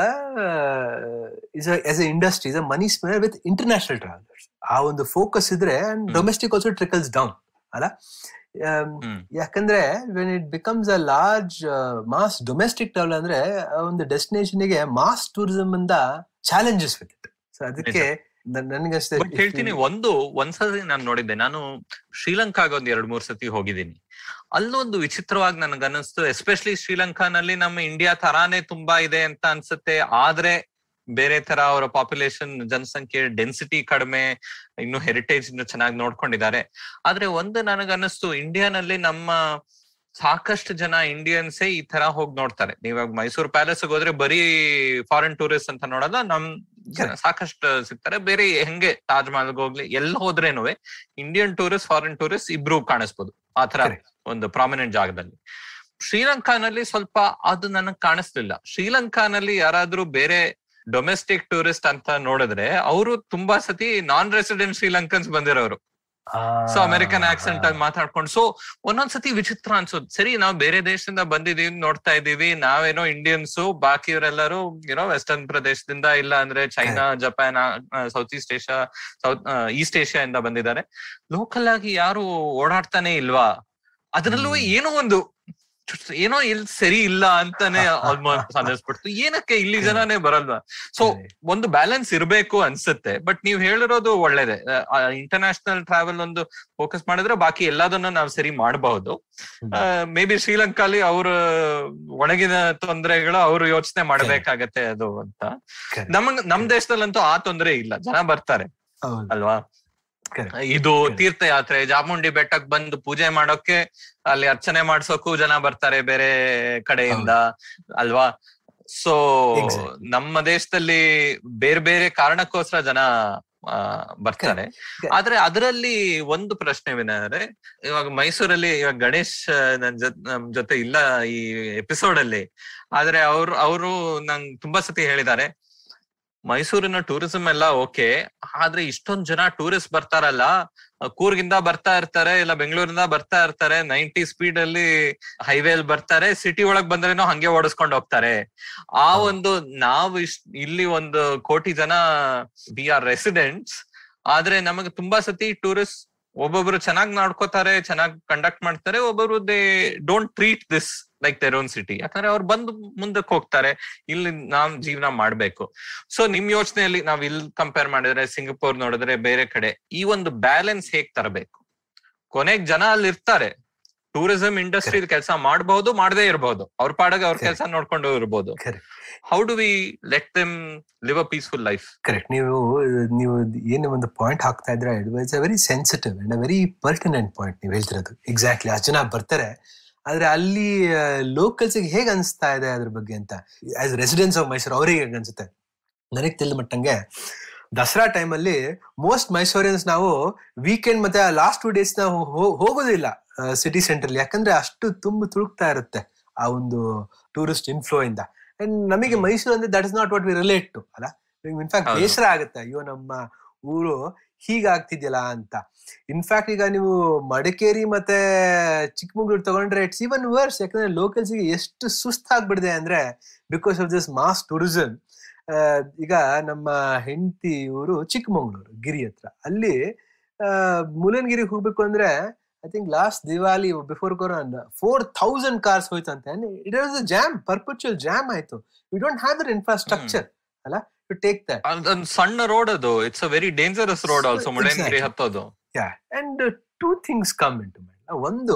uh, is a as an industry is a money spinner with international travelers ಆ ಒಂದು ಫೋಕಸ್ ಇದ್ರೆ and hmm. Domestic also trickles down ಅಲ್ಲ Um, hmm. ಯಾಕಂದ್ರೆ when it becomes a large mass domestic travel ಅಂದ್ರೆ ಆ ಒಂದು destination ಗೆ mass tourism ಇಂದ ಚಾಲೆಂಜಸ್ ವಿತ್ ಇಟ್ ಸೊ ಅದಕ್ಕೆ ನನಗೆ ಬಟ್ ಹೇಳ್ತೀನಿ ಒಂದು ಒಂದ್ಸತಿ ನಾನು ನೋಡಿದ್ದೆ ನಾನು ಶ್ರೀಲಂಕಾಗ ಒಂದ್ ಎರಡ್ ಮೂರ್ ಸತಿ ಹೋಗಿದ್ದೀನಿ ಅಲ್ಲೊಂದು ವಿಚಿತ್ರವಾಗಿ ನನಗೆ ಅನಿಸ್ತು ಎಸ್ಪೆಷಲಿ ಶ್ರೀಲಂಕಾನಲ್ಲಿ ನಮ್ಮ ಇಂಡಿಯಾ ತರಾನೇ ತುಂಬಾ ಇದೆ ಅಂತ ಅನ್ಸುತ್ತೆ ಆದ್ರೆ ಬೇರೆ ತರ ಅವರ ಪಾಪ್ಯುಲೇಷನ್ ಜನಸಂಖ್ಯೆ ಡೆನ್ಸಿಟಿ ಕಡಿಮೆ ಇನ್ನು ಹೆರಿಟೇಜ್ ಇನ್ನು ಚೆನ್ನಾಗಿ ನೋಡ್ಕೊಂಡಿದ್ದಾರೆ ಆದ್ರೆ ಒಂದು ನನಗನ್ನಿಸ್ತು ಇಂಡಿಯಾನಲ್ಲಿ ನಮ್ಮ ಸಾಕಷ್ಟು ಜನ ಇಂಡಿಯನ್ಸೇ ಈ ತರ ಹೋಗಿ ನೋಡ್ತಾರೆ ನೀವಾಗ ಮೈಸೂರು ಪ್ಯಾಲೇಸ್ ಹೋದ್ರೆ ಬರೀ ಫಾರಿನ್ ಟೂರಿಸ್ಟ್ ಅಂತ ನೋಡಲ್ಲ ನಮ್ ಜನ ಸಾಕಷ್ಟು ಸಿಗ್ತಾರೆ ಬೇರೆ ಹೆಂಗೆ ತಾಜ್ ಮಹಲ್ ಹೋಗ್ಲಿ ಎಲ್ಲ ಹೋದ್ರೇನು ಇಂಡಿಯನ್ ಟೂರಿಸ್ಟ್ ಫಾರಿನ್ ಟೂರಿಸ್ಟ್ ಇಬ್ರು ಕಾಣಿಸ್ಬೋದು ಆ ತರ Correct. ಒಂದು ಪ್ರಾಮಿನೆಂಟ್ ಜಾಗದಲ್ಲಿ ಶ್ರೀಲಂಕಾನಲ್ಲಿ ಸ್ವಲ್ಪ ಅದು ನನಗ್ ಕಾಣಿಸ್ಲಿಲ್ಲ ಶ್ರೀಲಂಕಾನಲ್ಲಿ ಯಾರಾದ್ರೂ ಬೇರೆ ಡೊಮೆಸ್ಟಿಕ್ ಟೂರಿಸ್ಟ್ ಅಂತ ನೋಡಿದ್ರೆ ಅವರು ತುಂಬಾ ಸತಿ ನಾನ್ ರೆಸಿಡೆಂಟ್ ಶ್ರೀಲಂಕನ್ಸ್ ಬಂದಿರೋರು ಸೊ ಅಮೆರಿಕನ್ ಆಕ್ಸೆಂಟ್ ಅಲ್ಲಿ ಮಾತಾಡ್ಕೊಂಡು ಸೊ ಒಂದೊಂದ್ಸತಿ ವಿಚಿತ್ರ ಅನ್ಸೋದು ಸರಿ ನಾವು ಬೇರೆ ದೇಶದಿಂದ ಬಂದಿದೀವಿ ನೋಡ್ತಾ ಇದೀವಿ ನಾವೇನೋ ಇಂಡಿಯನ್ಸ್ ಬಾಕಿಯವರೆಲ್ಲರೂ ಏನೋ ವೆಸ್ಟರ್ನ್ ಪ್ರದೇಶದಿಂದ ಇಲ್ಲ ಅಂದ್ರೆ China Japan South East Asia South East Asia ಇಂದ ಬಂದಿದ್ದಾರೆ ಲೋಕಲ್ ಆಗಿ ಯಾರು ಓಡಾಡ್ತಾನೆ ಇಲ್ವಾ ಅದ್ರಲ್ಲೂ ಹ್ಮ್. ಏನೋ ಒಂದು ಚುಟ್- ಏನೋ ಇಲ್ಲಿ ಸರಿ ಇಲ್ಲ ಅಂತಾನೆ ಆಲ್ಮೋಸ್ಟ್ ಅನ್ನಿಸ್ಬಿಡ್ತು ಏನಕ್ಕೆ ಇಲ್ಲಿ ಜನನೇ ಬರಲ್ವಾ ಸೊ ಒಂದು ಬ್ಯಾಲೆನ್ಸ್ ಇರಬೇಕು ಅನ್ಸುತ್ತೆ ಬಟ್ ನೀವ್ ಹೇಳಿರೋದು ಒಳ್ಳೇದೆ ಇಂಟರ್ನ್ಯಾಷನಲ್ ಟ್ರಾವೆಲ್ ಒಂದು ಫೋಕಸ್ ಮಾಡಿದ್ರೆ ಬಾಕಿ ಎಲ್ಲದನ್ನ ನಾವು ಸರಿ ಮಾಡಬಹುದು ಮೇ ಬಿ ಶ್ರೀಲಂಕಾಲಿ ಅವ್ರ ಒಣಗಿನ ತೊಂದರೆಗಳು ಅವ್ರು ಯೋಚನೆ ಮಾಡ್ಬೇಕಾಗತ್ತೆ ಅದು ಅಂತ Correct. ನಮಗ್ ನಮ್ ದೇಶದಲ್ಲಂತೂ ಆ ತೊಂದರೆ ಇಲ್ಲ ಜನ ಬರ್ತಾರೆ ಹೌದು ಅಲ್ವಾ Correct. ಇದು ತೀರ್ಥಯಾತ್ರೆ ಚಾಮುಂಡಿ ಬೆಟ್ಟಕ್ ಬಂದು ಪೂಜೆ ಮಾಡೋಕೆ ಅಲ್ಲಿ ಅರ್ಚನೆ ಮಾಡ್ಸೋಕು ಜನ ಬರ್ತಾರೆ ಬೇರೆ ಕಡೆಯಿಂದ ಅಲ್ವಾ ಸೊ Exactly. ನಮ್ಮ ದೇಶದಲ್ಲಿ ಬೇರೆ ಬೇರೆ ಕಾರಣಕ್ಕೋಸ್ಕರ ಜನ ಆ, ಬರ್ತಾರೆ Correct. ಆದ್ರೆ ಅದರಲ್ಲಿ ಒಂದು ಪ್ರಶ್ನೆ ವಿನಯರೆ ಇವಾಗ ಮೈಸೂರಲ್ಲಿ ಇವಾಗ ಗಣೇಶ್ ಆ, ನನ್ ಜೊತೆ ನಮ್ ಜೊತೆ ಇಲ್ಲ ಈ ಎಪಿಸೋಡ್ ಅಲ್ಲಿ ಆದ್ರೆ ಅವ್ರು ಅವರು ನಂಗ್ ತುಂಬಾ ಸತಿ ಹೇಳಿದ್ದಾರೆ ಮೈಸೂರಿನ ಟೂರಿಸಂ ಎಲ್ಲ ಓಕೆ ಆದ್ರೆ ಇಷ್ಟೊಂದ್ ಜನ ಟೂರಿಸ್ಟ್ ಬರ್ತಾರಲ್ಲ ಆ, ಕೂರ್ಗಿಂದ ಬರ್ತಾ ಇರ್ತಾರೆ ಇಲ್ಲ ಬೆಂಗಳೂರಿಂದ ಬರ್ತಾ ಇರ್ತಾರೆ ನೈಂಟಿ ಸ್ಪೀಡ್ ಅಲ್ಲಿ ಹೈವೇ ಅಲ್ಲಿ ಬರ್ತಾರೆ ಸಿಟಿ ಒಳಗ್ ಬಂದ್ರೇನೋ ಹಂಗೆ ಓಡಿಸ್ಕೊಂಡು ಹೋಗ್ತಾರೆ ಆ ಹೌದು. ಒಂದು ನಾವು ಇಷ್ಟ್ ಇಲ್ಲಿ ಒಂದು ಕೋಟಿ ಜನ ವಿ ಆರ್ ರೆಸಿಡೆಂಟ್ಸ್ ಆದ್ರೆ ನಮಗೆ ತುಂಬಾ ಸತಿ ಟೂರಿಸ್ಟ್ ಒಬ್ಬೊಬ್ರು ಚೆನ್ನಾಗ್ ನೋಡ್ಕೋತಾರೆ ಚೆನ್ನಾಗ್ ಕಂಡಕ್ಟ್ ಮಾಡ್ತಾರೆ ಒಬ್ಬೊಬ್ರು they don't treat this like their own city ಯಾಕಂದ್ರೆ ಅವ್ರು ಬಂದು ಮುಂದಕ್ಕೆ ಹೋಗ್ತಾರೆ ಇಲ್ಲಿ ನಾವ್ ಜೀವನ ಮಾಡ್ಬೇಕು ಸೊ ನಿಮ್ ಯೋಚನೆಯಲ್ಲಿ ನಾವ್ ಇಲ್ಲಿ ಕಂಪೇರ್ ಮಾಡಿದ್ರೆ ಸಿಂಗಪೂರ್ ನೋಡಿದ್ರೆ ಬೇರೆ ಕಡೆ ಈ ಒಂದು ಬ್ಯಾಲೆನ್ಸ್ ಹೇಗ್ ತರಬೇಕು ಕೊನೆಗ್ ಜನ ಅಲ್ಲಿ ಇರ್ತಾರೆ ಟೂರಿಸಂ ಇಂಡಸ್ಟ್ರಿ ಕೆಲಸ ಮಾಡಬಹುದು ಮಾಡದೇ ಇರಬಹುದು ಅವ್ರ ಪಾಡಗೆ ಅವ್ರ ಕೆಲಸ ನೋಡ್ಕೊಂಡು ಇರ್ಬೋದು Correct. How do we let them live a peaceful life correct ನೀವು ನೀವು ಏನು ಒಂದು ಪಾಯಿಂಟ್ ಹಾಕ್ತಾ ಇದ್ರೆ it's a very sensitive and a very pertinent point ನೀವು ಹೇಳ್ತಿರೋದು ಎಕ್ಸಾಕ್ಟ್ಲಿ ಅಷ್ಟು ಜನ ಬರ್ತಾರೆ ಆದ್ರೆ ಅಲ್ಲಿ ಲೋಕಲ್ಸ್ ಹೇಗೆ ಅನಿಸ್ತಾ ಇದೆ ಅದ್ರ ಬಗ್ಗೆ ಅಂತ ಆಸ್ ರೆಸಿಡೆನ್ಸ್ ಆಫ್ ಮೈಸೂರು ಅವ್ರಿಗೆ ಹೇಗೆ ಅನ್ಸುತ್ತೆ ನನಗೆ ತಿಳಿದ ಮಟ್ಟಂಗೆ ದಸರಾ ಟೈಮಲ್ಲಿ ಮೋಸ್ಟ್ ಮೈಸೂರಿಯನ್ಸ್ ನಾವು ವೀಕೆಂಡ್ ಮತ್ತೆ ಲಾಸ್ಟ್ ಟೂ ಡೇಸ್ ನಾವು ಹೋ- ಹೋಗೋದಿಲ್ಲ ಸಿಟಿ ಸೆಂಟರ್ ಯಾಕಂದ್ರೆ ಅಷ್ಟು ತುಂಬ ತುಳುಕ್ತಾ ಇರುತ್ತೆ ಆ ಒಂದು ಟೂರಿಸ್ಟ್ ಇನ್ಫ್ಲೋ ಇಂದ ಅಂಡ್ ನಮಗೆ ಹ್ಮ್. ಮೈಸೂರು ಅಂದ್ರೆ that is not what we relate to ಅಲ್ಲ ಇನ್ಫ್ಯಾಕ್ಟ್ ಹೌದು. ಬೇಸರ ಆಗುತ್ತೆ ಅಯ್ಯೋ ನಮ್ಮ ಊರು ಹೀಗಾಗ್ತಿದ್ಯಲ್ಲ ಅಂತ ಇನ್ಫ್ಯಾಕ್ಟ್ ಈಗ ನೀವು ಮಡಿಕೇರಿ ಮತ್ತೆ ಚಿಕ್ಕಮಗಳೂರು ತಗೊಂಡ್ರೆ ಇಟ್ಸ್ ಈವನ್ ವರ್ಸ್ ಯಾಕಂದ್ರೆ locals ಗೆ ಎಷ್ಟು ಸುಸ್ತಾಗ್ಬಿಡಿದೆ ಅಂದ್ರೆ because of this mass tourism ಈಗ ನಮ್ಮ ಹೆಂಡತಿ ಊರು ಚಿಕ್ಕಮಂಗ್ಳೂರು ಗಿರಿ ಹತ್ರ ಅಲ್ಲಿ ಆ, ಮುಲನ್ಗಿರಿಗೆ ಹೋಗ್ಬೇಕು ಅಂದ್ರೆ I think last Diwali before corona four thousand cars ಹೋಯ್ತಂತೆ it was jam perpetual jam ಆಯ್ತು we don't have their infrastructure ಅಲ್ಲ ಟು ಟೇಕ್ ದಟ್ ಅದೊಂದು ಸಣ್ಣ ರೋಡ್ ಅದು it's a very dangerous road also So, Mullayanagiri exactly. ಹತ್ತೋದು yeah and two things come into mind ಒಂದು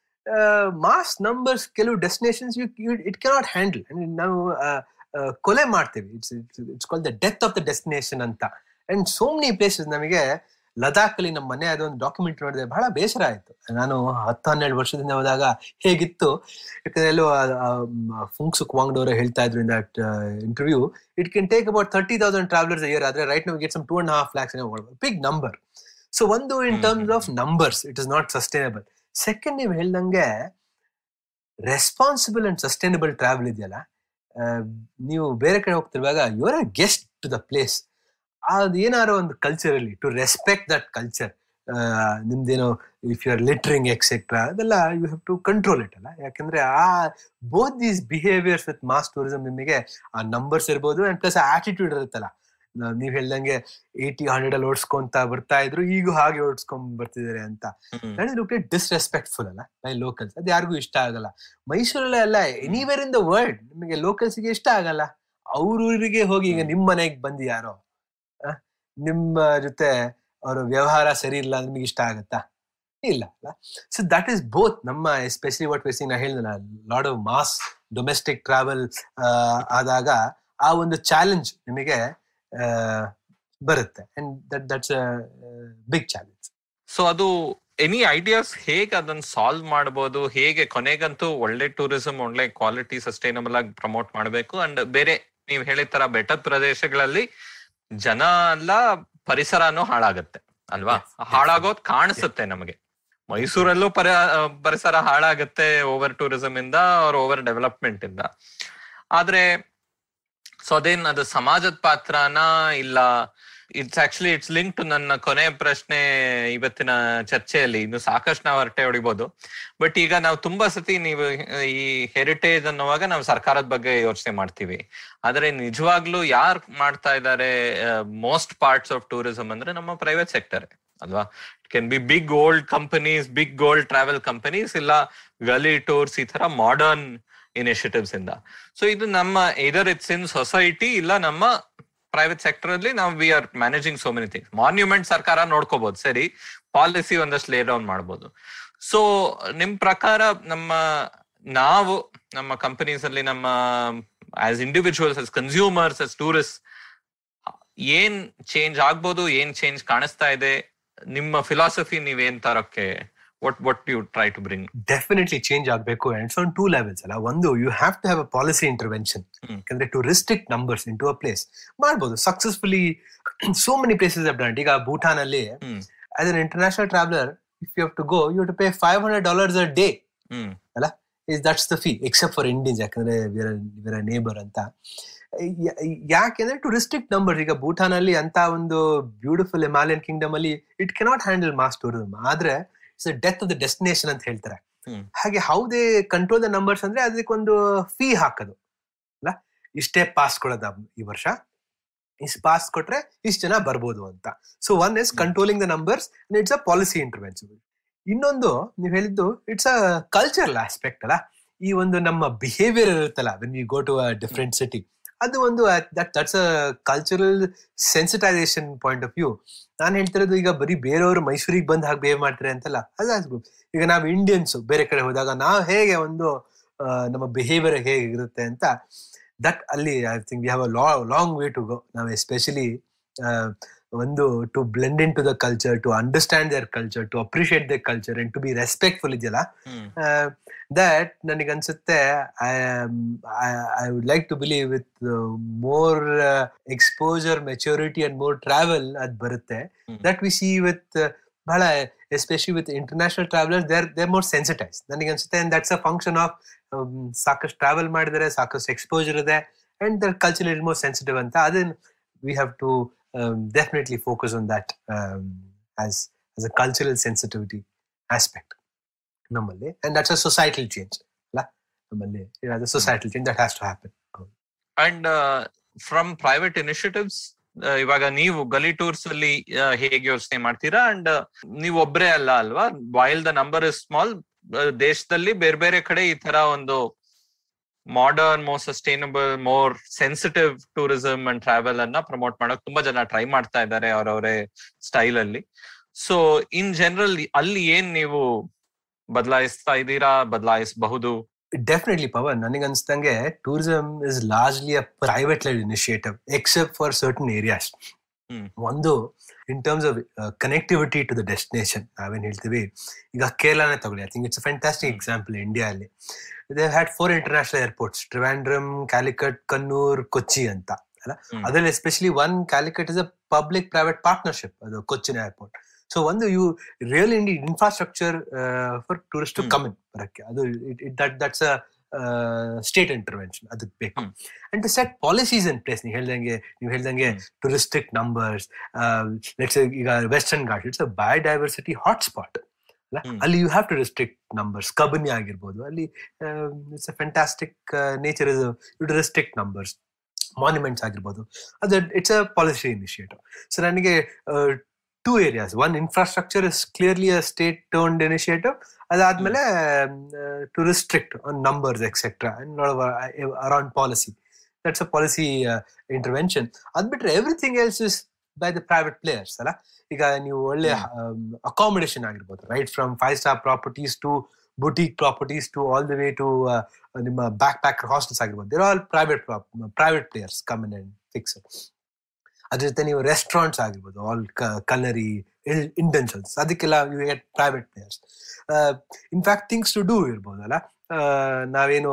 mass numbers ಕೆಲವು destinations you it cannot handle ನಾವು ಆ, ಆ, ಕೊಲೆ ಮಾಡ್ತೀವಿ it's it's call the death of the destination ಅಂತ and so many places ನಮಗೆ ಲದಾಖ್ ಅಲ್ಲಿ ನಮ್ಮ ಮನೆ ಅದೊಂದು ಡಾಕ್ಯುಮೆಂಟ್ ನೋಡಿದೆ ಬಹಳ ಬೇಸರ ಆಯ್ತು ನಾನು ಹತ್ತು ಹನ್ನೆರಡು ವರ್ಷದಿಂದ ಹೋದಾಗ ಹೇಗಿತ್ತು ಯಾಕಂದ್ರೆ ಎಲ್ಲೋ ಫುಂಕ್ಸು ಕ್ವಾಂಗ್ಡ್ ಅವರು ಹೇಳ್ತಾ ಇದ್ರು in that interview it can take about thirty thousand travellers year ಆದ್ರೆ ರೈಟ್ ನಾವು get some two and half lakhs big number so ಒಂದು in hmm, terms hmm, of numbers it is not sustainable second ನೀವು ಹೇಳ್ದಂಗೆ responsible and sustainable travel ಇದೆಯಲ್ಲ ಆ, ನೀವು ಬೇರೆ ಕಡೆ ಹೋಗ್ತಿರುವಾಗ your a guest to the place ಅದು ಏನಾರೋ ಒಂದು ಕಲ್ಚರ್ ಅಲ್ಲಿ ಟು ರೆಸ್ಪೆಕ್ಟ್ ದಟ್ ಕಲ್ಚರ್ ನಿಮ್ದೇನೋ if you are littering etcetera ಅದೆಲ್ಲ you have to control it ಅಲ್ಲ ಯಾಕಂದ್ರೆ ಆ both these behaviours with mass tourism ನಿಮಗೆ ಆ ನಂಬರ್ಸ್ ಇರ್ಬೋದು ಅಂಡ್ ಪ್ಲಸ್ ಆಟಿಟ್ಯೂಡ್ ಇರುತ್ತಲ್ಲ ನಾವ್- ನೀವ್ ಹೇಳ್ದಂಗೆ ಏಯ್ಟಿ ಹಂಡ್ರೆಡ್ ಅಲ್ಲಿ ಓಡಿಸ್ಕೊಂತ ಬರ್ತಾ ಇದ್ರು ಈಗ ಹಾಗೆ ಓಡಿಸ್ಕೊಂಡ್ ಬರ್ತಿದ್ದಾರೆ ಅಂತ hmm. That is look disrespectful ಅಲ್ಲ ಬೈ ಲೋಕಲ್ಸ್ ಅದು ಯಾರಿಗೂ ಇಷ್ಟ ಆಗಲ್ಲ ಮೈಸೂರಲ್ಲೇ ಅಲ್ಲ ಎನಿವೇರ್ ಇನ್ ದ ವರ್ಲ್ಡ್ ನಿಮಗೆ locals ಗೆ ಇಷ್ಟ ಆಗಲ್ಲ ಅವ್ರ ಊರಿಗೆ ಹೋಗಿ ಈಗ ನಿಮ್ ಮನೆಗ್ ಬಂದು ಯಾರೋ ಆ, ನಿಮ್ಮ ಜೊತೆ ಅವರ ವ್ಯವಹಾರ ಸರಿ ಇಲ್ಲ ಅಂದ್ರೆ ನಿಮಗೆ ಇಷ್ಟ ಆಗತ್ತಾ ಇಲ್ಲ ಅಲ್ಲ ಸೊ ದಟ್ ಈಸ್ ಬೋತ್ ನಮ್ಮ ಎಸ್ಪೆಷಲಿ ವಾಟ್ ವೇಸಿಂಗ್ ನಾ ಹೇಳಿದ load of mass domestic travel ಆದಾಗ ಆ ಒಂದು ಚಾಲೆಂಜ್ ನಿಮಗೆ ಆ, ಬರುತ್ತೆ and that that's big challenge so ಅದು ಎನಿ ಐಡಿಯಾಸ್ ಹೇಗೆ ಅದನ್ನ ಸಾಲ್ವ್ ಮಾಡಬಹುದು ಹೇಗೆ ಕೊನೆಗಂತೂ ಒಳ್ಳೆ ಟೂರಿಸಂ ಒಳ್ಳೆ ಕ್ವಾಲಿಟಿ ಸಸ್ಟೈನಬಲ್ ಆಗಿ ಪ್ರಮೋಟ್ ಮಾಡಬೇಕು ಅಂಡ್ ಬೇರೆ ನೀವ್ ಹೇಳಿದ ತರ ಬೆಟ್ಟದ ಪ್ರದೇಶಗಳಲ್ಲಿ ಜನ ಅಲ್ಲ ಪರಿಸರನೂ ಹಾಳಾಗತ್ತೆ ಅಲ್ವಾ Yes, ಹಾಳಾಗೋದ್ ಕಾಣಿಸುತ್ತೆ ನಮಗೆ ಮೈಸೂರಲ್ಲೂ ಪರ ಪರಿಸರ ಹಾಳಾಗತ್ತೆ ಓವರ್ ಟೂರಿಸಂ ಇಂದ ಅವ್ರ ಓವರ್ ಡೆವಲಪ್ಮೆಂಟ್ ಇಂದ ಆದ್ರೆ ಸೊ ಅದೇನ್ ಅದು ಸಮಾಜದ ಪಾತ್ರನ ಇಲ್ಲ it's actually it's link to ನನ್ನ ಕೊನೆ ಪ್ರಶ್ನೆ ಇವತ್ತಿನ ಚರ್ಚೆಯಲ್ಲಿ ಇನ್ನು ಸಾಕಷ್ಟು ನಾವು ಹರಟೆ ಹೊಡಿಬಹುದು ಬಟ್ ಈಗ ನಾವು ತುಂಬಾ ಸತಿ ನೀವು ಈ ಹೆರಿಟೇಜ್ ಅನ್ನುವಾಗ ನಾವು ಸರ್ಕಾರದ ಬಗ್ಗೆ ಯೋಚನೆ ಮಾಡ್ತೀವಿ ಆದ್ರೆ ನಿಜವಾಗ್ಲೂ ಯಾರು ಮಾಡ್ತಾ ಇದ್ದಾರೆ ಮೋಸ್ಟ್ ಪಾರ್ಟ್ಸ್ ಆಫ್ ಟೂರಿಸಂ ಅಂದ್ರೆ ನಮ್ಮ ಪ್ರೈವೇಟ್ ಸೆಕ್ಟರ್ ಅಲ್ವಾ it can be big old companies big old travel companies ಇಲ್ಲ ಗಲಿ ಟೂರ್ಸ್ ಈ ತರ ಮಾಡರ್ನ್ ಇನಿಷಿಯೇಟಿವ್ಸ್ ಇಂದ ಸೊ ಇದು ನಮ್ಮ ಇದರ್ ಇಟ್ಸ್ ಇನ್ ಸೊಸೈಟಿ ಇಲ್ಲ ನಮ್ಮ ಪ್ರೈವೇಟ್ ಸೆಕ್ಟರ್ ಅಲ್ಲಿ ನಾವು we are managing so many things monument ಸರ್ಕಾರ ನೋಡ್ಕೋಬಹುದು ಸರಿ ಪಾಲಿಸಿ ಒಂದಷ್ಟು ಲೇ ಡೌನ್ ಮಾಡ್ಬೋದು ಸೊ ನಿಮ್ ಪ್ರಕಾರ ನಮ್ಮ ನಾವು ನಮ್ಮ ಕಂಪನೀಸ್ ಅಲ್ಲಿ ನಮ್ಮ as individuals as consumers as tourist ಏನ್ ಚೇಂಜ್ ಆಗ್ಬೋದು ಏನ್ ಚೇಂಜ್ ಕಾಣಿಸ್ತಾ ಇದೆ ನಿಮ್ಮ ಫಿಲಾಸಫಿ ನೀವೇನ್ ತರಕ್ಕೆ what what you try to bring definitely change ಆಗಬೇಕು ಅಂಡ್ ಆನ್ ಟೂ ಲೆವೆಲ್ಸ್ ಅಲ್ಲ ಒಂದು you have to have a policy intervention hmm. ಯಾಕಂದ್ರೆ to restrict numbers into a place ಮಾಡ್ಬೋದು successfully so many places abundant ಈಗ ಭೂಟಾನ್ ಅಲ್ಲಿ hmm as an international traveller if you have to go you to pay five hundred dollars a day hmm is that's the fee except for Indians ಯಾಕಂದ್ರೆ we're neighbour ಅಂತ ಯ- ಯಾಕೆಂದ್ರೆ to restrict number ಈಗ ಭೂಟಾನ್ ಅಲ್ಲಿ ಅಂತ ಒಂದು beautiful Himalayan kingdom ಅಲ್ಲಿ it cannot handle mass tourism ಆದ್ರೆ it's death of the destination ಅಂತ ಹೇಳ್ತಾರೆ ಹ್ಮ್. ಹಾಗೆ ಹೌದೇ ಕಂಟ್ರೋಲ್ ದ ನಂಬರ್ಸ್ ಅಂದ್ರೆ ಅದಕ್ಕೊಂದು ಫೀ ಹಾಕೋದು ಅಲ್ಲ ಇಷ್ಟೇ ಪಾಸ್ ಕೊಡೋದ ಈ ವರ್ಷ ಇಷ್ಟು ಪಾಸ್ ಕೊಟ್ರೆ ಇಷ್ಟು ಜನ ಬರ್ಬೋದು ಅಂತ so one is controlling the numbers it's a policy intervention ಇನ್ನೊಂದು ನೀವು ಹೇಳಿದ್ದು ಇಟ್ಸ್ ಅ ಕಲ್ಚರಲ್ ಆಸ್ಪೆಕ್ಟ್ ಅಲ್ಲ ಈ ಒಂದು ನಮ್ಮ ಬಿಹೇವಿಯರ್ ಇರುತ್ತಲ್ಲ when we go to a different city ಅದು ಒಂದು that that's a cultural sensitisation point of view ನಾನು ಹೇಳ್ತಿರೋದು ಈಗ ಬರೀ ಬೇರೆಯವರು ಮೈಸೂರಿಗೆ ಬಂದು ಹಾಗೆ ಬಿಹೇವ್ ಮಾಡ್ತಾರೆ ಅಂತಲ್ಲ ಅದಾದ್ರು ಈಗ ನಾವು ಇಂಡಿಯನ್ಸ್ ಬೇರೆ ಕಡೆ ಹೋದಾಗ ನಾವು ಹೇಗೆ ಒಂದು ಆ, ನಮ್ಮ ಬಿಹೇವಿಯರ್ ಹೇಗಿರುತ್ತೆ ಅಂತ ದಟ್ ಅಲ್ಲಿ I think we have a long way to go ನಾವು ಎಸ್ಪೆಷಲಿ ಒಂದು to blend in to the culture to understand their culture to appreciate the culture and to be respectful ಇದೆಯಲ್ಲ ಹ್ಮ್ ದಟ್ ನನಗನ್ಸುತ್ತೆ I I would like to believe with more exposure maturity and more travel ಅದ್ ಬರುತ್ತೆ hmm. That we see with ಬಹಳ especially with international traveller there there more sensitise ನನಗನ್ಸುತ್ತೆ and that's a function of ಸಾಕಷ್ಟು travel ಮಾಡಿದರೆ ಸಾಕಷ್ಟು exposure ಇದೆ and their culture is more sensitive ಅಂತ ಅದನ್ನ we have to definitely focus on that as as a cultural sensitivity aspect ನಮ್ಮಲ್ಲಿ and that's a societal change ಅಲ್ಲ ನಮ್ಮಲ್ಲಿ societal change that has to happen and from private initiatives ಇವಾಗ ನೀವು ಗಲಿ tours ಅಲ್ಲಿ ಆ, ಹೇಗೆ ಯೋಚನೆ ಮಾಡ್ತೀರಾ ಅಂಡ್ ನೀವು ಒಬ್ರೇ ಅಲ್ಲ ಅಲ್ವಾ while the number is small ದೇಶದಲ್ಲಿ ಬೇರೆ ಬೇರೆ ಕಡೆ ಈ ತರ ಒಂದು modern more sustainable more sensitive tourism and travel ಅನ್ನ ಪ್ರಮೋಟ್ ಮಾಡಕ್ ತುಂಬಾ ಜನ ಟ್ರೈ ಮಾಡ್ತಾ ಇದ್ದಾರೆ ಅವ್ರವರೇ ಸ್ಟೈಲ್ ಅಲ್ಲಿ ಸೊ ಇನ್ ಜನರಲ್ ಅಲ್ಲಿ ಏನ್ ನೀವು ಬದಲಾಯಿಸ್ತಾ ಇದ್ದೀರಾ ಬದಲಾಯಿಸಬಹುದು ಡೆಫಿನೆಟ್ಲಿ ಪವನ್ ನನಗೆ ಅನ್ಸ್ದಂಗೆ tourism is largely a private led initiative except for certain areas hmm. ಒಂದು in terms of connectivity to the destination ನಾವೇನ್ ಹೇಳ್ತೀವಿ ಈಗ ಕೇರಳನೇ ತಗೊಳ್ಳಿ I think it's fantastic example India ಅಲ್ಲಿ they had four international airports Trivandrum Calicut Kannur Kochi ಅಂತ ಅಲ್ಲ ಹ್ಮ್. ಅದರಲ್ಲಿ especially one Calicut is a public private partnership ಅದು ಕೊಚ್ಚಿನ ಏರ್ಪೋರ್ಟ್ ಸೊ ಒಂದು ಯು ರಿಯಲ್ ಇಂಡಿ infrastructure for tourist to hmm. Come in ಬರಕ್ಕೆ ಅದು that that's a state intervention ಅದಕ್ಕೆ ಬೇಕು hmm. And to set policies in place ನೀವು ಹೇಳ್ದಂಗೆ ನೀವು ಹೇಳ್ದಂಗೆ hmm. To restrict numbers let's ಈಗ Western Ghat it's a biodiversity hotspot ಅಲ್ಲ ಹ್ಮ್. ಅಲ್ಲಿ you have to restrict numbers Kabini ಆಗಿರ್ಬೋದು ಅಲ್ಲಿ it's a fantastic nature is you to restrict numbers monuments ಆಗಿರ್ಬೋದು ಅದು it's a policy initiative so ನನಗೆ two areas one infrastructure is clearly a state owned initiative ಅದಾದ್ಮೇಲೆ to restrict on numbers etcetera around policy that's a policy intervention ಅದ್ ಬಿಟ್ರೆ everything else is by the private players ಅಲ್ಲ ಈಗ ನೀವು ಒಳ್ಳೆ accommodation ಆಗಿರ್ಬೋದು right from five star properties to boutique properties to all the way to ನಿಮ್ಮ backpacker hostels ಆಗಿರ್ಬೋದು there all private private players come in and fix ಅದ್ರ ಜೊತೆ ನೀವು ರೆಸ್ಟೋರೆಂಟ್ಸ್ ಆಗಿರ್ಬೋದು ಆಲ್ ಕಲರಿ ಇಂಟೆನ್ಷನ್ಸ್ ಅದಕ್ಕೆಲ್ಲ you get private players in fact things to do ಇರ್ಬೋದಲ್ಲ ಆ, ನಾವೇನು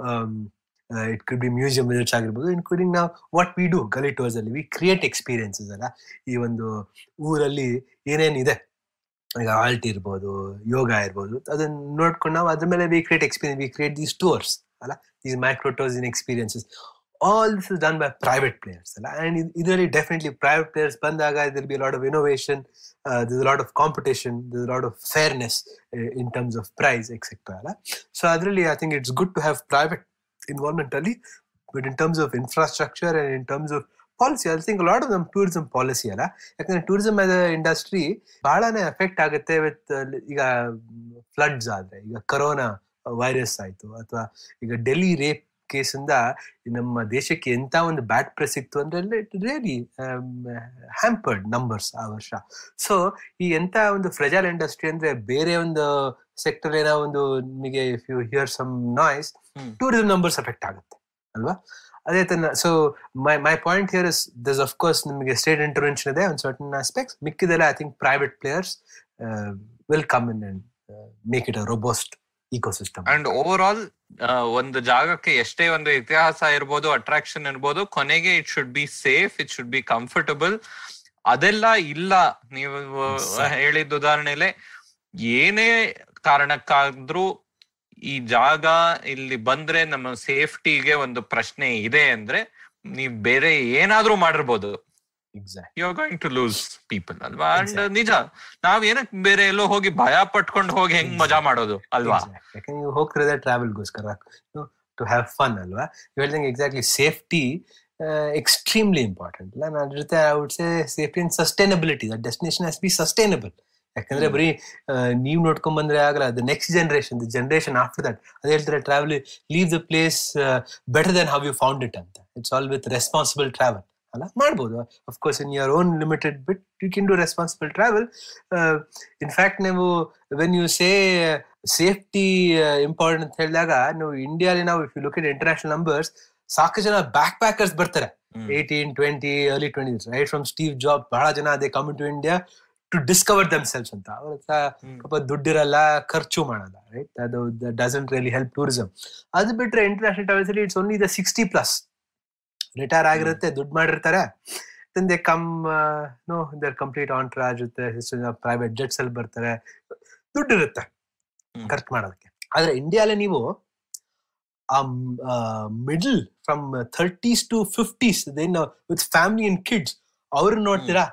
it could be museum visits ಆಗಿರ್ಬೋದು ಇನ್ಕ್ಲೂಡಿಂಗ್ ನಾವು what we do Gully tours ಅಲ್ಲಿ ವಿ ಕ್ರಿಯೇಟ್ ಎಕ್ಸ್ಪೀರಿಯನ್ಸಸ್ ಅಲ್ಲ ಈ ಒಂದು ಊರಲ್ಲಿ ಏನೇನಿದೆ ಈಗ ಆಲ್ಟ್ ಇರ್ಬೋದು ಯೋಗ ಇರ್ಬೋದು ಅದನ್ನ ನೋಡ್ಕೊಂಡು ನಾವು ಅದ್ರ ಮೇಲೆ we create experience we create these tours ಅಲ್ಲ these micro tours in experiences all this is done by private players ಅಲ್ಲ ಅಂಡ್ ಇದರಲ್ಲಿ ಡೆಫಿನೆಟ್ಲಿ ಪ್ರೈವೇಟ್ ಪ್ಲೇಯರ್ಸ್ ಬಂದಾಗ there'll be lot of innovation this lot of competition this lot of fairness in terms of price etcetera ಅಲ್ಲ so ಅದರಲ್ಲಿ I think it's good to have private involvement ಅಲ್ಲಿ but in terms of infrastructure and in terms of policy I think lot of ನಮ್ tourism policy ಅಲ್ಲ ಯಾಕಂದ್ರೆ tourism as industry ಬಹಳನೇ effect ಆಗುತ್ತೆ with ಈಗ floods ಆದ್ರೆ ಈಗ ಕರೋನಾ ವೈರಸ್ ಆಯ್ತು ಅಥವಾ ಈಗ ಡೆಲ್ಲಿ ರೇಪ್ ಕೇಸಿಂದ ನಮ್ಮ ದೇಶಕ್ಕೆ ಎಂತ ಒಂದು ಬ್ಯಾಡ್ ಪ್ರೆಸ್ ಸಿಕ್ತು ಅಂದ್ರೆ ಇಟ್ ರಿಯಲಿ ಹ್ಯಾಂಪರ್ಡ್ ನಂಬರ್ಸ್ ಆ ವರ್ಷ ಸೊ ಈ ಎಂತ ಒಂದು ಫ್ರೆಜಲ್ ಇಂಡಸ್ಟ್ರಿ ಅಂದ್ರೆ ಬೇರೆ ಒಂದು ಸೆಕ್ಟರ್ ಏನೋ ಒಂದು ನಿಮಗೆ if you hear some noise hmm. Tourism numbers effect ಆಗುತ್ತೆ ಅಲ್ವಾ ಅದೇ ತರ so my my point here is this of course ನಿಮಗೆ ಸ್ಟೇಟ್ ಇಂಟರ್ವೆನ್ಷನ್ ಇದೆ ಒಂದು ಸರ್ಟನ್ ಆಸ್ಪೆಕ್ಟ್ಸ್ ಮಿಕ್ಕಿದೆಲ್ಲ I think private players will come in and make it a robust ecosystem and over all ಒಂದು ಜಾಗಕ್ಕೆ ಎಷ್ಟೇ ಒಂದು ಇತಿಹಾಸ ಇರ್ಬೋದು ಅಟ್ರಾಕ್ಷನ್ ಇರ್ಬೋದು ಕೊನೆಗೆ it should be safe it should be comfortable ಅದೆಲ್ಲ ಇಲ್ಲ ನೀವು Exactly. ಹೇಳಿದ ಉದಾಹರಣೆಲೆ ಏನೇ ಕಾರಣಕ್ಕಾದ್ರೂ ಈ ಜಾಗ ಇಲ್ಲಿ ಬಂದ್ರೆ ನಮ್ಮ ಸೇಫ್ಟಿಗೆ ಒಂದು ಪ್ರಶ್ನೆ ಇದೆ ಅಂದ್ರೆ ನೀವ್ ಬೇರೆ ಏನಾದ್ರೂ ಮಾಡಿರ್ಬೋದು exact you are going to lose people ಅಲ್ವಾ ಅಂಡ್ Exactly. ನಿಜ ನಾವ್ ಏನಕ್ ಬೇರೆ ಎಲ್ಲೋ ಹೋಗಿ ಭಯ ಪಟ್ಕೊಂಡು ಹೋಗಿ ಹೆಂಗ್ ಮಜಾ ಮಾಡೋದು ಅಲ್ವಾ ಯಾಕಂದ್ರೆ ನೀವು ಹೋಗ್ತಿರೋದೇ ಟ್ರಾವೆಲ್ಗೋಸ್ಕರ ಟು ಹ್ಯಾವ್ ಫನ್ ಅಲ್ವಾ ನೀವು ಹೇಳ್ದಂಗೆ ಎಕ್ಸಾಕ್ಟ್ಲಿ ಸೇಫ್ಟಿ ಎಕ್ಸ್ಟ್ರೀಮ್ಲಿ ಇಂಪಾರ್ಟೆಂಟ್ ಅಲ್ಲ ನನ್ನ ಜೊತೆ I would say safety and sustainability that destination has be sustainable ಯಾಕಂದ್ರೆ ಬರೀ ನೀವು ನೋಡ್ಕೊಂಡ್ ಬಂದ್ರೆ ಆಗಲ್ಲ the next generation the generation after that ಅದೇ ಹೇಳ್ತಾರೆ travel leave the place better than how you found it ಅಂತ it's all with responsible travel ಅಲ್ಲ ಮಾಡ್ಬೋದು of course in your own limited bit you can do responsible travel in fact ನೀವು when you say safety important ಅಂತ ಹೇಳಿದಾಗ ನಾವು ಇಂಡಿಯಾಲಿ ನಾವು if you look it international numbers ಸಾಕಷ್ಟು ಜನ ಬ್ಯಾಕ್ ಪ್ಯಾಕರ್ಸ್ ಬರ್ತಾರೆ hmm. Eighteen twenty early twenty right from Steve Jobs ಬಹಳ ಜನ ಅದೇ come to India to discover themselves ಅಂತ ಅವ್ರ ಹತ್ರ ಹ್ಮ್. ಪಾಪ ದುಡ್ಡಿರಲ್ಲ ಖರ್ಚು ಮಾಡಲ್ಲ ರೈಟ್ ಅದು ಡಸಂಟ್ ರಿಯಲಿ ಹೆಲ್ಪ್ ಟೂರಿಸಂ ಅದು ಬಿಟ್ರೆ ಇಂಟರ್ನ್ಯಾಷನಲ್ ಟ್ರಾವೆಲ್ಸ್ ಅಲ್ಲಿ it's only the sixty plus retire ಆಗಿರುತ್ತೆ ದುಡ್ಡು ಮಾಡಿರ್ತಾರೆ then they come no their complete entourage ಇರುತ್ತೆ ಪ್ರೈವೇಟ್ ಜೆಟ್ಸ್ ಅಲ್ಲಿ ಬರ್ತಾರೆ ದುಡ್ಡು ಇರುತ್ತೆ ಹ್ಮ್. ಖರ್ಚು ಮಾಡೋದಕ್ಕೆ ಆದ್ರೆ ಇಂಡಿಯಾಲಿ ನೀವು ಆ middle from thirties to fifties then with family and kids ಅವ್ರನ್ನ ನೋಡ್ತೀರಾ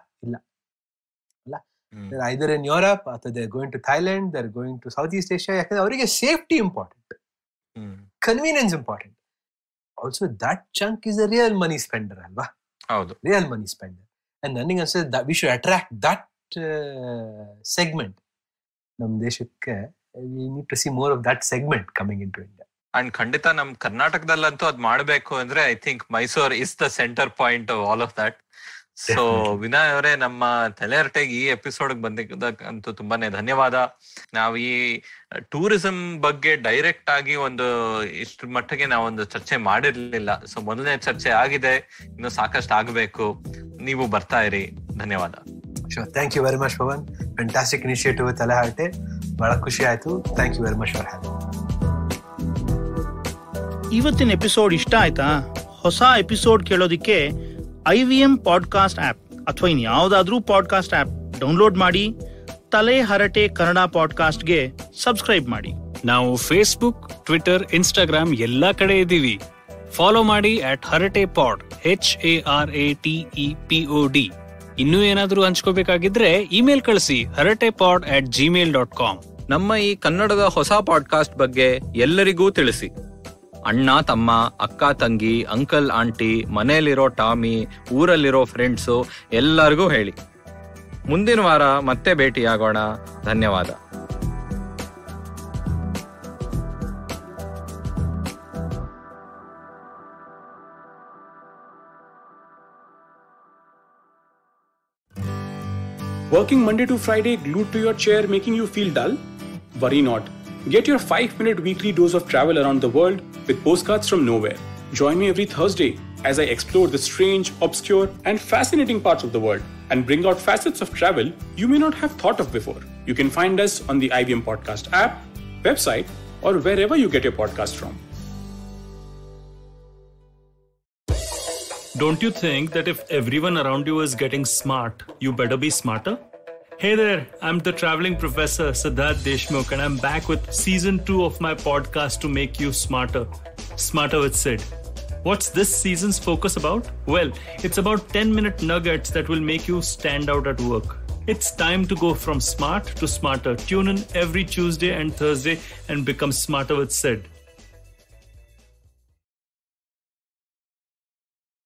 ಹ್ಮ್. ಐದರ್ ಇನ್ ಯುರೋಪ್ ಅಥವಾ they going to Thailand they're going to south East Asia ಯಾಕಂದ್ರೆ ಅವರಿಗೆ safety important hmm. Convenience important also that chunk is a real money spender ಅಲ್ವಾ ಹೌದು real money spender and ನನಗೆ ಅನ್ಸುತ್ತೆ we should attract that segment ನಮ್ಮ ದೇಶಕ್ಕೆ we need to see more of that segment coming in to India and ಖಂಡಿತ ನಮ್ ಕರ್ನಾಟಕದಲ್ಲಂತೂ ಅದ್ ಮಾಡ್ಬೇಕು ಅಂದ್ರೆ I think Mysore is the centre point all of that so Definitely. Vinay ಅವರೇ ನಮ್ಮ ತಲೆಹರಟೆಗೆ ಈ ಎಪಿಸೋಡ್ ಬಂದಿದ್ದಕ್ಕಂತೂ ತುಂಬಾನೇ ಧನ್ಯವಾದ ನಾವು ಈ ಟೂರಿಸಂ ಬಗ್ಗೆ ಡೈರೆಕ್ಟ್ ಆಗಿ ಒಂದು ಇಷ್ಟು ಮಟ್ಟಿಗೆ ನಾವೊಂದು ಚರ್ಚೆ ಮಾಡಿರ್ಲಿಲ್ಲ ಸೊ ಮೊದಲನೇ ಚರ್ಚೆ ಆಗಿದೆ ಇನ್ನು ಸಾಕಷ್ಟು ಆಗಬೇಕು ನೀವು ಬರ್ತಾ ಇರಿ ಧನ್ಯವಾದ sure thank you very much Pavan fantastic initiative ತಲೆಹಾಟೆ ಬಹಳ ಖುಷಿ ಆಯ್ತು thank you very much for having ಇವತ್ತಿನ ಎಪಿಸೋಡ್ ಇಷ್ಟ ಆಯ್ತಾ ಹೊಸ ಎಪಿಸೋಡ್ ಕೇಳೋದಿಕ್ಕೆ I V M podcast app ಅಥವಾ ಇನ್ ಯಾವ್ದಾದ್ರೂ ಪಾಡ್ಕಾಸ್ಟ್ ಆಪ್ ಡೌನ್ಲೋಡ್ ಮಾಡಿ ತಲೆ ಹರಟೆ ಕನ್ನಡ ಪಾಡ್ಕಾಸ್ಟ್ಗೆ ಸಬ್ಸ್ಕ್ರೈಬ್ ಮಾಡಿ ನಾವು ಫೇಸ್ಬುಕ್ ಟ್ವಿಟರ್ ಇನ್ಸ್ಟಾಗ್ರಾಮ್ ಎಲ್ಲಾ ಕಡೆ ಇದ್ದೀವಿ ಫಾಲೋ ಮಾಡಿ at Harate pod H A R A T E P O D ಇನ್ನೂ ಏನಾದ್ರೂ ಹಂಚ್ಕೋಬೇಕಾಗಿದ್ರೆ ಇಮೇಲ್ ಕಳಿಸಿ Harate pod at Gmail dot com ನಮ್ಮ ಈ ಕನ್ನಡದ ಹೊಸ ಪಾಡ್ಕಾಸ್ಟ್ ಬಗ್ಗೆ ಎಲ್ಲರಿಗೂ ತಿಳಿಸಿ ಅಣ್ಣ ತಮ್ಮ ಅಕ್ಕ ತಂಗಿ ಅಂಕಲ್ ಆಂಟಿ ಮನೆಯಲ್ಲಿರೋ ಟಾಮಿ ಊರಲ್ಲಿರೋ ಫ್ರೆಂಡ್ಸು ಎಲ್ಲರಿಗೂ ಹೇಳಿ ಮುಂದಿನ ವಾರ ಮತ್ತೆ ಭೇಟಿಯಾಗೋಣ ಧನ್ಯವಾದ Working Monday to Friday glued to your chair making you feel dull? Worry not. Get your 5 minute weekly dose of travel around the world with postcards from nowhere. Join me every Thursday as I explore the strange, obscure, and fascinating parts of the world and bring out facets of travel you may not have thought of before. You can find us on the IBM Podcast app, website, or wherever you get your podcast from. Don't you think that if everyone around you is getting smart, you better be smarter? Hey there, I'm the traveling professor Siddharth Deshmukh, and I'm back with season two of my podcast to make you smarter. Smarter with Sid. What's this season's focus about? Well, it's about 10 minute nuggets that will make you stand out at work. It's time to go from smart to smarter. Tune in every Tuesday and Thursday and become smarter with Sid.